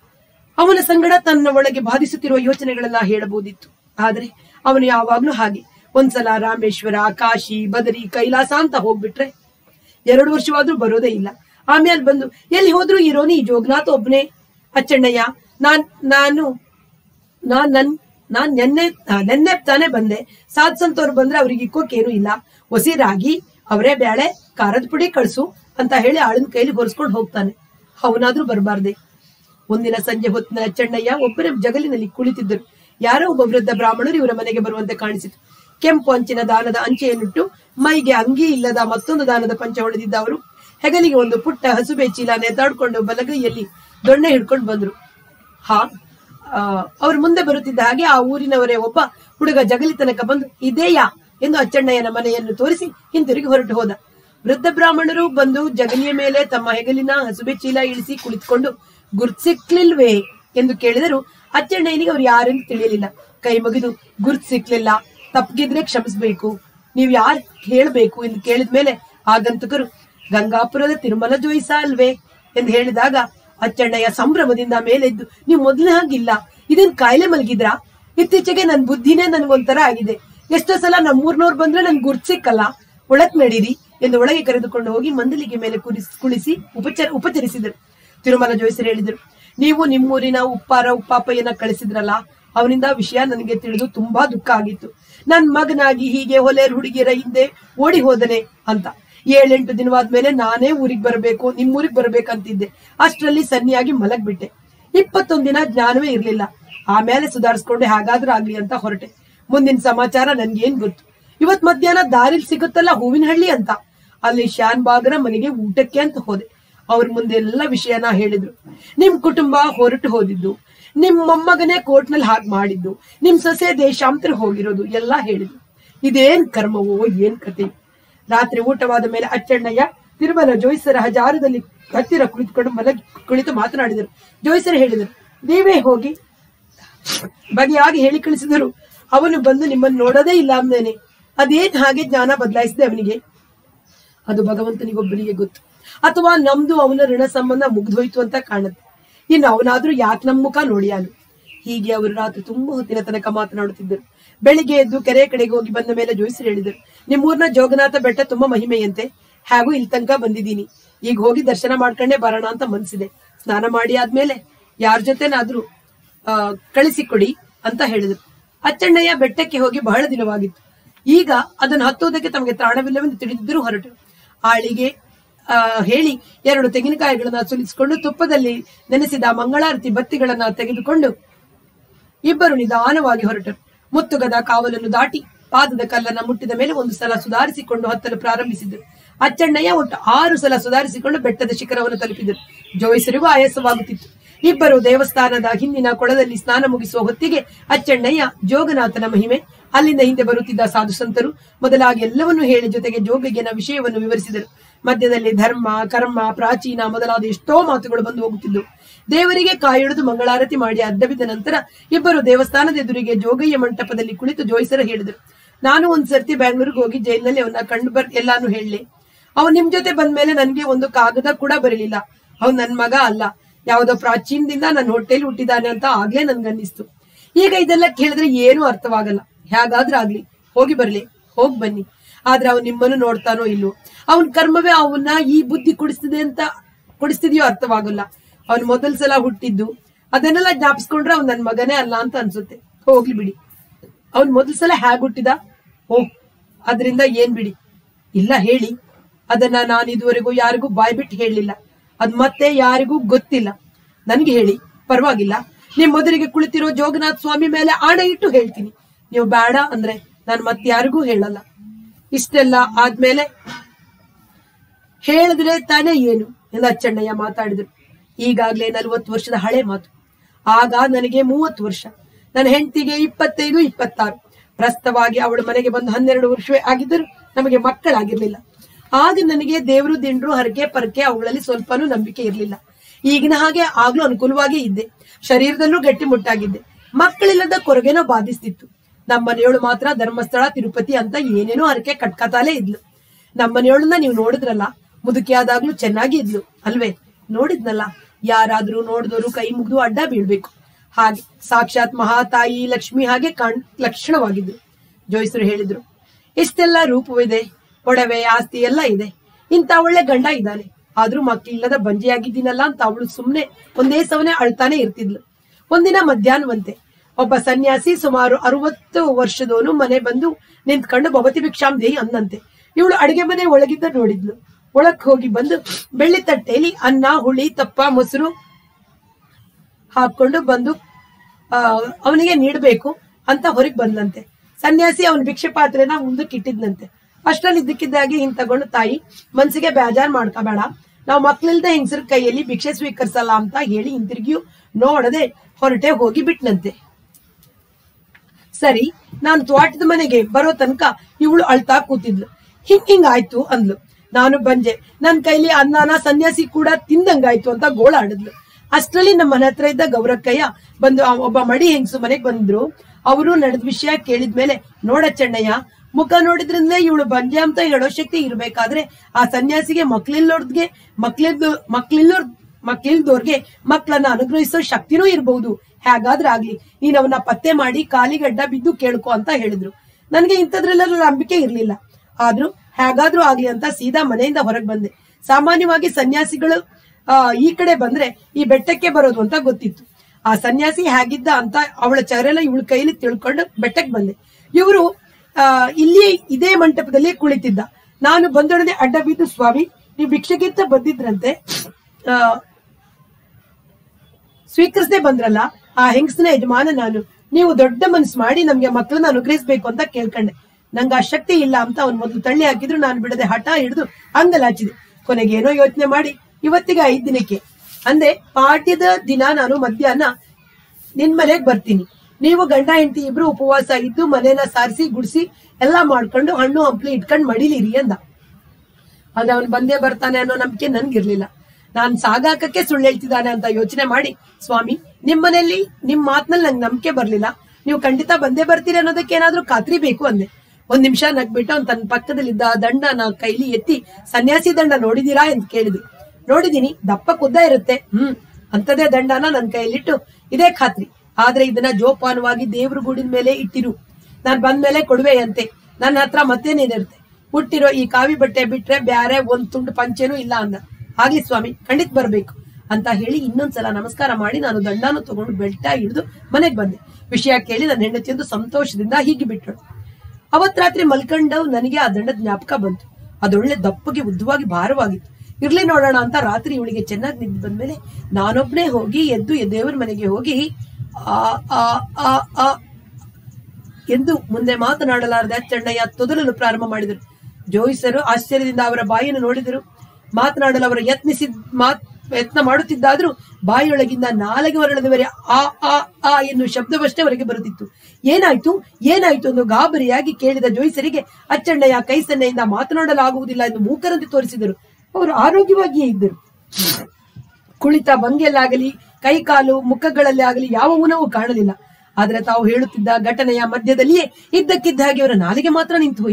ಅವನ ಸಂಗಡ ತನ್ನ ಒಳಗೆ ಬಾಧಿಸುತ್ತಿರುವ ಯೋಚನೆಗಳೆಲ್ಲ ಹೇಳಬಹುದಿತ್ತು ಆದ್ರೆ ಅವನು ಯಾವಾಗ್ಲೂ ಹಾಗೆ ಒಂದ್ಸಲ ರಾಮೇಶ್ವರ ಕಾಶಿ ಬದರಿ ಕೈಲಾಸ ಅಂತ ಹೋಗ್ಬಿಟ್ರೆ ಎರಡು ವರ್ಷವಾದ್ರೂ ಬರೋದೇ ಇಲ್ಲ ಆಮೇಲೆ ಬಂದು ಎಲ್ಲಿ ಹೋದ್ರು ಇರೋನು ಈ ಜೋಗನಾಥ್ ಒಬ್ನೇ ಅಚ್ಚಣ್ಣಯ್ಯ ನಾನ್ ನಾನು ನಾನ್ ನನ್ ನಾನ್ ನೆನ್ನೆ ಆ, ನೆನ್ನೆ ತಾನೇ ಬಂದೆ ಸಾದ್ ಸಂತವ್ರು ಬಂದ್ರೆ ಅವ್ರಿಗೆ ಇಕ್ಕೋಕೇನು ಇಲ್ಲ ಹೊಸಿ ರಾಗಿ ಅವರೇ ಬ್ಯಾಳೆ ಖಾರದ ಪುಡಿ ಕಳ್ಸು ಅಂತ ಹೇಳಿ ಆಳಿನ ಕೈಲಿ ಹೊರಿಸ್ಕೊಂಡು ಹೋಗ್ತಾನೆ ಅವನಾದ್ರೂ ಬರಬಾರ್ದೆ ಒಂದಿನ ಸಂಜೆ ಹೊತ್ತಿನ ಅಚ್ಚಣ್ಣಯ್ಯ ಒಬ್ಬರೇ ಜಗಲಿನಲ್ಲಿ ಕುಳಿತಿದ್ದರು ಯಾರೋ ಒಬ್ಬ ವೃದ್ಧ ಬ್ರಾಹ್ಮಣರು ಇವರ ಮನೆಗೆ ಬರುವಂತೆ ಕಾಣಿಸಿತು ಕೆಂಪು ಅಂಚಿನ ದಾನದ ಅಂಚೆಯನ್ನಿಟ್ಟು ಮೈಗೆ ಅಂಗಿ ಇಲ್ಲದ ಮತ್ತೊಂದು ದಾನದ ಪಂಚ ಹೊಡೆದಿದ್ದ ಅವರು ಹೆಗಲಿಗೆ ಒಂದು ಪುಟ್ಟ ಹಸುಬೆ ಚೀಲ ನೇತಾಡ್ಕೊಂಡು ಬಲಗೈಯಲ್ಲಿ ದೊಣ್ಣೆ ಹಿಡ್ಕೊಂಡು ಬಂದ್ರು ಹಾ ಆ, ಅವ್ರ ಮುಂದೆ ಬರುತ್ತಿದ್ದ ಹಾಗೆ ಆ ಊರಿನವರೇ ಒಬ್ಬ ಹುಡುಗ ಜಗಲಿ ತನಕ ಬಂದು ಇದೇಯಾ ಎಂದು ಅಚ್ಚಣ್ಣಯ್ಯನ ಮನೆಯನ್ನು ತೋರಿಸಿ ಹಿಂತಿರುಗಿ ಹೊರಟು ಹೋದ ವೃದ್ಧ ಬ್ರಾಹ್ಮಣರು ಬಂದು ಜಗಲಿಯ ಮೇಲೆ ತಮ್ಮ ಹೆಗಲಿನ ಹಸುಬೆ ಚೀಲ ಇಳಿಸಿ ಕುಳಿತುಕೊಂಡು ಗುರ್ತಿಕ್ಲಿಲ್ವೇ ಎಂದು ಕೇಳಿದರು ಅಚ್ಚಣ್ಣಯ್ಯನಿಗೆ ಅವ್ರು ಯಾರೆಂದು ತಿಳಿಯಲಿಲ್ಲ ಕೈ ಮುಗಿದು ಗುರ್ತ್ ಸಿಕ್ಲಿಲ್ಲ ತಪ್ಪಿಗಿದ್ರೆ ಕ್ಷಮಿಸ್ಬೇಕು ನೀವ್ ಯಾರ್ ಹೇಳ್ಬೇಕು ಎಂದು ಕೇಳಿದ ಮೇಲೆ ಆಗಂತಕರು ಗಂಗಾಪುರದ ತಿರುಮಲ ಜೋಯಿಸ ಅಲ್ವೇ ಎಂದು ಹೇಳಿದಾಗ ಅಚ್ಚಣ್ಣಯ್ಯ ಸಂಭ್ರಮದಿಂದ ಮೇಲೆದ್ದು ನೀವು ಮೊದಲನೇ ಹಾಗಿಲ್ಲ ಇದೇನ್ ಕಾಯಿಲೆ ಮಲಗಿದ್ರಾ ಇತ್ತೀಚೆಗೆ ನನ್ ಬುದ್ಧಿನೇ ನನ್ಗೊಂಥರ ಆಗಿದೆ ಎಷ್ಟೋ ಸಲ ನಮ್ಮೂರ್ನವ್ರು ಬಂದ್ರೆ ನನ್ ಗುರ್ತ್ ಸಿಕ್ಕಲ್ಲ ಒಳಕ್ ನಡೀರಿ ಎಂದು ಒಳಗೆ ಕರೆದುಕೊಂಡು ಹೋಗಿ ಮಂದಲಿಗೆ ಮೇಲೆ ಕುರಿಸ್ ಕುಳಿಸಿ ಉಪಚಾರ ಉಪಚರಿಸಿದರು ತಿರುಮಲ ಜೋಯಿಸರು ಹೇಳಿದರು ನೀವು ನಿಮ್ಮೂರಿನ ಉಪ್ಪಾರ ಉಪ್ಪಾಪಯ್ಯನ ಕಳಿಸಿದ್ರಲ್ಲ ಅವನಿಂದ ವಿಷಯ ನನಗೆ ತಿಳಿದು ತುಂಬಾ ದುಃಖ ಆಗಿತ್ತು ನನ್ ಮಗನಾಗಿ ಹೀಗೆ ಹೊಲೆರ್ ಹುಡುಗಿಯರ ಹಿಂದೆ ಓಡಿ ಹೋದನೆ ಅಂತ ಏಳೆಂಟು ದಿನವಾದ್ಮೇಲೆ ನಾನೇ ಊರಿಗೆ ಬರಬೇಕು ನಿಮ್ಮೂರಿಗೆ ಬರ್ಬೇಕಂತಿದ್ದೆ ಅಷ್ಟರಲ್ಲಿ ಸನ್ನಿಯಾಗಿ ಮಲಗ್ಬಿಟ್ಟೆ ಇಪ್ಪತ್ತೊಂದ್ ದಿನ ಜ್ಞಾನವೇ ಇರ್ಲಿಲ್ಲ ಆಮೇಲೆ ಸುಧಾರಿಸ್ಕೊಂಡೆ ಹಾಗಾದ್ರೂ ಆಗ್ಲಿ ಅಂತ ಹೊರಟೆ ಮುಂದಿನ ಸಮಾಚಾರ ನನ್ಗೇನ್ ಗೊತ್ತು ಇವತ್ ಮಧ್ಯಾಹ್ನ ದಾರಿಲ್ ಸಿಗುತ್ತಲ್ಲ ಹೂವಿನಹಳ್ಳಿ ಅಂತ ಅಲ್ಲಿ ಶಾನ್ ಬಾಗರ ಮನೆಗೆ ಊಟಕ್ಕೆ ಅಂತ ಹೋದೆ ಅವ್ರ ಮುಂದೆ ಎಲ್ಲ ವಿಷಯನ ಹೇಳಿದ್ರು ನಿಮ್ ಕುಟುಂಬ ಹೊರಟು ಹೋದಿದ್ದು ನಿಮ್ ಮೊಮ್ಮಗನೇ ಕೋರ್ಟ್ನಲ್ಲಿ ಹಾಗೆ ಮಾಡಿದ್ದು ನಿಮ್ ಸೊಸೆ ದೇಶಾಂತರ ಹೋಗಿರೋದು ಎಲ್ಲಾ ಹೇಳಿದ್ರು ಇದೇನ್ ಕರ್ಮವೋ ಏನ್ ಕತೆ ರಾತ್ರಿ ಊಟವಾದ ಮೇಲೆ ಅಚ್ಚಣ್ಣಯ್ಯ ತಿರುಮಲ ಜೋಯಿಸರ ಹಜಾರದಲ್ಲಿ ಹತ್ತಿರ ಕುಳಿತುಕೊಂಡು ಮಲಗಿ ಕುಳಿತು ಮಾತನಾಡಿದರು ಜೋಯಿಸರು ಹೇಳಿದರು ನೀವೇ ಹೋಗಿ ಬಗೆಯಾಗಿ ಹೇಳಿ ಕಳಿಸಿದರು ಅವನು ಬಂದು ನಿಮ್ಮನ್ನು ನೋಡೋದೇ ಇಲ್ಲ ಅಂದೇನೆ ಅದೇನ್ ಹಾಗೆ ಜ್ಞಾನ ಬದಲಾಯಿಸಿದೆ ಅವನಿಗೆ ಅದು ಭಗವಂತನಿಗೊಬ್ಬನಿಗೆ ಗೊತ್ತು ಅಥವಾ ನಮ್ದು ಅವನ ಋಣ ಸಂಬಂಧ ಮುಗ್ದೋಯ್ತು ಅಂತ ಕಾಣುತ್ತೆ ಇನ್ನು ಅವನಾದ್ರೂ ಯಾಕೆ ನಮ್ಮ ಮುಖ ನೋಡಿಯಾನು ಹೀಗೆ ಅವರು ರಾತ್ರಿ ತುಂಬಾ ಹೊತ್ತಿನ ತನಕ ಮಾತನಾಡುತ್ತಿದ್ದರು ಬೆಳಿಗ್ಗೆ ಎದ್ದು ಕೆರೆ ಕಡೆಗೆ ಹೋಗಿ ಬಂದ ಮೇಲೆ ಜೋಯಿಸರು ಹೇಳಿದರು ನಿಮ್ಮೂರ್ನ ಜೋಗನಾಥ ಬೆಟ್ಟ ತುಂಬಾ ಮಹಿಮೆಯಂತೆ ಹಾಗೂ ಇಲ್ಲಿ ತನಕ ಬಂದಿದ್ದೀನಿ ಈಗ ಹೋಗಿ ದರ್ಶನ ಮಾಡ್ಕೊಂಡೇ ಬರೋಣ ಅಂತ ಮನ್ಸಿದೆ ಸ್ನಾನ ಮಾಡಿ ಆದ್ಮೇಲೆ ಯಾರ ಜೊತೆನಾದ್ರೂ ಆ ಕಳಿಸಿಕೊಡಿ ಅಂತ ಹೇಳಿದರು ಅಚ್ಚಣ್ಣಯ್ಯ ಬೆಟ್ಟಕ್ಕೆ ಹೋಗಿ ಬಹಳ ದಿನವಾಗಿತ್ತು ಈಗ ಅದನ್ನು ಹತ್ತುವುದಕ್ಕೆ ತಮಗೆ ತ್ರಾಣವಿಲ್ಲವೆಂದು ತಿಳಿದಿದ್ದರೂ ಹೊರಟರು ಆಳಿಗೆ ಆ, ಹೇಳಿ ಎರಡು ತೆಂಗಿನಕಾಯಿಗಳನ್ನ ಸುಲಿಸಿಕೊಂಡು ತುಪ್ಪದಲ್ಲಿ ನೆನೆಸಿದ ಮಂಗಳಾರತಿ ಬತ್ತಿಗಳನ್ನ ತೆಗೆದುಕೊಂಡು ಇಬ್ಬರು ನಿಧಾನವಾಗಿ ಹೊರಟರು ಮುತ್ತುಗದ ಕಾವಲನ್ನು ದಾಟಿ ಪಾದದ ಕಲ್ಲನ್ನ ಮುಟ್ಟಿದ ಮೇಲೆ ಒಂದು ಸಲ ಸುಧಾರಿಸಿಕೊಂಡು ಹತ್ತಲು ಪ್ರಾರಂಭಿಸಿದರು ಅಚ್ಚಣ್ಣಯ್ಯ ಒಟ್ಟು ಆರು ಸಲ ಸುಧಾರಿಸಿಕೊಂಡು ಬೆಟ್ಟದ ಶಿಖರವನ್ನು ತಲುಪಿದರು ಜೋಯಿಸರಿಗೂ ಆಯಾಸವಾಗುತ್ತಿತ್ತು ಇಬ್ಬರು ದೇವಸ್ಥಾನದ ಹಿಂದಿನ ಕೊಳದಲ್ಲಿ ಸ್ನಾನ ಮುಗಿಸುವ ಹೊತ್ತಿಗೆ ಅಚ್ಚಣ್ಣಯ್ಯ ಜೋಗನಾಥನ ಮಹಿಮೆ ಅಲ್ಲಿಂದ ಹಿಂದೆ ಬರುತ್ತಿದ್ದ ಸಾಧು ಸಂತರು ಮೊದಲಾಗಿ ಎಲ್ಲವನ್ನೂ ಹೇಳಿ ಜೊತೆಗೆ ಜೋಗಿಗೆನ ವಿಷಯವನ್ನು ವಿವರಿಸಿದರು ಮಧ್ಯದಲ್ಲಿ ಧರ್ಮ ಕರ್ಮ ಪ್ರಾಚೀನ ಮೊದಲಾದ ಎಷ್ಟೋ ಮಾತುಗಳು ಬಂದು ಹೋಗುತ್ತಿದ್ದವು ದೇವರಿಗೆ ಕಾಯಿಡಿದು ಮಂಗಳಾರತಿ ಮಾಡಿ ಅಡ್ಡಬಿದ್ದ ನಂತರ ಇಬ್ಬರು ದೇವಸ್ಥಾನದ ಎದುರಿಗೆ ಜೋಗಯ್ಯ ಮಂಟಪದಲ್ಲಿ ಕುಳಿತು ಜೋಯಿಸರ ಹೇಳಿದರು ನಾನು ಒಂದ್ ಸರ್ತಿ ಬ್ಯಾಂಗ್ಳೂರಿಗೆ ಹೋಗಿ ಜೈಲಿನಲ್ಲಿ ಅವನ್ನ ಕಂಡು ಬರ್ ಎಲ್ಲಾನು ಹೇಳಲಿ ಅವನ್ ನಿಮ್ ಜೊತೆ ಬಂದ್ಮೇಲೆ ನನ್ಗೆ ಒಂದು ಕಾಗದ ಕೂಡ ಬರಲಿಲ್ಲ ಅವ್ನ್ ನನ್ ಮಗ ಅಲ್ಲ ಯಾವ್ದೋ ಪ್ರಾಚೀನದಿಂದ ನನ್ನ ಹೊಟ್ಟೆಲಿ ಹುಟ್ಟಿದಾನೆ ಅಂತ ಆಗ್ಲೇ ನನ್ಗನ್ನಿಸ್ತು ಈಗ ಇದೆಲ್ಲ ಕೇಳಿದ್ರೆ ಏನೂ ಅರ್ಥವಾಗಲ್ಲ ಹೇಗಾದ್ರೂ ಆಗ್ಲಿ ಹೋಗಿ ಬರ್ಲಿ ಹೋಗ್ ಬನ್ನಿ ಆದ್ರೆ ಅವ್ನ್ ನಿಮ್ಮನ್ನು ನೋಡ್ತಾನೋ ಇಲ್ವೋ ಅವನ್ ಕರ್ಮವೇ ಅವನ್ನ ಈ ಬುದ್ಧಿ ಕೊಡಿಸ್ತಿದೆ ಅಂತ ಕೊಡಿಸ್ತಿದ್ಯೋ ಅರ್ಥವಾಗಲ್ಲ ಅವ್ನ್ ಮೊದಲ್ ಸಲ ಹುಟ್ಟಿದ್ದು ಅದನ್ನೆಲ್ಲ ಜ್ಞಾಪಿಸ್ಕೊಂಡ್ರೆ ಅವ್ನ್ ನನ್ ಮಗನೇ ಅಲ್ಲ ಅಂತ ಅನ್ಸುತ್ತೆ ಹೋಗ್ಲಿ ಬಿಡಿ ಅವ್ನ್ ಮೊದಲ್ ಸಲ ಹೇಗ್ ಹುಟ್ಟಿದ ಓ ಅದರಿಂದ ಏನ್ ಬಿಡಿ ಇಲ್ಲ ಹೇಳಿ ಅದನ್ನ ನಾನು ಇದುವರೆಗೂ ಯಾರಿಗೂ ಬಾಯ್ಬಿಟ್ಟು ಹೇಳಲಿಲ್ಲ ಅದ್ ಮತ್ತೆ ಯಾರಿಗೂ ಗೊತ್ತಿಲ್ಲ ನನ್ಗೆ ಹೇಳಿ ಪರವಾಗಿಲ್ಲ ನಿಮ್ ಮೊದಲಿಗೆ ಕುಳಿತಿರೋ ಜೋಗನಾಥ್ ಸ್ವಾಮಿ ಮೇಲೆ ಆಣೆ ಇಟ್ಟು ಹೇಳ್ತೀನಿ ನೀವು ಬೇಡ ಅಂದ್ರೆ ನಾನು ಮತ್ತೆ ಯಾರಿಗೂ ಹೇಳಲ್ಲ ಇಷ್ಟೆಲ್ಲ ಆದ್ಮೇಲೆ ಹೇಳಿದ್ರೆ ತಾನೇ ಏನು ಎಂದು ಅಚ್ಚಣ್ಣಯ್ಯ ಮಾತಾಡಿದ್ರು ಈಗಾಗ್ಲೇ ನಲವತ್ತು ವರ್ಷದ ಹಳೆ ಮಾತು ಆಗ ನನಗೆ ಮೂವತ್ತು ವರ್ಷ ನನ್ನ ಹೆಂಡತಿಗೆ ಇಪ್ಪತ್ತೈದು ಇಪ್ಪತ್ತಾರು ಪ್ರಸ್ತವಾಗಿ ಅವಳ ಮನೆಗೆ ಬಂದು ಹನ್ನೆರಡು ವರ್ಷವೇ ಆಗಿದ್ದರು ನಮಗೆ ಮಕ್ಕಳಾಗಿರ್ಲಿಲ್ಲ ಆಗ ನನಗೆ ದೇವರು ದಿಂಡ್ರು ಹರಕೆ ಪರಕೆ ಅವುಗಳಲ್ಲಿ ಸ್ವಲ್ಪನೂ ನಂಬಿಕೆ ಇರಲಿಲ್ಲ ಈಗಿನ ಹಾಗೆ ಆಗ್ಲೂ ಅನುಕೂಲವಾಗಿ ಇದ್ದೆ ಶರೀರದಲ್ಲೂ ಗಟ್ಟಿಮುಟ್ಟಾಗಿದ್ದೆ ಮಕ್ಕಳಿಲ್ಲದ ಕೊರಗೇನೋ ಬಾಧಿಸ್ತಿತ್ತು ನಮ್ಮನೆಯವಳು ಮಾತ್ರ ಧರ್ಮಸ್ಥಳ ತಿರುಪತಿ ಅಂತ ಏನೇನೋ ಹರಕೆ ಕಟ್ಕತಾಲೇ ಇದ್ಲು ನಮ್ಮನೆಯವಳನ್ನ ನೀವು ನೋಡಿದ್ರಲ್ಲ ಮುದುಕಿಯಾದಾಗ್ಲೂ ಚೆನ್ನಾಗಿ ಇದ್ಲು ಅಲ್ವೇ ನೋಡಿದ್ನಲ್ಲ ಯಾರಾದ್ರೂ ನೋಡಿದವರು ಕೈ ಮುಗಿದು ಅಡ್ಡ ಬೀಳ್ಬೇಕು ಹಾಗೆ ಸಾಕ್ಷಾತ್ ಮಹಾತಾಯಿ ಲಕ್ಷ್ಮಿ ಹಾಗೆ ಕಾಣ್ ಲಕ್ಷಣವಾಗಿದ್ರು ಜೋಯಿಸರು ಹೇಳಿದ್ರು ಇಷ್ಟೆಲ್ಲ ರೂಪವಿದೆ ಒಡವೆ ಆಸ್ತಿ ಎಲ್ಲ ಇದೆ ಇಂತ ಒಳ್ಳೆ ಗಂಡ ಇದ್ದಾನೆ ಆದ್ರೂ ಮಕ್ಕಳಿಲ್ಲದ ಬಂಜೆಯಾಗಿದ್ದೀನಲ್ಲ ಅಂತ ಅವಳು ಸುಮ್ನೆ ಒಂದೇ ಸವನೆ ಅಳ್ತಾನೆ ಇರ್ತಿದ್ಲು ಒಂದಿನ ಮಧ್ಯಾಹ್ನವಂತೆ ಒಬ್ಬ ಸನ್ಯಾಸಿ ಸುಮಾರು ಅರವತ್ತು ವರ್ಷದವನು ಮನೆ ಬಂದು ನಿಂತ್ಕೊಂಡು ಭವತಿ ಭಿಕ್ಷಾಂ ದೇಹಿ ಅಂದಂತೆ ಇವಳು ಅಡಿಗೆ ಮನೆ ಒಳಗಿದ್ದ ನೋಡಿದ್ಲು ಒಳಕ್ ಹೋಗಿ ಬಂದು ಬೆಳ್ಳಿ ತಟ್ಟೆಯಲ್ಲಿ ಅನ್ನ ಹುಳಿ ತಪ್ಪ ಮೊಸರು ಹಾಕೊಂಡು ಬಂದು ಆ, ಅವನಿಗೆ ನೀಡಬೇಕು ಅಂತ ಹೊರಗೆ ಬಂದಂತೆ ಸನ್ಯಾಸಿ ಅವನ ಭಿಕ್ಷೆ ಪಾತ್ರೆನ ಮುಂದಕ್ಕೆ ಇಟ್ಟಿದ್ನಂತೆ ಅಷ್ಟ್ರಲ್ಲಿ ಇದ್ದಕ್ಕಿದ್ದಾಗೆ ಹಿಂಗ್ ತಗೊಂಡು ತಾಯಿ ಮನ್ಸಿಗೆ ಬೇಜಾರ್ ಮಾಡ್ಕೋಬೇಡ ನಾವು ಮಕ್ಳಿಲ್ದ ಹೆಂಗಸರ ಕೈಯಲ್ಲಿ ಭಿಕ್ಷೆ ಸ್ವೀಕರಿಸಲ್ಲ ಅಂತ ಹೇಳಿ ಹಿಂತಿರುಗಿಯೂ ನೋಡದೆ ಹೊರಟೆ ಹೋಗಿ ಬಿಟ್ನಂತೆ ಸರಿ ನಾನು ತ್ವಾಟದ ಮನೆಗೆ ಬರೋ ತನಕ ಇವಳು ಅಳ್ತಾ ಕೂತಿದ್ಲು ಹಿಂಗ್ ಹಿಂಗ್ ಆಯ್ತು ಅಂದ್ಲು ನಾನು ಬಂಜೆ ನನ್ ಕೈಲಿ ಅನ್ನನ ಸನ್ಯಾಸಿ ಕೂಡ ತಿಂದಂಗಾಯ್ತು ಅಂತ ಗೋಳಾಡಿದ್ಲು ಅಷ್ಟ್ರಲ್ಲಿ ನಮ್ಮ ಮನೆ ಹತ್ರ ಇದ್ದ ಗೌರಕ್ಕಯ್ಯ ಬಂದು ಆ ಒಬ್ಬ ಮಡಿ ಹೆಂಗಸು ಮನೆಗ್ ಬಂದ್ರು ಅವರು ನಡೆದ ವಿಷಯ ಕೇಳಿದ್ಮೇಲೆ ನೋಡ ಚೆನ್ನಯ್ಯ ಮುಖ ನೋಡಿದ್ರಿಂದ ಇವಳು ಬಂಜೆ ಅಂತ ಹೇಳೋ ಶಕ್ತಿ ಇರ್ಬೇಕಾದ್ರೆ ಆ ಸನ್ಯಾಸಿಗೆ ಮಕ್ಳಿಲ್ಲೋರ್ಗೆ ಮಕ್ಳಿಲ್ದ ಮಕ್ಳಿಲ್ಲೋರ್ ಮಕ್ಳಿಲ್ದೋರ್ಗೆ ಮಕ್ಕಳನ್ನ ಅನುಗ್ರಹಿಸೋ ಶಕ್ತಿನೂ ಇರಬಹುದು ಹೇಗಾದ್ರೂ ಆಗ್ಲಿ ನೀನ್ ಅವನ್ನ ಪತ್ತೆ ಮಾಡಿ ಕಾಲಿಗಡ್ಡ ಬಿದ್ದು ಕೇಳ್ಕೊ ಅಂತ ಹೇಳಿದ್ರು ನನಗೆ ಇಂಥದ್ರೆಲ್ಲ ನಂಬಿಕೆ ಇರ್ಲಿಲ್ಲ ಆದ್ರೂ ಹೇಗಾದ್ರೂ ಆಗ್ಲಿ ಅಂತ ಸೀದಾ ಮನೆಯಿಂದ ಹೊರಗೆ ಬಂದೆ ಸಾಮಾನ್ಯವಾಗಿ ಸನ್ಯಾಸಿಗಳು ಆ ಈ ಕಡೆ ಬಂದ್ರೆ ಈ ಬೆಟ್ಟಕ್ಕೆ ಬರೋದು ಅಂತ ಗೊತ್ತಿತ್ತು ಆ ಸನ್ಯಾಸಿ ಹೇಗಿದ್ದ ಅಂತ ಅವಳ ಚರೆಲ್ಲ ಇವಳ ಕೈಲಿ ತಿಳ್ಕೊಂಡು ಬೆಟ್ಟಕ್ಕೆ ಬಂದೆ ಇವರು ಆ ಇಲ್ಲಿ ಇದೇ ಮಂಟಪದಲ್ಲಿ ಕುಳಿತಿದ್ದ ನಾನು ಬಂದೊಡನೆ ಅಡ್ಡ ಬಿದ್ದು ಸ್ವಾಮಿ ನೀವು ಭಿಕ್ಷೆಗಿಂತ ಬಂದಿದ್ರಂತೆ ಆ ಸ್ವೀಕರಿಸದೆ ಬಂದ್ರಲ್ಲ ಆ ಹೆಂಗಸನ ಯಜಮಾನ ನಾನು ನೀವು ದೊಡ್ಡ ಮನಸ್ಸು ಮಾಡಿ ನಮ್ಗೆ ಮಕ್ಕಳನ್ನ ಅನುಗ್ರಹಿಸಬೇಕು ಅಂತ ಕೇಳ್ಕೊಂಡೆ ನಂಗೆ ಆ ಶಕ್ತಿ ಇಲ್ಲ ಅಂತ ಅವ್ನ್ ಮೊದಲು ತಳ್ಳಿ ಹಾಕಿದ್ರು ನಾನು ಬಿಡದೆ ಹಠ ಹಿಡಿದು ಅಂಗಲಾಚಿದೆ ಕೊನೆಗೆ ಏನೋ ಯೋಚನೆ ಮಾಡಿ ಇವತ್ತಿಗೆ ಐದ್ ದಿನಕ್ಕೆ ಅಂದ್ರೆ ಪಾಠ್ಯದ ದಿನ ನಾನು ಮಧ್ಯಾಹ್ನ ನಿನ್ ಮನೆಗ್ ಬರ್ತೀನಿ ನೀವು ಗಂಡ ಹೆಂಡತಿ ಇಬ್ರು ಉಪವಾಸ ಇದ್ದು ಮನೇನ ಸಾರಿಸಿ ಗುಡಿಸಿ ಎಲ್ಲಾ ಮಾಡ್ಕೊಂಡು ಹಣ್ಣು ಹಂಪ್ಲಿ ಇಟ್ಕೊಂಡ್ ಮಡಿಲಿರಿ ಅಂದ ಆದ್ರೆ ಅವನು ಬಂದೇ ಬರ್ತಾನೆ ಅನ್ನೋ ನಂಬಿಕೆ ನನ್ಗಿರ್ಲಿಲ್ಲ ನಾನ್ ಸಾಗಾಕಕ್ಕೆ ಸುಳ್ಳು ಹೇಳ್ತಿದ್ದಾನೆ ಅಂತ ಯೋಚನೆ ಮಾಡಿ ಸ್ವಾಮಿ ನಿಮ್ ಮನೆಯಲ್ಲಿ ನಿಮ್ ಮಾತ್ನಲ್ಲಿ ನಂಗೆ ನಂಬಿಕೆ ಬರ್ಲಿಲ್ಲ ನೀವು ಖಂಡಿತ ಬಂದೇ ಬರ್ತೀರಿ ಅನ್ನೋದಕ್ಕೆ ಏನಾದ್ರೂ ಖಾತ್ರಿ ಬೇಕು ಅಂದೆ ಒಂದ್ ನಿಮಿಷ ನಗ್ಬಿಟ್ಟು ಅವ್ನ್ ತನ್ನ ಪಕ್ಕದಲ್ಲಿದ್ದ ಆ ದಂಡನ ಕೈಲಿ ಎತ್ತಿ ಸನ್ಯಾಸಿ ದಂಡ ನೋಡಿದೀರಾ ಅಂತ ಕೇಳಿದ್ರು ನೋಡಿದೀನಿ ದಪ್ಪ ಕುದ್ದ ಇರುತ್ತೆ ಹ್ಮ್ ಅಂತದೇ ದಂಡನ ನನ್ ಕೈಯಲ್ಲಿಟ್ಟು ಇದೇ ಖಾತ್ರಿ ಆದ್ರೆ ಇದನ್ನ ಜೋಪಾನವಾಗಿ ದೇವ್ರ ಗೂಡಿನ ಮೇಲೆ ಇಟ್ಟಿರು ನಾನ್ ಬಂದ್ಮೇಲೆ ಕೊಡುವೆಯಂತೆ ನನ್ನ ಹತ್ರ ಮತ್ತೇನೇನಿರುತ್ತೆ ಹುಟ್ಟಿರೋ ಈ ಕಾವಿ ಬಟ್ಟೆ ಬಿಟ್ರೆ ಬ್ಯಾರೆ ಒಂದ್ ತುಂಡು ಪಂಚೆನೂ ಇಲ್ಲ ಅಂದ ಆಗ್ಲಿ ಸ್ವಾಮಿ ಖಂಡಿತ ಬರ್ಬೇಕು ಅಂತ ಹೇಳಿ ಇನ್ನೊಂದ್ಸಲ ನಮಸ್ಕಾರ ಮಾಡಿ ನಾನು ದಂಡಾನು ತಗೊಂಡು ಬೆಲ್ಟ ಹಿಡಿದು ಮನೆಗ್ ಬಂದೆ ವಿಷಯ ಕೇಳಿ ನನ್ನ ಹೆಂಡತಿಯೊಂದು ಸಂತೋಷದಿಂದ ಹೀಗೆ ಬಿಟ್ಟಳು ಅವತ್ ರಾತ್ರಿ ಮಲ್ಕೊಂಡವ್ ನನಗೆ ಆ ದಂಡದ ಜ್ಞಾಪಕ ಬಂತು ಅದೊಳ್ಳೆ ದಪ್ಪಗೆ ಉದ್ದವಾಗಿ ಭಾರವಾಗಿತ್ತು ಇರ್ಲಿ ನೋಡೋಣ ಅಂತ ರಾತ್ರಿ ಇವಳಿಗೆ ಚೆನ್ನಾಗಿ ನಿದ್ದೆ ಬಂದ್ಮೇಲೆ ನಾನೊಬ್ನೇ ಹೋಗಿ ಎದ್ದು ದೇವರ ಮನೆಗೆ ಹೋಗಿ ಆ ಆ ಆ ಆ ಎಂದು ಮುಂದೆ ಮಾತನಾಡಲಾರದೆ ಅಚ್ಚಣ್ಣಯ್ಯ ತೊದಲಲು ಪ್ರಾರಂಭ ಮಾಡಿದರು ಜೋಯಿಸರು ಆಶ್ಚರ್ಯದಿಂದ ಅವರ ಬಾಯಿಯನ್ನು ನೋಡಿದರು ಮಾತನಾಡಲು ಅವರು ಯತ್ನಿಸಿದ್ ಮಾತ್ ಯತ್ನ ಮಾಡುತ್ತಿದ್ದಾದ್ರೂ ಬಾಯಿಯೊಳಗಿಂದ ನಾಲಗೆ ಹೊರಳದವರೆ ಆ ಆ ಆ ಎನ್ನುವ ಶಬ್ದವಷ್ಟೇ ಹೊರಗೆ ಬರುತ್ತಿತ್ತು ಏನಾಯ್ತು ಏನಾಯ್ತು ಎಂದು ಗಾಬರಿಯಾಗಿ ಕೇಳಿದ ಜೋಯಿಸರಿಗೆ ಅಚ್ಚಣ್ಣಯ್ಯ ಕೈ ಸನ್ನೆಯಿಂದ ಮಾತನಾಡಲಾಗುವುದಿಲ್ಲ ಎಂದು ಮೂಕರಂತೆ ತೋರಿಸಿದರು ಅವರು ಆರೋಗ್ಯವಾಗಿಯೇ ಇದ್ದರು ಕುಳಿತ ಭಂಗಿಯಲ್ಲಾಗಲಿ ಕೈ ಕಾಲು ಮುಖಗಳಲ್ಲಿ ಆಗಲಿ ಯಾವ ಮುನವೂ ಕಾಣಲಿಲ್ಲ ಆದರೆ ತಾವು ಹೇಳುತ್ತಿದ್ದ ಘಟನೆಯ ಮಧ್ಯದಲ್ಲಿಯೇ ಇದ್ದಕ್ಕಿದ್ದ ಹಾಗೆ ಅವರ ನಾಲಿಗೆ ಮಾತ್ರ ನಿಂತು ಹೋಯಿತು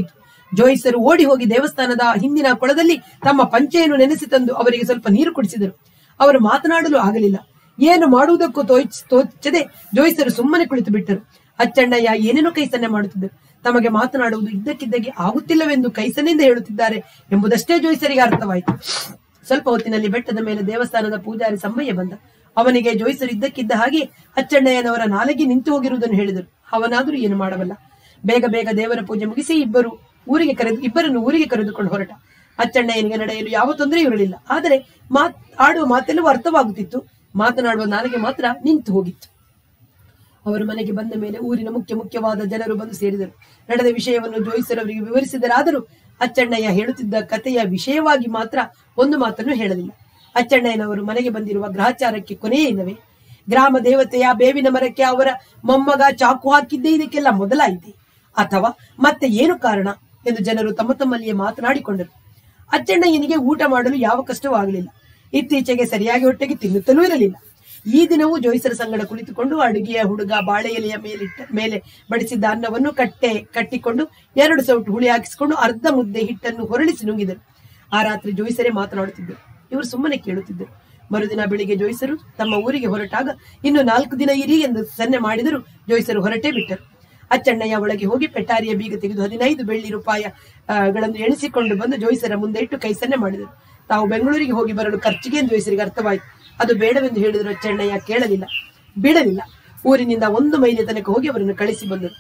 ಜೋಯಿಸರು ಓಡಿ ಹೋಗಿ ದೇವಸ್ಥಾನದ ಹಿಂದಿನ ಕೊಳದಲ್ಲಿ ತಮ್ಮ ಪಂಚೆಯನ್ನು ನೆನೆಸಿ ತಂದು ಅವರಿಗೆ ಸ್ವಲ್ಪ ನೀರು ಕುಡಿಸಿದರು ಅವರು ಮಾತನಾಡಲು ಆಗಲಿಲ್ಲ ಏನು ಮಾಡುವುದಕ್ಕೂ ತೋಚ್ ತೋಚದೆ ಜೋಯಿಸರು ಸುಮ್ಮನೆ ಕುಳಿತು ಬಿಟ್ಟರು ಅಚ್ಚಣ್ಣಯ್ಯ ಏನೇನೋ ಕೈಸನ್ನೆ ಮಾಡುತ್ತಿದ್ದರು ತಮಗೆ ಮಾತನಾಡುವುದು ಇದ್ದಕ್ಕಿದ್ದಾಗೆ ಆಗುತ್ತಿಲ್ಲವೆಂದು ಕೈಸನ್ನೆಯಿಂದ ಹೇಳುತ್ತಿದ್ದಾರೆ ಎಂಬುದಷ್ಟೇ ಜೋಯಿಸರಿಗೆ ಅರ್ಥವಾಯಿತು ಸ್ವಲ್ಪ ಹೊತ್ತಿನಲ್ಲಿ ಬೆಟ್ಟದ ಮೇಲೆ ದೇವಸ್ಥಾನದ ಪೂಜಾರಿ ಸಮ್ಮಯ್ಯ ಬಂದ ಅವನಿಗೆ ಜೋಯಿಸರು ಇದ್ದಕ್ಕಿದ್ದ ಹಾಗೆ ಅಚ್ಚಣ್ಣಯ್ಯನವರ ನಾಲಿಗೆ ನಿಂತು ಹೋಗಿರುವುದನ್ನು ಹೇಳಿದರು ಅವನಾದರೂ ಏನು ಮಾಡಬಲ್ಲ ಬೇಗ ಬೇಗ ದೇವರ ಪೂಜೆ ಮುಗಿಸಿ ಇಬ್ಬರು ಊರಿಗೆ ಕರೆದು ಇಬ್ಬರನ್ನು ಊರಿಗೆ ಕರೆದುಕೊಂಡು ಹೊರಟ ಅಚ್ಚಣ್ಣಯ್ಯನಿಗೆ ನಡೆಯಲು ಯಾವ ತೊಂದರೆ ಇರಲಿಲ್ಲ ಆದರೆ ಮಾತ್ ಆಡುವ ಮಾತೆಲ್ಲವೂ ಅರ್ಥವಾಗುತ್ತಿತ್ತು ಮಾತನಾಡುವ ನಾಲಿಗೆ ಮಾತ್ರ ನಿಂತು ಹೋಗಿತ್ತು ಅವರು ಮನೆಗೆ ಬಂದ ಮೇಲೆ ಊರಿನ ಮುಖ್ಯ ಮುಖ್ಯವಾದ ಜನರು ಬಂದು ಸೇರಿದರು ನಡೆದ ವಿಷಯವನ್ನು ಜೋಯಿಸರವರಿಗೆ ವಿವರಿಸಿದರಾದರೂ ಅಚ್ಚಣ್ಣಯ್ಯ ಹೇಳುತ್ತಿದ್ದ ಕಥೆಯ ವಿಷಯವಾಗಿ ಮಾತ್ರ ಒಂದು ಮಾತನ್ನು ಹೇಳಲಿಲ್ಲ ಅಚ್ಚಣ್ಣಯ್ಯನವರು ಮನೆಗೆ ಬಂದಿರುವ ಗ್ರಹಚಾರಕ್ಕೆ ಕೊನೆಯೇ ಇಲ್ಲವೇ ಗ್ರಾಮ ದೇವತೆಯ ಬೇವಿನ ಮರಕ್ಕೆ ಅವರ ಮೊಮ್ಮಗ ಚಾಕು ಹಾಕಿದ್ದೇ ಇದಕ್ಕೆಲ್ಲ ಮೊದಲಾಯಿತೆ ಅಥವಾ ಮತ್ತೆ ಏನು ಕಾರಣ ಎಂದು ಜನರು ತಮ್ಮ ತಮ್ಮಲ್ಲಿಯೇ ಮಾತನಾಡಿಕೊಂಡರು ಅಚ್ಚಣ್ಣಯ್ಯನಿಗೆ ಊಟ ಮಾಡಲು ಯಾವ ಕಷ್ಟವೂ ಆಗಲಿಲ್ಲ ಇತ್ತೀಚೆಗೆ ಸರಿಯಾಗಿ ಹೊಟ್ಟೆಗೆ ತಿನ್ನುತ್ತಲೂ ಇರಲಿಲ್ಲ ಈ ದಿನವೂ ಜೋಯಿಸರ ಸಂಗಡ ಕುಳಿತುಕೊಂಡು ಅಡುಗೆಯ ಹುಡುಗ ಬಾಳೆ ಎಲೆಯ ಮೇಲಿಟ್ಟ ಮೇಲೆ ಬಡಿಸಿದ್ದ ಅನ್ನವನ್ನು ಕಟ್ಟೆ ಕಟ್ಟಿಕೊಂಡು ಎರಡು ಸೌಟು ಹುಳಿ ಹಾಕಿಸಿಕೊಂಡು ಅರ್ಧ ಮುದ್ದೆ ಹಿಟ್ಟನ್ನು ಹೊರಳಿಸಿ ನುಂಗಿದರು ಆ ರಾತ್ರಿ ಜೋಯಿಸರೇ ಮಾತನಾಡುತ್ತಿದ್ದರು ಇವರು ಸುಮ್ಮನೆ ಕೇಳುತ್ತಿದ್ದರು ಮರುದಿನ ಬೆಳಿಗ್ಗೆ ಜೋಯಿಸರು ತಮ್ಮ ಊರಿಗೆ ಹೊರಟಾಗ ಇನ್ನು ನಾಲ್ಕು ದಿನ ಇರಿ ಎಂದು ಸನ್ನೆ ಮಾಡಿದರು ಜೋಯಿಸರು ಹೊರಟೇ ಬಿಟ್ಟರು ಅಚ್ಚಣ್ಣಯ್ಯ ಒಳಗೆ ಹೋಗಿ ಪೆಟಾರಿಯ ಬೀಗ ತೆಗೆದು ಹದಿನೈದು ಬೆಳ್ಳಿ ರೂಪಾಯ ಆ, ಗಳನ್ನು ಎಣಿಸಿಕೊಂಡು ಬಂದು ಜೋಯಿಸರ ಮುಂದೆ ಇಟ್ಟು ಕೈ ಸನ್ನೆ ಮಾಡಿದರು ತಾವು ಬೆಂಗಳೂರಿಗೆ ಹೋಗಿ ಬರಲು ಖರ್ಚಿಗೆ ಎಂದು ಜೋಯಿಸರಿಗೆ ಅರ್ಥವಾಯಿತು ಅದು ಬೇಡವೆಂದು ಹೇಳಿದರು ಅಚ್ಚಣ್ಣಯ್ಯ ಕೇಳಲಿಲ್ಲ ಬಿಡಲಿಲ್ಲ ಊರಿನಿಂದ ಒಂದು ಮೈಲಿ ತನಕ ಹೋಗಿ ಅವರನ್ನು ಕಳಿಸಿ ಬಂದರು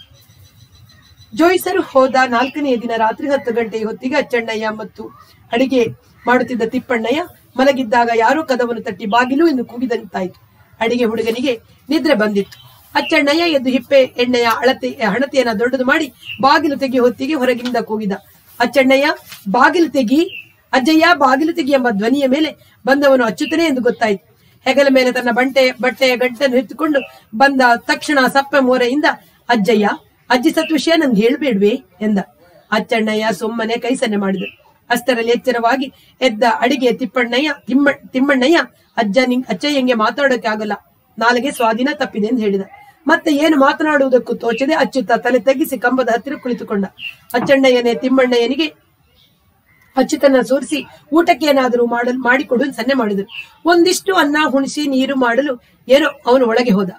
ಜೋಯಿಸರು ಹೋದ ನಾಲ್ಕನೆಯ ದಿನ ರಾತ್ರಿ ಹತ್ತು ಗಂಟೆಯ ಹೊತ್ತಿಗೆ ಅಚ್ಚಣ್ಣಯ್ಯ ಮತ್ತು ಅಡಿಗೆ ಮಾಡುತ್ತಿದ್ದ ತಿಪ್ಪಣ್ಣಯ್ಯ ಮಲಗಿದ್ದಾಗ ಯಾರೋ ಕದವನ್ನು ತಟ್ಟಿ ಬಾಗಿಲು ಎಂದು ಕೂಗಿದಂತಾಯಿತು ಅಡಿಗೆ ಹುಡುಗನಿಗೆ ನಿದ್ರೆ ಬಂದಿತ್ತು ಅಚ್ಚಣ್ಣಯ್ಯ ಎದ್ದು ಹಿಪ್ಪೆ ಎಣ್ಣೆಯ ಅಳತೆ ಹಣತೆಯನ್ನ ದೊಡ್ಡದು ಮಾಡಿ ಬಾಗಿಲು ತೆಗಿ ಹೊತ್ತಿಗೆ ಹೊರಗಿನಿಂದ ಕೂಗಿದ ಅಚ್ಚಣ್ಣಯ್ಯ ಬಾಗಿಲು ತೆಗಿ ಅಜ್ಜಯ್ಯ ಬಾಗಿಲು ತೆಗಿ ಎಂಬ ಧ್ವನಿಯ ಮೇಲೆ ಬಂದವನು ಅಚ್ಚುತನೇ ಎಂದು ಗೊತ್ತಾಯಿತು ಹೆಗಲ ಮೇಲೆ ತನ್ನ ಬಂಟೆ ಬಟ್ಟೆಯ ಗಂಟನ್ನು ಎತ್ತುಕೊಂಡು ಬಂದ ತಕ್ಷಣ ಸಪ್ಪೆ ಮೋರೆಯಿಂದ ಅಜ್ಜಯ್ಯ ಅಜ್ಜಿ ಸತ್ ವಿಷಯ ನನ್ಗೆ ಹೇಳ್ಬೇಡ್ವೆ ಎಂದ ಅಚ್ಚಣ್ಣಯ್ಯ ಸುಮ್ಮನೆ ಕೈ ಸನ್ನೆ ಮಾಡಿದರು ಅಷ್ಟರಲ್ಲಿ ಎಚ್ಚರವಾಗಿ ಎದ್ದ ಅಡಿಗೆ ತಿಪ್ಪಣ್ಣಯ್ಯ ತಿಮ್ಮ ತಿಮ್ಮಣ್ಣಯ್ಯ ಅಜ್ಜ ನಿಂಗ್ ಅಚ್ಚಯ್ಯಂಗೆ ಮಾತಾಡೋಕೆ ಆಗಲ್ಲ ನಾಳೆಗೆ ಸ್ವಾಧೀನ ತಪ್ಪಿದೆ ಎಂದು ಹೇಳಿದ ಮತ್ತೆ ಏನು ಮಾತನಾಡುವುದಕ್ಕೂ ತೋಚದೆ ಅಚ್ಚುತ್ತ ತಲೆ ತಗ್ಗಿಸಿ ಕಂಬದ ಹತ್ತಿರ ಕುಳಿತುಕೊಂಡ ಅಚ್ಚಣ್ಣಯ್ಯನೇ ತಿಮ್ಮಣ್ಣಯ್ಯನಿಗೆ ಅಚ್ಯುತನ ಸೋರಿಸಿ ಊಟಕ್ಕೆ ಏನಾದರೂ ಮಾಡಲು ಮಾಡಿಕೊಡು ಅಂತ ಸನ್ನೆ ಮಾಡಿದರು ಒಂದಿಷ್ಟು ಅನ್ನ ಹುಣಿಸಿ ನೀರು ಮಾಡಲು ಏನೋ ಅವನು ಒಳಗೆ ಹೋದ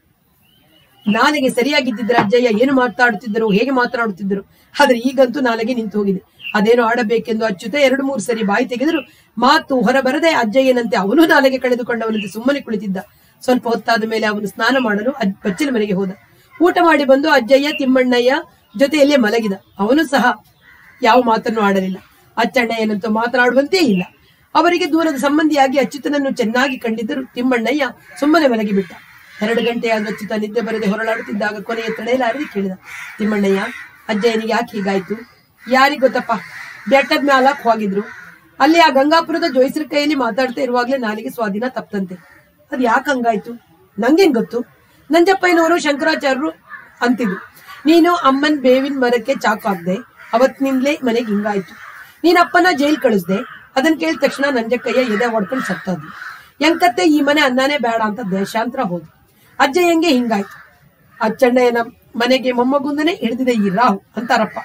ನಾಲೆಗೆ ಸರಿಯಾಗಿದ್ದಿದ್ರೆ ಅಜ್ಜಯ್ಯ ಏನು ಮಾತಾಡುತ್ತಿದ್ದರು ಹೇಗೆ ಮಾತನಾಡುತ್ತಿದ್ದರು ಆದ್ರೆ ಈಗಂತೂ ನಾಲೆಗೆ ನಿಂತು ಹೋಗಿದೆ ಅದೇನೋ ಆಡಬೇಕೆಂದು ಅಚ್ಯುತ ಎರಡು ಮೂರು ಸರಿ ಬಾಯಿ ತೆಗೆದರು ಮಾತು ಹೊರಬರದೆ ಅಜ್ಜಯ್ಯನಂತೆ ಅವನು ನಾಲೆಗೆ ಕಳೆದುಕೊಂಡವನಂತೆ ಸುಮ್ಮನೆ ಕುಳಿತಿದ್ದ ಸ್ವಲ್ಪ ಹೊತ್ತಾದ ಮೇಲೆ ಅವನು ಸ್ನಾನ ಮಾಡಲು ಅಜ್- ಬಚ್ಚಲ ಮನೆಗೆ ಹೋದ ಊಟ ಮಾಡಿ ಬಂದು ಅಜ್ಜಯ್ಯ ತಿಮ್ಮಣ್ಣಯ್ಯ ಜೊತೆಯಲ್ಲೇ ಮಲಗಿದ ಅವನು ಸಹ ಯಾವ ಮಾತನ್ನು ಆಡಲಿಲ್ಲ ಅಚ್ಚಣ್ಣಯ್ಯನಂತೂ ಮಾತನಾಡುವಂತೆ ಇಲ್ಲ ಅವರಿಗೆ ದೂರದ ಸಂಬಂಧಿಯಾಗಿ ಅಚ್ಯುತನನ್ನು ಚೆನ್ನಾಗಿ ಕಂಡಿದ್ದರು ತಿಮ್ಮಣ್ಣಯ್ಯ ಸುಮ್ಮನೆ ಮಲಗಿಬಿಟ್ಟ ಎರಡು ಗಂಟೆಯಾದ ಅಚ್ಯುತ ನಿದ್ದೆ ಬರದೆ ಹೊರಳಾಡುತ್ತಿದ್ದಾಗ ಕೊನೆಯ ತಡೆಯಲಾರದೆ ಕೇಳಿದ ತಿಮ್ಮಣ್ಣಯ್ಯ ಅಜ್ಜಯ್ಯನಿಗೆ ಯಾಕೆ ಹೀಗಾಯ್ತು ಯಾರಿಗ್ ಗೊತ್ತಪ್ಪ ಬೆಟ್ಟದ ಮ್ಯಾಲಕ್ ಹೋಗಿದ್ರು ಅಲ್ಲಿ ಆ ಗಂಗಾಪುರದ ಜೋಯಿಸ್ರ ಕೈಯಲ್ಲಿ ಮಾತಾಡ್ತಾ ಇರುವಾಗ್ಲೇ ನಾಲಿಗೆ ಸ್ವಾಧೀನ ತಪ್ಪದಂತೆ ಅದ್ ಯಾಕೆ ಹಂಗಾಯ್ತು ನಂಗೇನ್ ಗೊತ್ತು ನಂಜಪ್ಪಯ್ಯನವರು ಶಂಕರಾಚಾರ್ಯರು ಅಂತಿದ್ರು ನೀನು ಅಮ್ಮನ್ ಬೇವಿನ ಮರಕ್ಕೆ ಚಾಕು ಹಾಕ್ದೆ ಅವತ್ತಿನಿಂದಲೇ ಮನೆಗೆ ಹಿಂಗಾಯ್ತು ನೀನ್ ಅಪ್ಪನ ಜೈಲ್ ಕಳಿಸ್ದೆ ಅದನ್ ಕೇಳಿದ ತಕ್ಷಣ ನಂಜಕ್ಕಯ್ಯ ಎದೆ ಹೊಡ್ಕೊಂಡು ಸತ್ತದ್ದು ಎಂಕತ್ತೆ ಈ ಮನೆ ಅನ್ನನೇ ಬೇಡ ಅಂತ ದೇಶಾಂತರ ಹೋದ್ ಅಜ್ಜಯ್ಯಂಗೆ ಹಿಂಗಾಯ್ತು ಅಚ್ಚಣ್ಣಯ್ಯನ ಮನೆಗೆ ಮೊಮ್ಮಗುಂದನೆ ಹಿಡಿದಿದೆ ಈ ರಾಹು ಅಂತಾರಪ್ಪ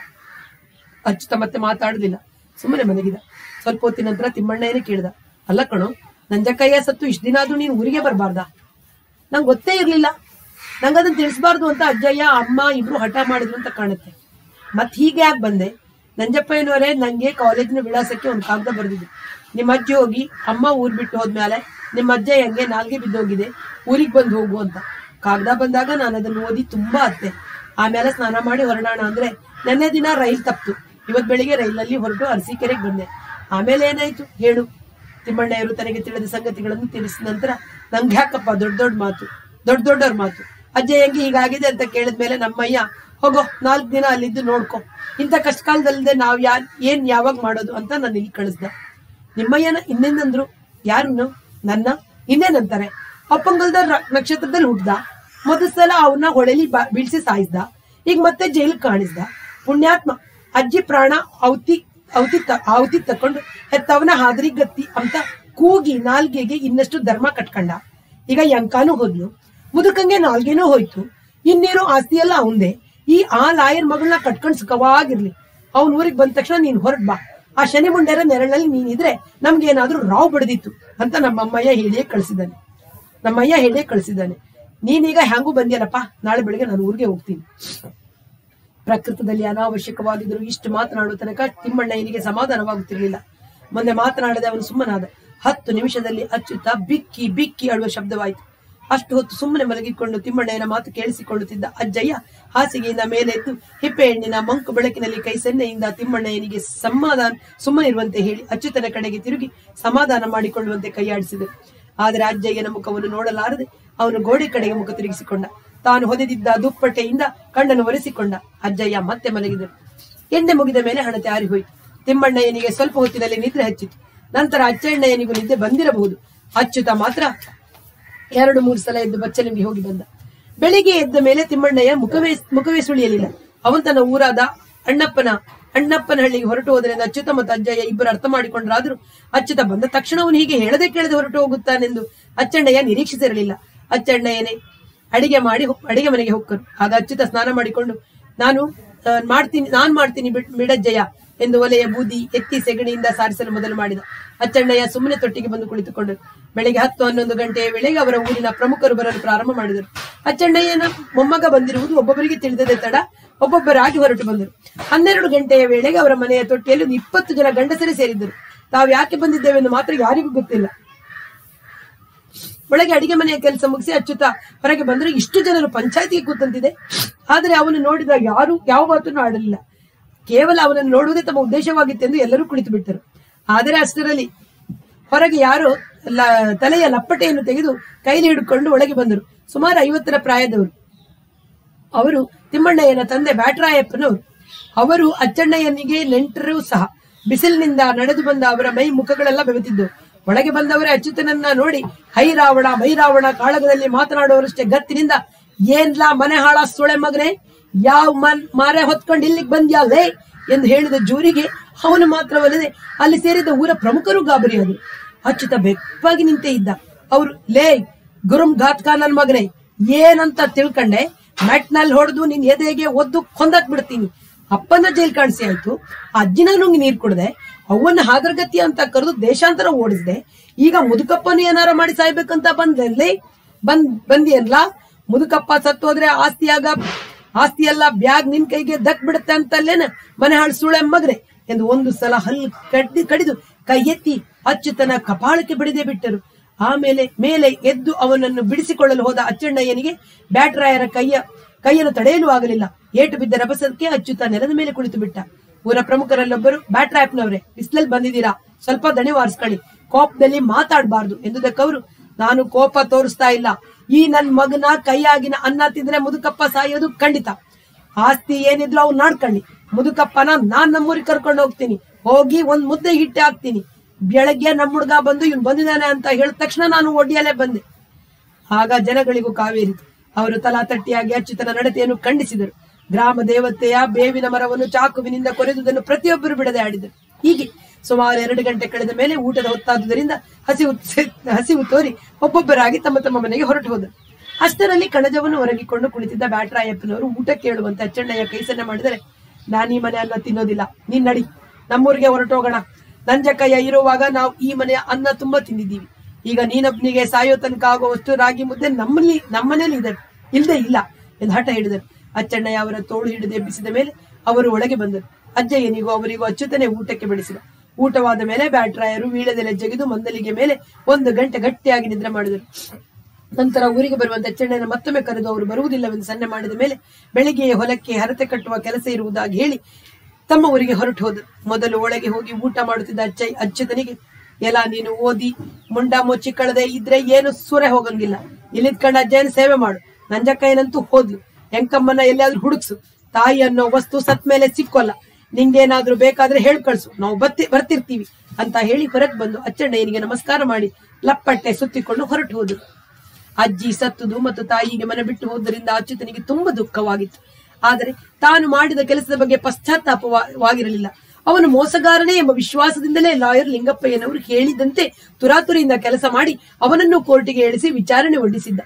ಅಚ್ಚುತ ಮತ್ತೆ ಮಾತಾಡುದಿಲ್ಲ ಸುಮ್ಮನೆ ಮಲಗಿದ ಸ್ವಲ್ಪ ಹೊತ್ತಿನ ನಂತರ ತಿಮ್ಮಣ್ಣಯ್ಯನೇ ಕೇಳಿದ ಅಲ್ಲ ಕಣೋ ನಂಜಕ್ಕಯ್ಯ ಸತ್ತು ಇಷ್ಟ ದಿನ ಆದ್ರೂ ನೀನು ಊರಿಗೆ ಬರಬಾರ್ದಾ ನಂಗೆ ಗೊತ್ತೇ ಇರ್ಲಿಲ್ಲ ನಂಗೆ ಅದನ್ನ ತಿಳಿಸ್ಬಾರ್ದು ಅಂತ ಅಜ್ಜಯ್ಯ ಅಮ್ಮ ಇಬ್ರು ಹಠ ಮಾಡಿದ್ರು ಅಂತ ಕಾಣುತ್ತೆ ಮತ್ ಹೀಗೆ ಯಾಕೆ ಬಂದೆ ನಂಜಪ್ಪಯ್ಯನವರೇ ನಂಗೆ ಕಾಲೇಜಿನ ವಿಳಾಸಕ್ಕೆ ಒಂದು ಕಾಗದ ಬರೆದಿದ್ರು ನಿಮ್ಮ ಅಜ್ಜಿ ಹೋಗಿ ಅಮ್ಮ ಊರ್ ಬಿಟ್ಟು ಹೋದ್ಮೇಲೆ ನಿಮ್ಮ ಅಜ್ಜ ಹೆಂಗೆ ನಾಲ್ಗೆ ಬಿದ್ದೋಗಿದೆ ಊರಿಗೆ ಬಂದು ಹೋಗು ಅಂತ ಕಾಗದ ಬಂದಾಗ ನಾನು ಅದನ್ನು ಓದಿ ತುಂಬಾ ಅತ್ತೆ ಆಮೇಲೆ ಸ್ನಾನ ಮಾಡಿ ಹೊರಡೋಣ ಅಂದ್ರೆ ನೆನ್ನೆ ದಿನ ರೈಲ್ ತಪ್ತು ಇವತ್ ಬೆಳಿಗ್ಗೆ ರೈಲಲ್ಲಿ ಹೊರಟು ಅರಸೀಕೆರೆಗೆ ಬಂದೆ ಆಮೇಲೆ ಏನಾಯ್ತು ಹೇಳು ತಿಮ್ಮಣ್ಣಯ್ಯರು ತನಗೆ ತಿಳಿದ ಸಂಗತಿಗಳನ್ನು ತಿಳಿಸಿದ ನಂತರ ನಂಗೆ ಯಾಕಪ್ಪ ದೊಡ್ಡ ದೊಡ್ಡ ಮಾತು ದೊಡ್ಡ ದೊಡ್ಡವ್ರ ಮಾತು ಅಜ್ಜ ಹೆಂಗೆ ಹೀಗಾಗಿದೆ ಅಂತ ಕೇಳಿದ್ಮೇಲೆ ನಮ್ಮಯ್ಯ ಹೋಗೋ ನಾಲ್ಕು ದಿನ ಅಲ್ಲಿದ್ದು ನೋಡ್ಕೊ ಇಂಥ ಕಷ್ಟ ಕಾಲದಲ್ಲದೆ ನಾವ್ ಯಾ ಏನ್ ಯಾವಾಗ ಮಾಡೋದು ಅಂತ ನಾನು ಇಲ್ಲಿ ಕಳಿಸ್ದ ನಿಮ್ಮಯ್ಯನ ಇನ್ನೇನಂದ್ರು ಯಾರನ್ನು ನನ್ನ ಇನ್ನೇನಂತಾರೆ ಅಪ್ಪಂಗಲ್ದ ರ- ನಕ್ಷತ್ರದಲ್ಲಿ ಹುಟ್ದ ಮೊದಲ ಸಲ ಅವನ್ನ ಹೊಳೆಲಿ ಬಾ- ಬೀಳ್ಸಿ ಸಾಯಿಸ್ದ ಈಗ ಮತ್ತೆ ಜೈಲ್ ಕಾಣಿಸ್ದ ಪುಣ್ಯಾತ್ಮ ಅಜ್ಜಿ ಪ್ರಾಣ ಔತಿ ಔತಿ ತ- ಆಹುತಿ ತಕೊಂಡು ಹೆತ್ತವನ ಹಾದರಿ ಗತ್ತಿ ಅಂತ ಕೂಗಿ ನಾಲ್ಗೆಗೆ ಇನ್ನಷ್ಟು ಧರ್ಮ ಕಟ್ಕೊಂಡ ಈಗ ಯಂಕಾನು ಹೋದ್ಲು ಮುದುಕಂಗೆ ನಾಲ್ಗೆನೂ ಹೋಯ್ತು ಇನ್ನೇನು ಆಸ್ತಿ ಎಲ್ಲ ಅವಂದೇ ಈ ಆ ಲಾಯರ್ ಮಗಳನ್ನ ಕಟ್ಕೊಂಡ್ ಸುಖವಾಗಿರ್ಲಿ ಅವನ ಊರಿಗೆ ಬಂದ ತಕ್ಷಣ ನೀನ್ ಹೊರಟ್ ಬಾ ಆ ಶನಿ ಮುಂಡೆರ ನೆರಳಲ್ಲಿ ನೀನಿದ್ರೆ ನಮ್ಗೇನಾದ್ರೂ ರಾವ್ ಬಡ್ದಿತ್ತು ಅಂತ ನಮ್ಮ ಅಮ್ಮಯ್ಯ ಹೇಳಿಯೇ ಕಳಿಸಿದ್ದಾನೆ ನಮ್ಮಯ್ಯ ಹೇಳಿಯೇ ಕಳಿಸಿದ್ದಾನೆ ನೀನೀಗ ಹ್ಯಾಂಗೂ ಬಂದ್ಯಲ್ಲಪ್ಪ ನಾಳೆ ಬೆಳಿಗ್ಗೆ ನಾನು ಊರಿಗೆ ಹೋಗ್ತೀನಿ ಪ್ರಕೃತದಲ್ಲಿ ಅನಾವಶ್ಯಕವಾಗಿದ್ರು ಇಷ್ಟು ಮಾತನಾಡುವ ತನಕ ತಿಮ್ಮಣ್ಣಯ್ಯನಿಗೆ ಸಮಾಧಾನವಾಗುತ್ತಿರಲಿಲ್ಲ ಮೊನ್ನೆ ಮಾತನಾಡದೆ ಅವನು ಸುಮ್ಮನಾದ ಹತ್ತು ನಿಮಿಷದಲ್ಲಿ ಅಚ್ಚುತ್ತ ಬಿಕ್ಕಿ ಬಿಕ್ಕಿ ಅಳುವ ಶಬ್ದವಾಯಿತು ಅಷ್ಟು ಹೊತ್ತು ಸುಮ್ಮನೆ ಮಲಗಿಕೊಂಡು ತಿಮ್ಮಣ್ಣಯ್ಯನ ಮಾತು ಕೇಳಿಸಿಕೊಳ್ಳುತ್ತಿದ್ದ ಅಜ್ಜಯ್ಯ ಹಾಸಿಗೆಯಿಂದ ಮೇಲೆ ಎದ್ದು ಹಿಪ್ಪೆ ಹಣ್ಣಿನ ಮಂಕು ಬೆಳಕಿನಲ್ಲಿ ಕೈ ಸೆನ್ನೆಯಿಂದ ತಿಮ್ಮಣ್ಣಯ್ಯನಿಗೆ ಸಮಾಧಾನ ಸುಮ್ಮನಿರುವಂತೆ ಹೇಳಿ ಅಚ್ಯುತನ ಕಡೆಗೆ ತಿರುಗಿ ಸಮಾಧಾನ ಮಾಡಿಕೊಳ್ಳುವಂತೆ ಕೈಯಾಡಿಸಿದರು ಆದರೆ ಅಜ್ಜಯ್ಯನ ಮುಖವನ್ನು ನೋಡಲಾರದೆ ಅವನು ಗೋಡೆ ಕಡೆಗೆ ಮುಖ ತಿರುಗಿಸಿಕೊಂಡ ತಾನು ಹೊದೆದಿದ್ದ ದುಪ್ಪಟ್ಟೆಯಿಂದ ಕಣ್ಣನ್ನು ಒರೆಸಿಕೊಂಡ ಅಜ್ಜಯ್ಯ ಮತ್ತೆ ಮಲಗಿದರು ಎಣ್ಣೆ ಮುಗಿದ ಮೇಲೆ ಹಣತೆ ಆರಿಹೋಯಿತು ತಿಮ್ಮಣ್ಣಯ್ಯನಿಗೆ ಸ್ವಲ್ಪ ಹೊತ್ತಿನಲ್ಲಿ ನಿದ್ರೆ ಹಚ್ಚಿತು ನಂತರ ಅಚ್ಚಣ್ಣಯ್ಯನಿಗೂ ನಿದ್ದೆ ಬಂದಿರಬಹುದು ಅಚ್ಯುತ ಮಾತ್ರ ಎರಡು ಮೂರು ಸಲ ಎದ್ದು ಬಚ್ಚಲಿಗೆ ಹೋಗಿ ಬಂದ ಬೆಳಿಗ್ಗೆ ಎದ್ದ ಮೇಲೆ ತಿಮ್ಮಣ್ಣಯ್ಯ ಮುಖವೇ ಮುಖವೇ ಸುಳಿಯಲಿಲ್ಲ ಅವನ್ ತನ್ನ ಊರಾದ ಅಣ್ಣಪ್ಪನ ಅಣ್ಣಪ್ಪನ ಹಳ್ಳಿಗೆ ಹೊರಟು ಹೋದ್ರಿಂದ ಅಚ್ಯುತ ಮತ್ತು ಅಜ್ಜಯ್ಯ ಇಬ್ಬರು ಅರ್ಥ ಮಾಡಿಕೊಂಡ್ರಾದ್ರೂ ಅಚ್ಯುತ ಬಂದ ತಕ್ಷಣ ಅವನು ಹೀಗೆ ಹೇಳದೆ ಕೇಳದೆ ಹೊರಟು ಹೋಗುತ್ತಾನೆಂದು ಅಚ್ಚಣ್ಣಯ್ಯ ನಿರೀಕ್ಷಿಸಿರಲಿಲ್ಲ ಅಚ್ಚಣ್ಣಯ್ಯನೇ ಅಡಿಗೆ ಮಾಡಿ ಹೊ- ಅಡಿಗೆ ಮನೆಗೆ ಹೋಗ್ಕರು ಆಗ ಅಚ್ಯುತ ಸ್ನಾನ ಮಾಡಿಕೊಂಡು ನಾನು ಆ, ಮಾಡ್ತೀನಿ ನಾನ್ ಮಾಡ್ತೀನಿ ಬಿಡ್- ಬಿಡಜ್ಜಯ್ಯ ಎಂದು ಒಲೆಯ ಬೂದಿ ಎತ್ತಿ ಸೆಗಣಿಯಿಂದ ಸಾರಿಸಲು ಮೊದಲು ಮಾಡಿದ ಅಚ್ಚಣ್ಣಯ್ಯ ಸುಮ್ಮನೆ ತೊಟ್ಟಿಗೆ ಬಂದು ಕುಳಿತುಕೊಂಡರು ಬೆಳಿಗ್ಗೆ ಹತ್ತು ಹನ್ನೊಂದು ಗಂಟೆಯ ವೇಳೆಗೆ ಅವರ ಊರಿನ ಪ್ರಮುಖರು ಬರಲು ಪ್ರಾರಂಭ ಮಾಡಿದರು ಅಚ್ಚಣ್ಣಯ್ಯನ ಮೊಮ್ಮಗ ಬಂದಿರುವುದು ಒಬ್ಬೊಬ್ಬರಿಗೆ ತಿಳಿದದೆ ತಡ ಒಬ್ಬೊಬ್ಬರಾಗಿ ಹೊರಟು ಬಂದರು ಹನ್ನೆರಡು ಗಂಟೆಯ ವೇಳೆಗೆ ಅವರ ಮನೆಯ ತೊಟ್ಟಿಯಲ್ಲಿ ಒಂದು ಇಪ್ಪತ್ತು ಜನ ಗಂಡಸರೇ ಸೇರಿದ್ದರು ತಾವು ಯಾಕೆ ಬಂದಿದ್ದೇವೆಂದು ಮಾತ್ರ ಯಾರಿಗೂ ಗೊತ್ತಿಲ್ಲ ಒಳಗೆ ಅಡಿಗೆ ಮನೆಯ ಕೆಲಸ ಮುಗಿಸಿ ಅಚ್ಚುತ ಹೊರಗೆ ಬಂದ್ರೆ ಇಷ್ಟು ಜನರು ಪಂಚಾಯತಿಗೆ ಕೂತಂತಿದೆ ಆದರೆ ಅವನು ನೋಡಿದ ಯಾರು ಯಾವ ಮಾತನ್ನು ಆಡಲಿಲ್ಲ ಕೇವಲ ಅವನನ್ನು ನೋಡುವುದೇ ತಮ್ಮ ಉದ್ದೇಶವಾಗಿತ್ತೆಂದು ಎಲ್ಲರೂ ಕುಳಿತು ಬಿಟ್ಟರು ಆದರೆ ಅಷ್ಟರಲ್ಲಿ ಹೊರಗೆ ಯಾರೋ ಲ- ತಲೆಯ ಲಪ್ಪಟೆಯನ್ನು ತೆಗೆದು ಕೈಲಿ ಹಿಡ್ಕೊಂಡು ಒಳಗೆ ಬಂದರು ಸುಮಾರು ಐವತ್ತರ ಪ್ರಾಯದವರು ಅವರು ತಿಮ್ಮಣ್ಣಯ್ಯನ ತಂದೆ ಬ್ಯಾಟ್ರಾಯಪ್ಪನವರು ಅವರು ಅಚ್ಚಣ್ಣಯ್ಯನಿಗೆ ನೆಂಟರು ಸಹ ಬಿಸಿಲಿನಿಂದ ನಡೆದು ಬಂದ ಅವರ ಮೈ ಮುಖಗಳೆಲ್ಲ ಬೆವೆತಿದ್ದವು ಒಳಗೆ ಬಂದವರೇ ಅಚ್ಯುತನನ್ನ ನೋಡಿ ಹೈ ರಾವಣ ಮೈ ರಾವಣ ಕಾಳಗದಲ್ಲಿ ಮಾತನಾಡುವರಷ್ಟೇ ಗತ್ತಿನಿಂದ ಏನ್ಲಾ ಮನೆ ಹಾಳ ಸುಳೆ ಮಗನೇ ಯಾವ ಮನ್ ಮಾರೆ ಹೊತ್ಕೊಂಡು ಇಲ್ಲಿಗೆ ಬಂದ್ಯಾಲೇ ಎಂದು ಹೇಳಿದ ಜೂರಿಗೆ ಅವನು ಮಾತ್ರವಲ್ಲದೆ ಅಲ್ಲಿ ಸೇರಿದ ಊರ ಪ್ರಮುಖರು ಗಾಬರಿಯಾದರು ಅಚ್ಯುತ ಬೆಪ್ಪಾಗಿ ನಿಂತೇ ಇದ್ದ ಅವರು ಲೇ ಗುರುಂ ಘಾತ್ಕ ನನ್ ಮಗನೇ ಏನಂತ ತಿಳ್ಕೊಂಡೆ ಮ್ಯಾಟ್ನಲ್ಲಿ ಹೊಡೆದು ನಿನ್ ಎದೆಗೆ ಒದ್ದು ಕೊಂದಾಕ್ ಬಿಡ್ತೀನಿ ಅಪ್ಪನ ಜೈಲ್ ಕಾಣಿಸಿ ಆಯ್ತು ಅಜ್ಜಿನ ನುಂಗಿ ನೀರ್ ಕುಡ್ದೆ ಅವನ್ನ ಹಾದರ್ಗತಿ ಅಂತ ಕರೆದು ದೇಶಾಂತರ ಓಡಿಸ್ದೆ ಈಗ ಮುದುಕಪ್ಪನ ಏನಾರ ಮಾಡಿ ಸಾಯ್ಬೇಕಂತ ಬಂದಲ್ಲಿ ಬಂದ್ ಬಂದಿಯಲ್ಲ ಮುದುಕಪ್ಪ ಸತ್ತೋದ್ರೆ ಆಸ್ತಿಯಾಗ ಆಸ್ತಿ ಎಲ್ಲ ಬ್ಯಾಗ್ ನಿನ್ ಕೈಗೆ ದಕ್ ಬಿಡುತ್ತೆ ಅಂತಲ್ಲೇನ ಮನೆ ಹಾಳು ಸುಳೆ ಮಗ್ರೆ ಎಂದು ಒಂದು ಸಲ ಹಲ್ಲು ಕಡ್ಡಿ ಕಡಿದು ಕೈ ಎತ್ತಿ ಅಚ್ಯುತನ ಕಪಾಳಕ್ಕೆ ಬಿಡದೆ ಬಿಟ್ಟರು ಆಮೇಲೆ ಮೇಲೆ ಎದ್ದು ಅವನನ್ನು ಬಿಡಿಸಿಕೊಳ್ಳಲು ಹೋದ ಅಚ್ಚಣ್ಣಯ್ಯನಿಗೆ ಬ್ಯಾಟ್ರಾಯರ ಕೈಯ ಕೈಯನ್ನು ತಡೆಯಲು ಆಗಲಿಲ್ಲ ಏಟು ಬಿದ್ದ ರಭಸಕ್ಕೆ ಅಚ್ಯುತ ನೆಲದ ಮೇಲೆ ಕುಳಿತು ಬಿಟ್ಟ ಊರ ಪ್ರಮುಖರಲ್ಲೊಬ್ಬರು ಬ್ಯಾಟ್ರಾಯಪ್ನವರೇ ಬಿಸ್ಲಲ್ಲಿ ಬಂದಿದ್ದೀರಾ ಸ್ವಲ್ಪ ದಣಿ ವಾರಿಸ್ಕೊಳ್ಳಿ ಕೋಪದಲ್ಲಿ ಮಾತಾಡಬಾರ್ದು ಎಂದುದಕ್ಕವರು ನಾನು ಕೋಪ ತೋರಿಸ್ತಾ ಇಲ್ಲ ಈ ನನ್ ಮಗನ ಕೈಯಾಗಿನ ಅನ್ನ ತಿಂದ್ರೆ ಮುದುಕಪ್ಪ ಸಾಯೋದು ಖಂಡಿತ ಆಸ್ತಿ ಏನಿದ್ರು ಅವ್ನು ನಾಡ್ಕೊಳ್ಳಿ ಮುದುಕಪ್ಪನ ನಾನ್ ನಮ್ಮೂರಿಗೆ ಕರ್ಕೊಂಡು ಹೋಗ್ತೀನಿ ಹೋಗಿ ಒಂದ್ ಮುದ್ದೆ ಹಿಟ್ಟೆ ಹಾಕ್ತೀನಿ ಬೆಳಗ್ಗೆ ನಮ್ಮ ಹುಡುಗ ಬಂದು ಇವ್ನು ಬಂದಿದ್ದಾನೆ ಅಂತ ಹೇಳಿದ ತಕ್ಷಣ ನಾನು ಒಡ್ಡಿಯಲ್ಲೇ ಬಂದೆ ಆಗ ಜನಗಳಿಗೂ ಕಾವೇರಿತು ಅವರು ತಲಾ ತಟ್ಟಿಯಾಗಿ ಅಚ್ಯುತನ ನಡತೆಯನ್ನು ಖಂಡಿಸಿದರು ಗ್ರಾಮ ದೇವತೆಯ ಬೇವಿನ ಮರವನ್ನು ಚಾಕುವಿನಿಂದ ಕೊರೆದುದನ್ನು ಪ್ರತಿಯೊಬ್ಬರು ಬಿಡದೆ ಆಡಿದರು ಹೀಗೆ ಸುಮಾರು ಎರಡು ಗಂಟೆ ಕಳೆದ ಮೇಲೆ ಊಟದ ಹೊತ್ತಾದುದರಿಂದ ಹಸಿವು ಹಸಿವು ತೋರಿ ಒಬ್ಬೊಬ್ಬರಾಗಿ ತಮ್ಮ ತಮ್ಮ ಮನೆಗೆ ಹೊರಟು ಹೋದರು ಅಷ್ಟರಲ್ಲಿ ಕಣಜವನ್ನು ಹೊರಗಿಕೊಂಡು ಕುಳಿತಿದ್ದ ಬ್ಯಾಟ್ರಾಯಪ್ಪನವರು ಊಟ ಕೇಳುವಂತೆ ಅಚ್ಚಣ್ಣಯ್ಯ ಕೈಸನ್ನ ಮಾಡಿದರೆ ನಾನು ಈ ಮನೆ ಅನ್ನ ತಿನ್ನೋದಿಲ್ಲ ನೀನ್ ನಡಿ ನಮ್ಮೂರಿಗೆ ಹೊರಟೋಗೋಣ ನಂಜಕ್ಕಯ್ಯ ಇರುವಾಗ ನಾವು ಈ ಮನೆಯ ಅನ್ನ ತುಂಬಾ ತಿಂದಿದ್ದೀವಿ ಈಗ ನೀನೊಬ್ನಿಗೆ ಸಾಯೋ ತನಕ ಆಗುವಷ್ಟು ರಾಗಿ ಮುದ್ದೆ ನಮ್ಮಲ್ಲಿ ನಮ್ಮನೇಲಿ ಇದೆ ಇಲ್ದೇ ಇಲ್ಲ ಎಂದು ಹಠ ಹಿಡಿದರು ಅಚ್ಚಣ್ಣಯ್ಯ ಅವರ ತೋಳು ಹಿಡಿದು ಎಬ್ಬಿಸಿದ ಮೇಲೆ ಅವರು ಒಳಗೆ ಬಂದರು ಅಜ್ಜಯ್ಯನಿಗೂ ಅವರಿಗೂ ಅಚ್ಚುತನೆ ಊಟಕ್ಕೆ ಬೆಳೆಸಿದ ಊಟವಾದ ಮೇಲೆ ಬ್ಯಾಟ್ರಾಯರು ವೀಳದೆಲೆ ಜಗಿದು ಮಂದಲಿಗೆ ಮೇಲೆ ಒಂದು ಗಂಟೆ ಗಟ್ಟಿಯಾಗಿ ನಿದ್ರೆ ಮಾಡಿದರು ನಂತರ ಊರಿಗೆ ಬರುವಂತ ಅಚ್ಚಣ್ಣನ ಮತ್ತೊಮ್ಮೆ ಕರೆದು ಅವರು ಬರುವುದಿಲ್ಲವೆಂದು ಸನ್ನೆ ಮಾಡಿದ ಮೇಲೆ ಬೆಳಿಗ್ಗೆ ಹೊಲಕ್ಕೆ ಹರತೆ ಕಟ್ಟುವ ಕೆಲಸ ಇರುವುದಾಗಿ ಹೇಳಿ ತಮ್ಮ ಊರಿಗೆ ಹೊರಟು ಹೋದರು ಮೊದಲು ಒಳಗೆ ಹೋಗಿ ಊಟ ಮಾಡುತ್ತಿದ್ದ ಅಚ್ಚ ಅಚ್ಯುತನಿಗೆ ಎಲ್ಲ ನೀನು ಓದಿ ಮುಂಡ ಮುಚ್ಚಿ ಕಳದೆ ಇದ್ರೆ ಏನು ಸೂರೆ ಹೋಗಂಗಿಲ್ಲ ಇಲ್ಲಿದ್ಕಂಡ ಅಜ್ಜಯನ ಸೇವೆ ಮಾಡು ನಂಜಕ್ಕಯ್ಯನಂತೂ ಹೋದ್ಲು ಎಂಕಮ್ಮನ ಎಲ್ಲಿಯಾದ್ರೂ ಹುಡುಕ್ಸು ತಾಯಿ ಅನ್ನೋ ವಸ್ತು ಸತ್ ಮೇಲೆ ಸಿಕ್ಕೋಲ್ಲ ನಿಂಗೇನಾದ್ರೂ ಬೇಕಾದ್ರೆ ಹೇಳ್ ಕಳ್ಸು ನಾವು ಬತ್ತಿ ಬರ್ತಿರ್ತೀವಿ ಅಂತ ಹೇಳಿ ಹೊರಗೆ ಬಂದು ಅಚ್ಚಣ್ಣಯ್ಯನಿಗೆ ನಮಸ್ಕಾರ ಮಾಡಿ ಲಪ್ಪಟ್ಟೆ ಸುತ್ತಿಕೊಂಡು ಹೊರಟು ಹೋದರು ಅಜ್ಜಿ ಸತ್ತುದು ಮತ್ತು ತಾಯಿಗೆ ಮನೆ ಬಿಟ್ಟು ಹೋದ್ದರಿಂದ ಅಚ್ಯುತನಿಗೆ ತುಂಬಾ ದುಃಖವಾಗಿತ್ತು ಆದರೆ ತಾನು ಮಾಡಿದ ಕೆಲಸದ ಬಗ್ಗೆ ಪಶ್ಚಾತ್ತಾಪವಾಗಿರಲಿಲ್ಲ ಅವನು ಮೋಸಗಾರನೇ ಎಂಬ ವಿಶ್ವಾಸದಿಂದಲೇ ಲಾಯರ್ ಲಿಂಗಪ್ಪಯ್ಯನವರು ಹೇಳಿದಂತೆ ತುರಾತುರಿಯಿಂದ ಕೆಲಸ ಮಾಡಿ ಅವನನ್ನು ಕೋರ್ಟಿಗೆ ಇಳಿಸಿ ವಿಚಾರಣೆ ಒಡ್ಡಿಸಿದ್ದ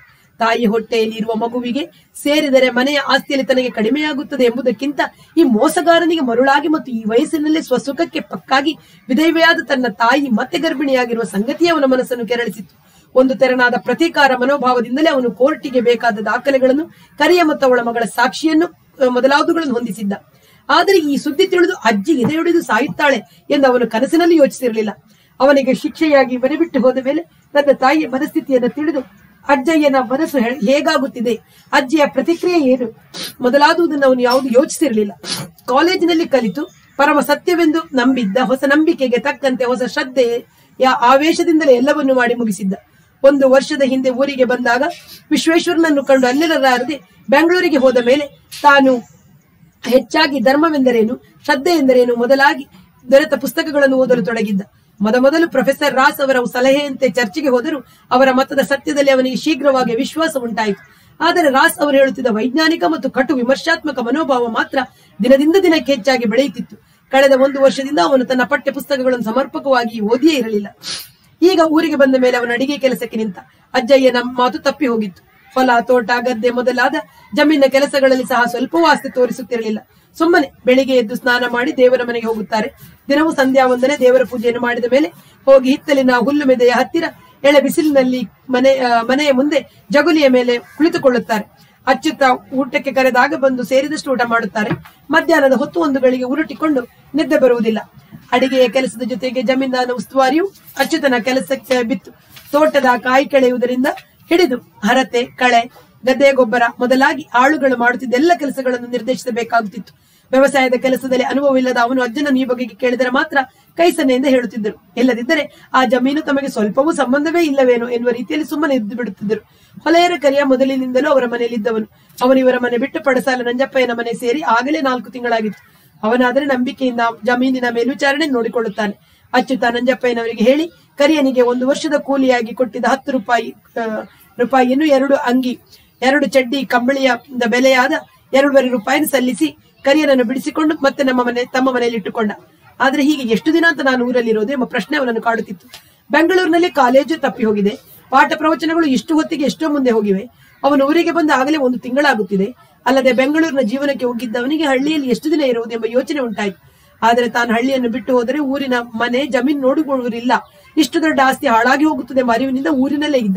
ತಾಯಿ ಹೊಟ್ಟೆಯಲ್ಲಿ ಇರುವ ಮಗುವಿಗೆ ಸೇರಿದರೆ ಮನೆಯ ಆಸ್ತಿಯಲ್ಲಿ ತನಗೆ ಕಡಿಮೆಯಾಗುತ್ತದೆ ಎಂಬುದಕ್ಕಿಂತ ಈ ಮೋಸಗಾರನಿಗೆ ಮರುಳಾಗಿ ಮತ್ತು ಈ ವಯಸ್ಸಿನಲ್ಲೇ ಸ್ವಸುಖಕ್ಕೆ ಪಕ್ಕಾಗಿ ವಿಧವೆಯಾದ ತನ್ನ ತಾಯಿ ಮತ್ತೆ ಗರ್ಭಿಣಿಯಾಗಿರುವ ಸಂಗತಿಯೇ ಅವನ ಮನಸ್ಸನ್ನು ಕೆರಳಿಸಿತು ಒಂದು ತೆರನಾದ ಪ್ರತೀಕಾರ ಮನೋಭಾವದಿಂದಲೇ ಅವನು ಕೋರ್ಟಿಗೆ ಬೇಕಾದ ದಾಖಲೆಗಳನ್ನು ಕರಿಯ ಮತ್ತು ಅವಳ ಮಗಳ ಸಾಕ್ಷಿಯನ್ನು ಅಹ್, ಮೊದಲಾದವುಗಳನ್ನು ಹೊಂದಿಸಿದ್ದ ಆದರೆ ಈ ಸುದ್ದಿ ತಿಳಿದು ಅಜ್ಜಿ ಎದೆಯೊಡೆದು ಸಾಯುತ್ತಾಳೆ ಎಂದು ಅವನು ಕನಸಿನಲ್ಲಿ ಯೋಚಿಸಿರಲಿಲ್ಲ ಅವನಿಗೆ ಶಿಕ್ಷೆಯಾಗಿ ಮನೆ ಬಿಟ್ಟು ಹೋದ ಮೇಲೆ ತನ್ನ ತಾಯಿಯ ಮನಸ್ಥಿತಿಯನ್ನು ತಿಳಿದು ಅಜ್ಜಯ್ಯನ ಮನಸ್ಸು ಹೆ- ಹೇಗಾಗುತ್ತಿದೆ ಅಜ್ಜಿಯ ಪ್ರತಿಕ್ರಿಯೆ ಏನು ಮೊದಲಾದುದನ್ನು ಅವನು ಯಾವುದು ಯೋಚಿಸಿರಲಿಲ್ಲ ಕಾಲೇಜಿನಲ್ಲಿ ಕಲಿತು ಪರಮ ಸತ್ಯವೆಂದು ನಂಬಿದ್ದ ಹೊಸ ನಂಬಿಕೆಗೆ ತಕ್ಕಂತೆ ಹೊಸ ಶ್ರದ್ಧೆಯ ಆವೇಶದಿಂದಲೇ ಎಲ್ಲವನ್ನೂ ಮಾಡಿ ಮುಗಿಸಿದ್ದ ಒಂದು ವರ್ಷದ ಹಿಂದೆ ಊರಿಗೆ ಬಂದಾಗ ವಿಶ್ವೇಶ್ವರನನ್ನು ಕಂಡು ಅಲ್ಲಿರಲಾರದೆ ಬೆಂಗಳೂರಿಗೆ ಹೋದ ಮೇಲೆ ತಾನು ಹೆಚ್ಚಾಗಿ ಧರ್ಮವೆಂದರೇನು ಶ್ರದ್ಧೆ ಎಂದರೇನು ಮೊದಲಾಗಿ ದೊರೆತ ಪುಸ್ತಕಗಳನ್ನು ಓದಲು ತೊಡಗಿದ್ದ ಮೊದಮೊದಲು ಪ್ರೊಫೆಸರ್ ರಾಸ್ ಅವರ ಸಲಹೆಯಂತೆ ಚರ್ಚೆಗೆ ಹೋದರೂ ಅವರ ಮತದ ಸತ್ಯದಲ್ಲಿ ಅವನಿಗೆ ಶೀಘ್ರವಾಗಿ ವಿಶ್ವಾಸ ಉಂಟಾಯಿತು ಆದರೆ ರಾಸ್ ಅವರು ಹೇಳುತ್ತಿದ್ದ ವೈಜ್ಞಾನಿಕ ಮತ್ತು ಕಟು ವಿಮರ್ಶಾತ್ಮಕ ಮನೋಭಾವ ಮಾತ್ರ ದಿನದಿಂದ ದಿನಕ್ಕೆ ಹೆಚ್ಚಾಗಿ ಬೆಳೆಯುತ್ತಿತ್ತು ಕಳೆದ ಒಂದು ವರ್ಷದಿಂದ ಅವನು ತನ್ನ ಪಠ್ಯ ಪುಸ್ತಕಗಳನ್ನು ಸಮರ್ಪಕವಾಗಿ ಓದಿಯೇ ಇರಲಿಲ್ಲ ಈಗ ಊರಿಗೆ ಬಂದ ಮೇಲೆ ಅವನ ಅಡಿಗೆ ಕೆಲಸಕ್ಕೆ ನಿಂತ ಅಜ್ಜಯ್ಯನ ಮಾತು ತಪ್ಪಿ ಹೋಗಿತ್ತು ಹೊಲ ತೋಟ ಗದ್ದೆ ಮೊದಲಾದ ಜಮೀನಿನ ಕೆಲಸಗಳಲ್ಲಿ ಸಹ ಸ್ವಲ್ಪವೂ ಆಸ್ತಿ ತೋರಿಸುತ್ತಿರಲಿಲ್ಲ ಸುಮ್ಮನೆ ಬೆಳಿಗ್ಗೆ ಎದ್ದು ಸ್ನಾನ ಮಾಡಿ ದೇವರ ಮನೆಗೆ ಹೋಗುತ್ತಾರೆ ದಿನವೂ ಸಂಧ್ಯಾ ವಂದನೆ ದೇವರ ಪೂಜೆಯನ್ನು ಮಾಡಿದ ಮೇಲೆ ಹೋಗಿ ಹಿತ್ತಲಿನ ಹುಲ್ಲು ಮೆದೆಯ ಹತ್ತಿರ ಎಳೆ ಬಿಸಿಲಿನಲ್ಲಿ ಮನೆ ಆ, ಮನೆಯ ಮುಂದೆ ಜಗುಲಿಯ ಮೇಲೆ ಕುಳಿತುಕೊಳ್ಳುತ್ತಾರೆ ಅಚ್ಚುತ್ತ ಊಟಕ್ಕೆ ಕರೆದಾಗ ಬಂದು ಸೇರಿದಷ್ಟು ಊಟ ಮಾಡುತ್ತಾರೆ ಮಧ್ಯಾಹ್ನದ ಹೊತ್ತು ಒಂದು ಗಳಿಗೆ ಉರುಟಿಕೊಂಡು ನಿದ್ದೆ ಬರುವುದಿಲ್ಲ ಅಡಿಗೆಯ ಕೆಲಸದ ಜೊತೆಗೆ ಜಮೀನ್ದಾರನ ಉಸ್ತುವಾರಿಯು ಅಚ್ಯುತನ ಕೆಲಸಕ್ಕೆ ಬಿತ್ತು ತೋಟದ ಕಾಯಿ ಕೆಳೆಯುವುದರಿಂದ ಹಿಡಿದು ಹರತೆ ಕಳೆ ಗದ್ದೆ ಗೊಬ್ಬರ ಮೊದಲಾಗಿ ಆಳುಗಳು ಮಾಡುತ್ತಿದ್ದ ಎಲ್ಲ ಕೆಲಸಗಳನ್ನು ನಿರ್ದೇಶಿಸಬೇಕಾಗುತ್ತಿತ್ತು ವ್ಯವಸಾಯದ ಕೆಲಸದಲ್ಲಿ ಅನುಭವವಿಲ್ಲದ ಅವನು ಅಜ್ಜನನ್ನು ಈ ಬಗೆಗೆ ಕೇಳಿದರೆ ಮಾತ್ರ ಕೈ ಸನ್ನೆಯಿಂದ ಹೇಳುತ್ತಿದ್ದರು ಇಲ್ಲದಿದ್ದರೆ ಆ ಜಮೀನು ತಮಗೆ ಸ್ವಲ್ಪವೂ ಸಂಬಂಧವೇ ಇಲ್ಲವೇನೋ ಎನ್ನುವ ರೀತಿಯಲ್ಲಿ ಸುಮ್ಮನೆ ಇದ್ದು ಬಿಡುತ್ತಿದ್ದರು ಹೊಲೆಯರ ಕರಿಯ ಮೊದಲಿನಿಂದಲೂ ಅವರ ಮನೆಯಲ್ಲಿದ್ದವನು ಅವನು ಇವರ ಮನೆ ಬಿಟ್ಟು ಪಡಸಾಲ ನಂಜಪ್ಪಯ್ಯನ ಮನೆ ಸೇರಿ ಆಗಲೇ ನಾಲ್ಕು ತಿಂಗಳಾಗಿತ್ತು ಅವನಾದರೆ ನಂಬಿಕೆಯಿಂದ ಜಮೀನಿನ ಮೇಲ್ವಿಚಾರಣೆ ನೋಡಿಕೊಳ್ಳುತ್ತಾನೆ ಅಚ್ಯುತ ನಂಜಪ್ಪಯ್ಯನವರಿಗೆ ಹೇಳಿ ಕರಿಯನಿಗೆ ಒಂದು ವರ್ಷದ ಕೂಲಿಯಾಗಿ ಕೊಟ್ಟಿದ್ದ ಹತ್ತು ರೂಪಾಯಿ ಆ, ರೂಪಾಯಿಯನ್ನು ಎರಡು ಅಂಗಿ ಎರಡು ಚಡ್ಡಿ ಕಂಬಳಿಯ ಬೆಲೆಯಾದ ಎರಡೂವರೆ ರೂಪಾಯಿನ ಸಲ್ಲಿಸಿ ಕರಿಯನನ್ನು ಬಿಡಿಸಿಕೊಂಡು ಮತ್ತೆ ನಮ್ಮ ಮನೆ ತಮ್ಮ ಮನೆಯಲ್ಲಿ ಇಟ್ಟುಕೊಂಡ ಆದ್ರೆ ಹೀಗೆ ಎಷ್ಟು ದಿನ ಅಂತ ನಾನು ಊರಲ್ಲಿರೋದು ಎಂಬ ಪ್ರಶ್ನೆ ಅವನನ್ನು ಕಾಡುತ್ತಿತ್ತು ಬೆಂಗಳೂರಿನಲ್ಲಿ ಕಾಲೇಜು ತಪ್ಪಿ ಹೋಗಿದೆ ಪಾಠ ಪ್ರವಚನಗಳು ಇಷ್ಟು ಹೊತ್ತಿಗೆ ಎಷ್ಟೋ ಮುಂದೆ ಹೋಗಿವೆ ಅವನು ಊರಿಗೆ ಬಂದ ಆಗಲೇ ಒಂದು ತಿಂಗಳಾಗುತ್ತಿದೆ ಅಲ್ಲದೆ ಬೆಂಗಳೂರಿನ ಜೀವನಕ್ಕೆ ಹೋಗಿದ್ದವನಿಗೆ ಹಳ್ಳಿಯಲ್ಲಿ ಎಷ್ಟು ದಿನ ಇರುವುದು ಎಂಬ ಯೋಚನೆ ಉಂಟಾಯಿತು ಆದರೆ ತಾನು ಹಳ್ಳಿಯನ್ನು ಬಿಟ್ಟು ಹೋದರೆ ಊರಿನ ಮನೆ ಜಮೀನು ನೋಡಿಕೊಳ್ಳುವುದಿಲ್ಲ ಇಷ್ಟು ದೊಡ್ಡ ಆಸ್ತಿ ಹಾಳಾಗಿ ಹೋಗುತ್ತದೆ ಎಂಬ ಅರಿವಿನಿಂದ ಊರಿನಲ್ಲೇ ಇದ್ದ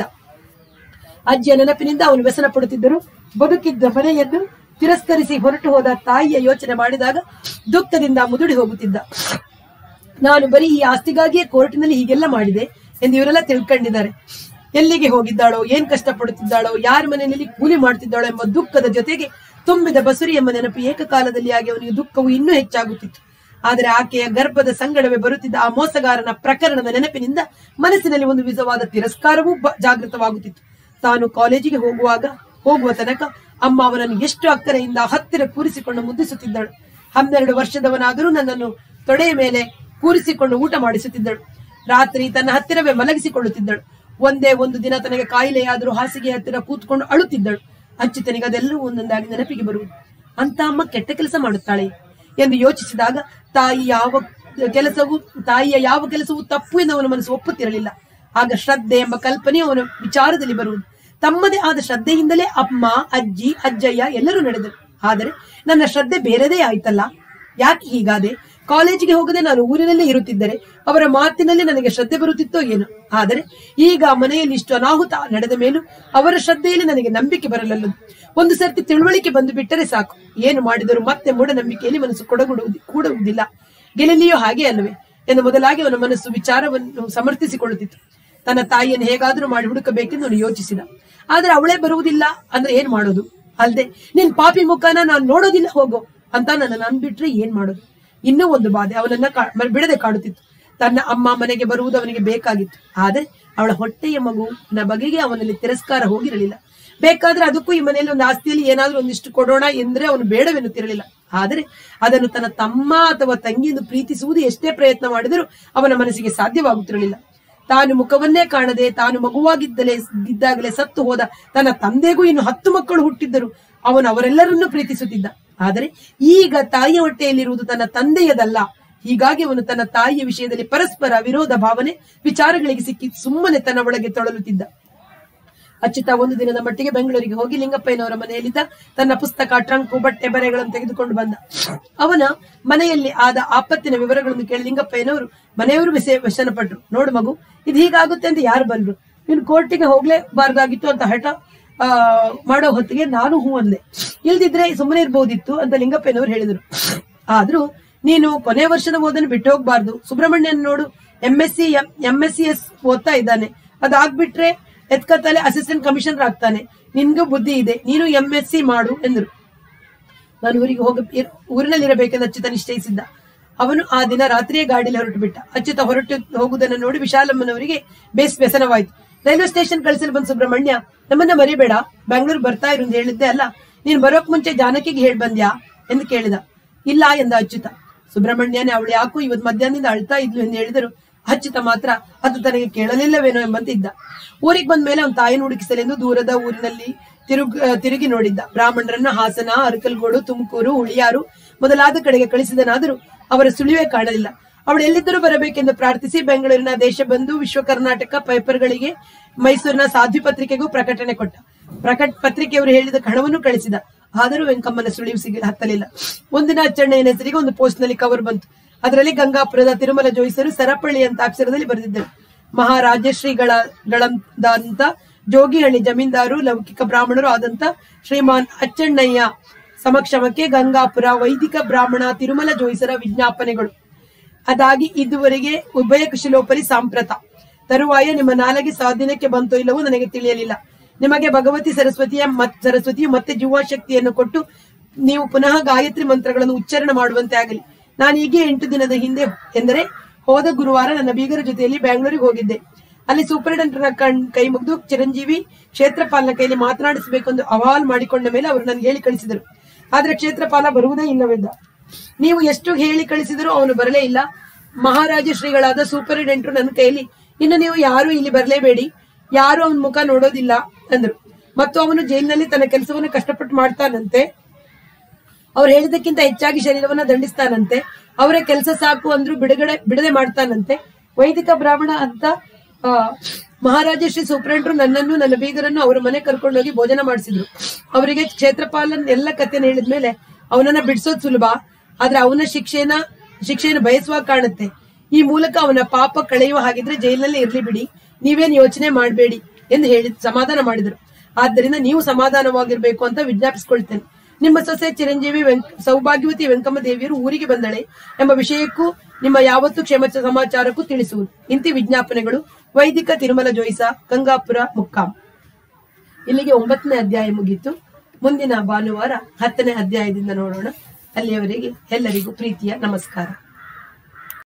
ಅಜ್ಜಿಯ ನೆನಪಿನಿಂದ ಅವನು ವ್ಯಸನ ಪಡುತ್ತಿದ್ದರು ಬದುಕಿದ್ದ ಮನೆಯನ್ನು ತಿರಸ್ಕರಿಸಿ ಹೊರಟು ಹೋದ ತಾಯಿಯ ಯೋಚನೆ ಮಾಡಿದಾಗ ದುಃಖದಿಂದ ಮುದುಡಿ ಹೋಗುತ್ತಿದ್ದ ನಾನು ಬರೀ ಈ ಆಸ್ತಿಗಾಗಿಯೇ ಕೋರ್ಟಿನಲ್ಲಿ ಹೀಗೆಲ್ಲ ಮಾಡಿದೆ ಎಂದು ಇವರೆಲ್ಲ ತಿಳ್ಕೊಂಡಿದ್ದಾರೆ ಎಲ್ಲಿಗೆ ಹೋಗಿದ್ದಾಳೋ ಏನ್ ಕಷ್ಟಪಡುತ್ತಿದ್ದಾಳೋ ಯಾರ ಮನೆಯಲ್ಲಿ ಕೂಲಿ ಮಾಡ್ತಿದ್ದಾಳೋ ಎಂಬ ದುಃಖದ ಜೊತೆಗೆ ತುಂಬಿದ ಬಸುರಿ ಎಂಬ ನೆನಪು ಏಕಕಾಲದಲ್ಲಿ ಆಗಿ ಅವನಿಗೆ ದುಃಖವು ಇನ್ನೂ ಹೆಚ್ಚಾಗುತ್ತಿತ್ತು ಆದರೆ ಆಕೆಯ ಗರ್ಭದ ಸಂಗಡವೇ ಬರುತ್ತಿದ್ದ ಆ ಮೋಸಗಾರನ ಪ್ರಕರಣದ ನೆನಪಿನಿಂದ ಮನಸ್ಸಿನಲ್ಲಿ ಒಂದು ವಿಧವಾದ ತಿರಸ್ಕಾರವೂ ಬ- ಜಾಗೃತವಾಗುತ್ತಿತ್ತು ತಾನು ಕಾಲೇಜಿಗೆ ಹೋಗುವಾಗ ಹೋಗುವ ತನಕ ಅಮ್ಮ ಅವನನ್ನು ಎಷ್ಟು ಅಕ್ಕರೆಯಿಂದ ಹತ್ತಿರ ಕೂರಿಸಿಕೊಂಡು ಮುದ್ದಿಸುತ್ತಿದ್ದಳು ಹನ್ನೆರಡು ವರ್ಷದವನಾದರೂ ನನ್ನನ್ನು ತೊಡೆಯ ಮೇಲೆ ಕೂರಿಸಿಕೊಂಡು ಊಟ ಮಾಡಿಸುತ್ತಿದ್ದಳು ರಾತ್ರಿ ತನ್ನ ಹತ್ತಿರವೇ ಮಲಗಿಸಿಕೊಳ್ಳುತ್ತಿದ್ದಳು ಒಂದೇ ಒಂದು ದಿನ ತನಗೆ ಕಾಯಿಲೆಯಾದರೂ ಹಾಸಿಗೆ ಹತ್ತಿರ ಕೂತ್ಕೊಂಡು ಅಳುತ್ತಿದ್ದಳು ಅಚ್ಯುತನಿಗೆ ಅದೆಲ್ಲವೂ ಒಂದೊಂದಾಗಿ ನೆನಪಿಗೆ ಬರುವುದು ಅಂತ ಅಮ್ಮ ಕೆಟ್ಟ ಕೆಲಸ ಮಾಡುತ್ತಾಳೆ ಎಂದು ಯೋಚಿಸಿದಾಗ ತಾಯಿ ಯಾವ ಕೆಲಸವು ತಾಯಿಯ ಯಾವ ಕೆಲಸವೂ ತಪ್ಪು ಎಂದು ಅವನ ಮನಸ್ಸು ಒಪ್ಪುತ್ತಿರಲಿಲ್ಲ ಆಗ ಶ್ರದ್ಧೆ ಎಂಬ ಕಲ್ಪನೆ ಅವನ ವಿಚಾರದಲ್ಲಿ ಬರುವುದು ತಮ್ಮದೇ ಆದ ಶ್ರದ್ಧೆಯಿಂದಲೇ ಅಮ್ಮ ಅಜ್ಜಿ ಅಜ್ಜಯ್ಯ ಎಲ್ಲರೂ ನಡೆದರು ಆದರೆ ನನ್ನ ಶ್ರದ್ಧೆ ಬೇರೆದೇ ಆಯ್ತಲ್ಲ ಯಾಕೆ ಹೀಗಾದೆ ಕಾಲೇಜಿಗೆ ಹೋಗದೆ ನಾನು ಊರಿನಲ್ಲೇ ಇರುತ್ತಿದ್ದರೆ ಅವರ ಮಾತಿನಲ್ಲಿ ನನಗೆ ಶ್ರದ್ಧೆ ಬರುತ್ತಿತ್ತೋ ಏನೋ ಆದರೆ ಈಗ ಮನೆಯಲ್ಲಿ ಇಷ್ಟು ಅನಾಹುತ ನಡೆದ ಮೇಲೂ ಅವರ ಶ್ರದ್ಧೆಯಲ್ಲಿ ನನಗೆ ನಂಬಿಕೆ ಬರಲಲ್ಲದು ಒಂದು ಸರ್ತಿ ತಿಳುವಳಿಕೆ ಬಂದು ಬಿಟ್ಟರೆ ಸಾಕು ಏನು ಮಾಡಿದರೂ ಮತ್ತೆ ಮೂಢನಂಬಿಕೆಯಲ್ಲಿ ಮನಸ್ಸು ಕೊಡಗುಡುವುದು ಕೂಡುವುದಿಲ್ಲ ಗೆಲಲಿಯೋ ಹಾಗೆ ಅಲ್ಲವೇ ಎಂದು ಮೊದಲಾಗಿ ಅವನ ಮನಸ್ಸು ವಿಚಾರವನ್ನು ಸಮರ್ಥಿಸಿಕೊಳ್ಳುತ್ತಿತ್ತು ತನ್ನ ತಾಯಿಯನ್ನು ಹೇಗಾದ್ರೂ ಮಾಡಿ ಹುಡುಕಬೇಕೆಂದು ಅವನು ಯೋಚಿಸಿದ ಆದ್ರೆ ಅವಳೇ ಬರುವುದಿಲ್ಲ ಅಂದ್ರೆ ಏನ್ ಮಾಡೋದು ಅಲ್ದೆ ನಿನ್ ಪಾಪಿ ಮುಖನ ನಾನು ನೋಡೋದಿಲ್ಲ ಹೋಗೋ ಅಂತ ನನ್ನ ನನ್ ಬಿಟ್ರೆ ಏನ್ ಮಾಡೋದು ಇನ್ನೂ ಒಂದು ಬಾಧೆ ಅವನನ್ನ ಕಾ- ಮ- ಬಿಡದೆ ಕಾಡುತ್ತಿತ್ತು ತನ್ನ ಅಮ್ಮ ಮನೆಗೆ ಬರುವುದು ಅವನಿಗೆ ಬೇಕಾಗಿತ್ತು ಆದ್ರೆ ಅವಳ ಹೊಟ್ಟೆಯ ಮಗುವಿನ ಬಗೆಗೆ ಅವನಲ್ಲಿ ತಿರಸ್ಕಾರ ಹೋಗಿರಲಿಲ್ಲ ಬೇಕಾದ್ರೆ ಅದಕ್ಕೂ ಈ ಮನೆಯಲ್ಲಿ ಒಂದು ಆಸ್ತಿಯಲ್ಲಿ ಏನಾದ್ರೂ ಒಂದಿಷ್ಟು ಕೊಡೋಣ ಎಂದ್ರೆ ಅವನು ಬೇಡವೆನ್ನುತ್ತಿರಲಿಲ್ಲ ಆದರೆ ಅದನ್ನು ತನ್ನ ತಮ್ಮ ಅಥವಾ ತಂಗಿಯನ್ನು ಪ್ರೀತಿಸುವುದು ಎಷ್ಟೇ ಪ್ರಯತ್ನ ಮಾಡಿದರೂ ಅವನ ಮನಸ್ಸಿಗೆ ಸಾಧ್ಯವಾಗುತ್ತಿರಲಿಲ್ಲ ತಾನು ಮುಖವನ್ನೇ ಕಾಣದೆ ತಾನು ಮಗುವಾಗಿದ್ದಲೇ ಇದ್ದಾಗಲೇ ಸತ್ತು ಹೋದ ತನ್ನ ತಂದೆಗೂ ಇನ್ನು ಹತ್ತು ಮಕ್ಕಳು ಹುಟ್ಟಿದ್ದರು ಅವನು ಅವರೆಲ್ಲರನ್ನೂ ಪ್ರೀತಿಸುತ್ತಿದ್ದ ಆದರೆ ಈಗ ತಾಯಿಯ ಹೊಟ್ಟೆಯಲ್ಲಿರುವುದು ತನ್ನ ತಂದೆಯದಲ್ಲ ಹೀಗಾಗಿ ಅವನು ತನ್ನ ತಾಯಿಯ ವಿಷಯದಲ್ಲಿ ಪರಸ್ಪರ ವಿರೋಧ ಭಾವನೆ ವಿಚಾರಗಳಿಗೆ ಸಿಕ್ಕಿ ಸುಮ್ಮನೆ ತನ್ನ ಒಳಗೆ ತೊಳಲುತ್ತಿದ್ದ ಅಚ್ಯುತ ಒಂದು ದಿನದ ಮಟ್ಟಿಗೆ ಬೆಂಗಳೂರಿಗೆ ಹೋಗಿ ಲಿಂಗಪ್ಪಯ್ಯನವರ ಮನೆಯಲ್ಲಿದ್ದ ತನ್ನ ಪುಸ್ತಕ ಟ್ರಂಕು ಬಟ್ಟೆ ಬರೆಗಳನ್ನು ತೆಗೆದುಕೊಂಡು ಬಂದ ಅವನ ಮನೆಯಲ್ಲಿ ಆದ ಆಪತ್ತಿನ ವಿವರಗಳನ್ನು ಕೇಳಿ ಲಿಂಗಪ್ಪಯ್ಯನವರು ಮನೆಯವರು ವಿಷಯ ವ್ಯಸನಪಟ್ರು ನೋಡು ಮಗು ಇದು ಹೀಗಾಗುತ್ತೆ ಅಂತ ಯಾರು ಬಂದ್ರು ನೀನು ಕೋರ್ಟಿಗೆ ಹೋಗ್ಲೇಬಾರ್ದಾಗಿತ್ತು ಅಂತ ಹಠ ಆ, ಮಾಡೋ ಹೊತ್ತಿಗೆ ನಾನು ಹೂ ಅಂದೆ ಇಲ್ದಿದ್ರೆ ಸುಮ್ಮನೆ ಇರ್ಬೋದಿತ್ತು ಅಂತ ಲಿಂಗಪ್ಪಯ್ಯನವರು ಹೇಳಿದರು ಆದ್ರೂ ನೀನು ಕೊನೆ ವರ್ಷದ ಓದನ್ನು ಬಿಟ್ಟು ಹೋಗ್ಬಾರ್ದು ಸುಬ್ರಹ್ಮಣ್ಯನ್ ನೋಡು M S C M S C S ಓದ್ತಾ ಇದ್ದಾನೆ ಅದಾಗ್ಬಿಟ್ರೆ ಎತ್ಕತ್ತಲೆ ಅಸಿಸ್ಟೆಂಟ್ ಕಮಿಷನರ್ ಆಗ್ತಾನೆ ನಿನ್ಗೂ ಬುದ್ಧಿ ಇದೆ ನೀನು ಎಂ ಎಸ್ ಸಿ ಮಾಡು ಎಂದರು ನಾನು ಊರಿಗೆ ಹೋಗ ಇರ್- ಊರಿನಲ್ಲಿರಬೇಕೆಂದು ಅಚ್ಯುತ ನಿಶ್ಚಯಿಸಿದ್ದ ಅವನು ಆ ದಿನ ರಾತ್ರಿಯೇ ಗಾಡಿಯಲ್ಲಿ ಹೊರಟು ಬಿಟ್ಟ ಅಚ್ಯುತ ಹೊರಟು ಹೋಗುವುದನ್ನು ನೋಡಿ ವಿಶಾಲಮ್ಮನವರಿಗೆ ಬೇಸ್ ವ್ಯಸನವಾಯಿತು ರೈಲ್ವೆ ಸ್ಟೇಷನ್ ಕಳಿಸಲು ಬಂದ ಸುಬ್ರಹ್ಮಣ್ಯ ನಮ್ಮನ್ನ ಮರಿಬೇಡ ಬೆಂಗಳೂರು ಬರ್ತಾ ಇರು ಅಂತ ಹೇಳಿದ್ದೆ ಅಲ್ಲ ನೀನ್ ಬರೋಕ್ ಮುಂಚೆ ಜಾನಕಿಗೆ ಹೇಳ್ ಬಂದ್ಯಾ ಎಂದು ಕೇಳಿದ ಇಲ್ಲ ಎಂದ ಅಚ್ಯುತ ಸುಬ್ರಹ್ಮಣ್ಯನೇ ಅವಳು ಯಾಕೋ ಇವತ್ತು ಮಧ್ಯಾಹ್ನದಿಂದ ಅಳ್ತಾ ಇದ್ಲು ಎಂದು ಹೇಳಿದರು ಅಚ್ಯುತ ಮಾತ್ರ ಅದು ತನಗೆ ಕೇಳಲಿಲ್ಲವೇನೋ ಎಂಬಂತೆ ಇದ್ದ ಊರಿಗೆ ಬಂದ ಮೇಲೆ ಅವನ ತಾಯಿನ ಹುಡುಕಿಸಲೆಂದು ದೂರದ ಊರಿನಲ್ಲಿ ತಿರುಗ್ ಆ, ತಿರುಗಿ ನೋಡಿದ್ದ ಬ್ರಾಹ್ಮಣರನ್ನ ಹಾಸನ ಅರಕಲ್ಗೋಡು ತುಮಕೂರು ಹುಳಿಯಾರು ಮೊದಲಾದ ಕಡೆಗೆ ಕಳಿಸಿದನಾದರೂ ಅವರ ಸುಳಿವೇ ಕಾಣಲಿಲ್ಲ ಅವಳು ಎಲ್ಲಿದ್ದರೂ ಬರಬೇಕೆಂದು ಪ್ರಾರ್ಥಿಸಿ ಬೆಂಗಳೂರಿನ ದೇಶಬಂಧು ವಿಶ್ವ ಕರ್ನಾಟಕ ಪೇಪರ್ಗಳಿಗೆ ಮೈಸೂರಿನ ಸಾಧ್ವಿ ಪತ್ರಿಕೆಗೂ ಪ್ರಕಟಣೆ ಕೊಟ್ಟ ಪ್ರಕಟ ಪತ್ರಿಕೆಯವರು ಹೇಳಿದ ಹಣವನ್ನು ಕಳಿಸಿದ ಆದರೂ ವೆಂಕಮ್ಮನ ಸುಳಿವು ಸಿಗ ಹತ್ತಲಿಲ್ಲ ಒಂದಿನ ಅಚ್ಚಣ್ಣಯ್ಯನ ಹೆಸರಿಗೆ ಒಂದು ಪೋಸ್ಟ್ ನಲ್ಲಿ ಕವರ್ ಬಂತು ಅದರಲ್ಲಿ ಗಂಗಾಪುರದ ತಿರುಮಲ ಜೋಯಿಸರು ಸರಪಳ್ಳಿ ಅಂತ ಅಕ್ಷರದಲ್ಲಿ ಬರೆದಿದ್ದರು ಮಹಾರಾಜಶ್ರೀಗಳಂತ ಜೋಗಿಹಳ್ಳಿ ಜಮೀನ್ದಾರು ಲೌಕಿಕ ಬ್ರಾಹ್ಮಣರು ಆದಂತ ಶ್ರೀಮಾನ್ ಅಚ್ಚಣ್ಣಯ್ಯ ಸಮಕ್ಷಮಕ್ಕೆ ಗಂಗಾಪುರ ವೈದಿಕ ಬ್ರಾಹ್ಮಣ ತಿರುಮಲ ಜೋಯಿಸರ ವಿಜ್ಞಾಪನೆಗಳು ಅದಾಗಿ ಇದುವರೆಗೆ ಉಭಯ ಕುಶಲೋಪರಿ ಸಾಂಪ್ರತ ತರುವಾಯ ನಿಮ್ಮ ನಾಲಗೆ ಸ್ವಾಧೀನಕ್ಕೆ ಬಂತೋ ಇಲ್ಲವೋ ನನಗೆ ತಿಳಿಯಲಿಲ್ಲ ನಿಮಗೆ ಭಗವತಿ ಸರಸ್ವತಿಯ ಮತ್ ಸರಸ್ವತಿಯು ಮತ್ತೆ ಜೀವಶಕ್ತಿಯನ್ನು ಕೊಟ್ಟು ನೀವು ಪುನಃ ಗಾಯತ್ರಿ ಮಂತ್ರಗಳನ್ನು ಉಚ್ಚಾರಣೆ ಮಾಡುವಂತೆ ಆಗಲಿ ನಾನು ಹೀಗೆ ಎಂಟು ದಿನದ ಹಿಂದೆ ಎಂದರೆ ಹೋದ ಗುರುವಾರ ನನ್ನ ಬೀಗರ ಜೊತೆಯಲ್ಲಿ ಬೆಂಗಳೂರಿಗೆ ಹೋಗಿದ್ದೆ ಅಲ್ಲಿ ಸೂಪರಿಂಟೆಂಡರ್ನ ಕಣ್ ಕೈ ಮುಗಿದು ಚಿರಂಜೀವಿ ಕ್ಷೇತ್ರಪಾಲನ ಕೈಯಲ್ಲಿ ಮಾತನಾಡಿಸಬೇಕೆಂದು ಅಹವಾಲ್ ಮಾಡಿಕೊಂಡ ಮೇಲೆ ಅವರು ನನಗೆ ಹೇಳಿ ಕಳಿಸಿದರು ಆದ್ರೆ ಕ್ಷೇತ್ರಪಾಲ ಬರುವುದೇ ಇಲ್ಲವೆಂದ ನೀವು ಎಷ್ಟು ಹೇಳಿ ಕಳಿಸಿದರೂ ಅವನು ಬರಲೇ ಇಲ್ಲ ಮಹಾರಾಜ ಶ್ರೀಗಳಾದ ಸೂಪರಿಂಟೆಂಡರು ನನ್ನ ಕೈಯಲ್ಲಿ ಇನ್ನು ನೀವು ಯಾರು ಇಲ್ಲಿ ಬರಲೇಬೇಡಿ ಯಾರು ಅವನ ಮುಖ ನೋಡೋದಿಲ್ಲ ಅಂದ್ರು ಮತ್ತು ಅವನು ಜೈಲಿನಲ್ಲಿ ತನ್ನ ಕೆಲಸವನ್ನು ಕಷ್ಟಪಟ್ಟು ಮಾಡ್ತಾನಂತೆ ಅವ್ರು ಹೇಳಿದಕ್ಕಿಂತ ಹೆಚ್ಚಾಗಿ ಶರೀರವನ್ನ ದಂಡಿಸ್ತಾನಂತೆ ಅವರ ಕೆಲಸ ಸಾಕು ಅಂದ್ರು ಬಿಡುಗಡೆ ಬಿಡದೆ ಮಾಡ್ತಾನಂತೆ ವೈದಿಕ ಬ್ರಾಹ್ಮಣ ಅಂತ ಆ, ಮಹಾರಾಜ ಶ್ರೀ ಸೂಪ್ರೆಂಟ್ರು ನನ್ನನ್ನು ನನ್ನ ಬೀಗರನ್ನು ಅವರ ಮನೆ ಕರ್ಕೊಂಡೋಗಿ ಭೋಜನ ಮಾಡಿಸಿದ್ರು ಅವರಿಗೆ ಕ್ಷೇತ್ರಪಾಲನ್ ಎಲ್ಲ ಕಥೆನ ಹೇಳಿದ್ಮೇಲೆ ಅವನನ್ನ ಬಿಡಿಸೋದ್ ಸುಲಭ ಆದ್ರೆ ಅವನ ಶಿಕ್ಷೆನ ಶಿಕ್ಷೆಯನ್ನು ಬಯಸುವ ಕಾಣುತ್ತೆ ಈ ಮೂಲಕ ಅವನ ಪಾಪ ಕಳೆಯುವ ಹಾಗಿದ್ರೆ ಜೈಲಿನಲ್ಲಿ ಇರ್ಲಿ ಬಿಡಿ ನೀವೇನ್ ಯೋಚನೆ ಮಾಡಬೇಡಿ ಎಂದು ಹೇಳಿ ಸಮಾಧಾನ ಮಾಡಿದರು ಆದ್ದರಿಂದ ನೀವು ಸಮಾಧಾನವಾಗಿರ್ಬೇಕು ಅಂತ ವಿಜ್ಞಾಪಿಸಿಕೊಳ್ತೇನೆ ನಿಮ್ಮ ಸೊಸೆ ಚಿರಂಜೀವಿ ವೆಂಕ್ ಸೌಭಾಗ್ಯವತಿ ವೆಂಕಮ್ಮ ದೇವಿಯರು ಊರಿಗೆ ಬಂದಳೆ ಎಂಬ ವಿಷಯಕ್ಕೂ ನಿಮ್ಮ ಯಾವತ್ತು ಕ್ಷೇಮ ಸಮಾಚಾರಕ್ಕೂ ತಿಳಿಸುವುದು ಇಂತಿ ವಿಜ್ಞಾಪನೆಗಳು ವೈದಿಕ ತಿರುಮಲ ಜೋಯಿಸ ಗಂಗಾಪುರ ಮುಕ್ಕಾಂ ಇಲ್ಲಿಗೆ ಒಂಬತ್ತನೇ ಅಧ್ಯಾಯ ಮುಗೀತು ಮುಂದಿನ ಭಾನುವಾರ ಹತ್ತನೇ ಅಧ್ಯಾಯದಿಂದ ನೋಡೋಣ ಅಲ್ಲಿಯವರೆಗೆ ಎಲ್ಲರಿಗೂ ಪ್ರೀತಿಯ ನಮಸ್ಕಾರ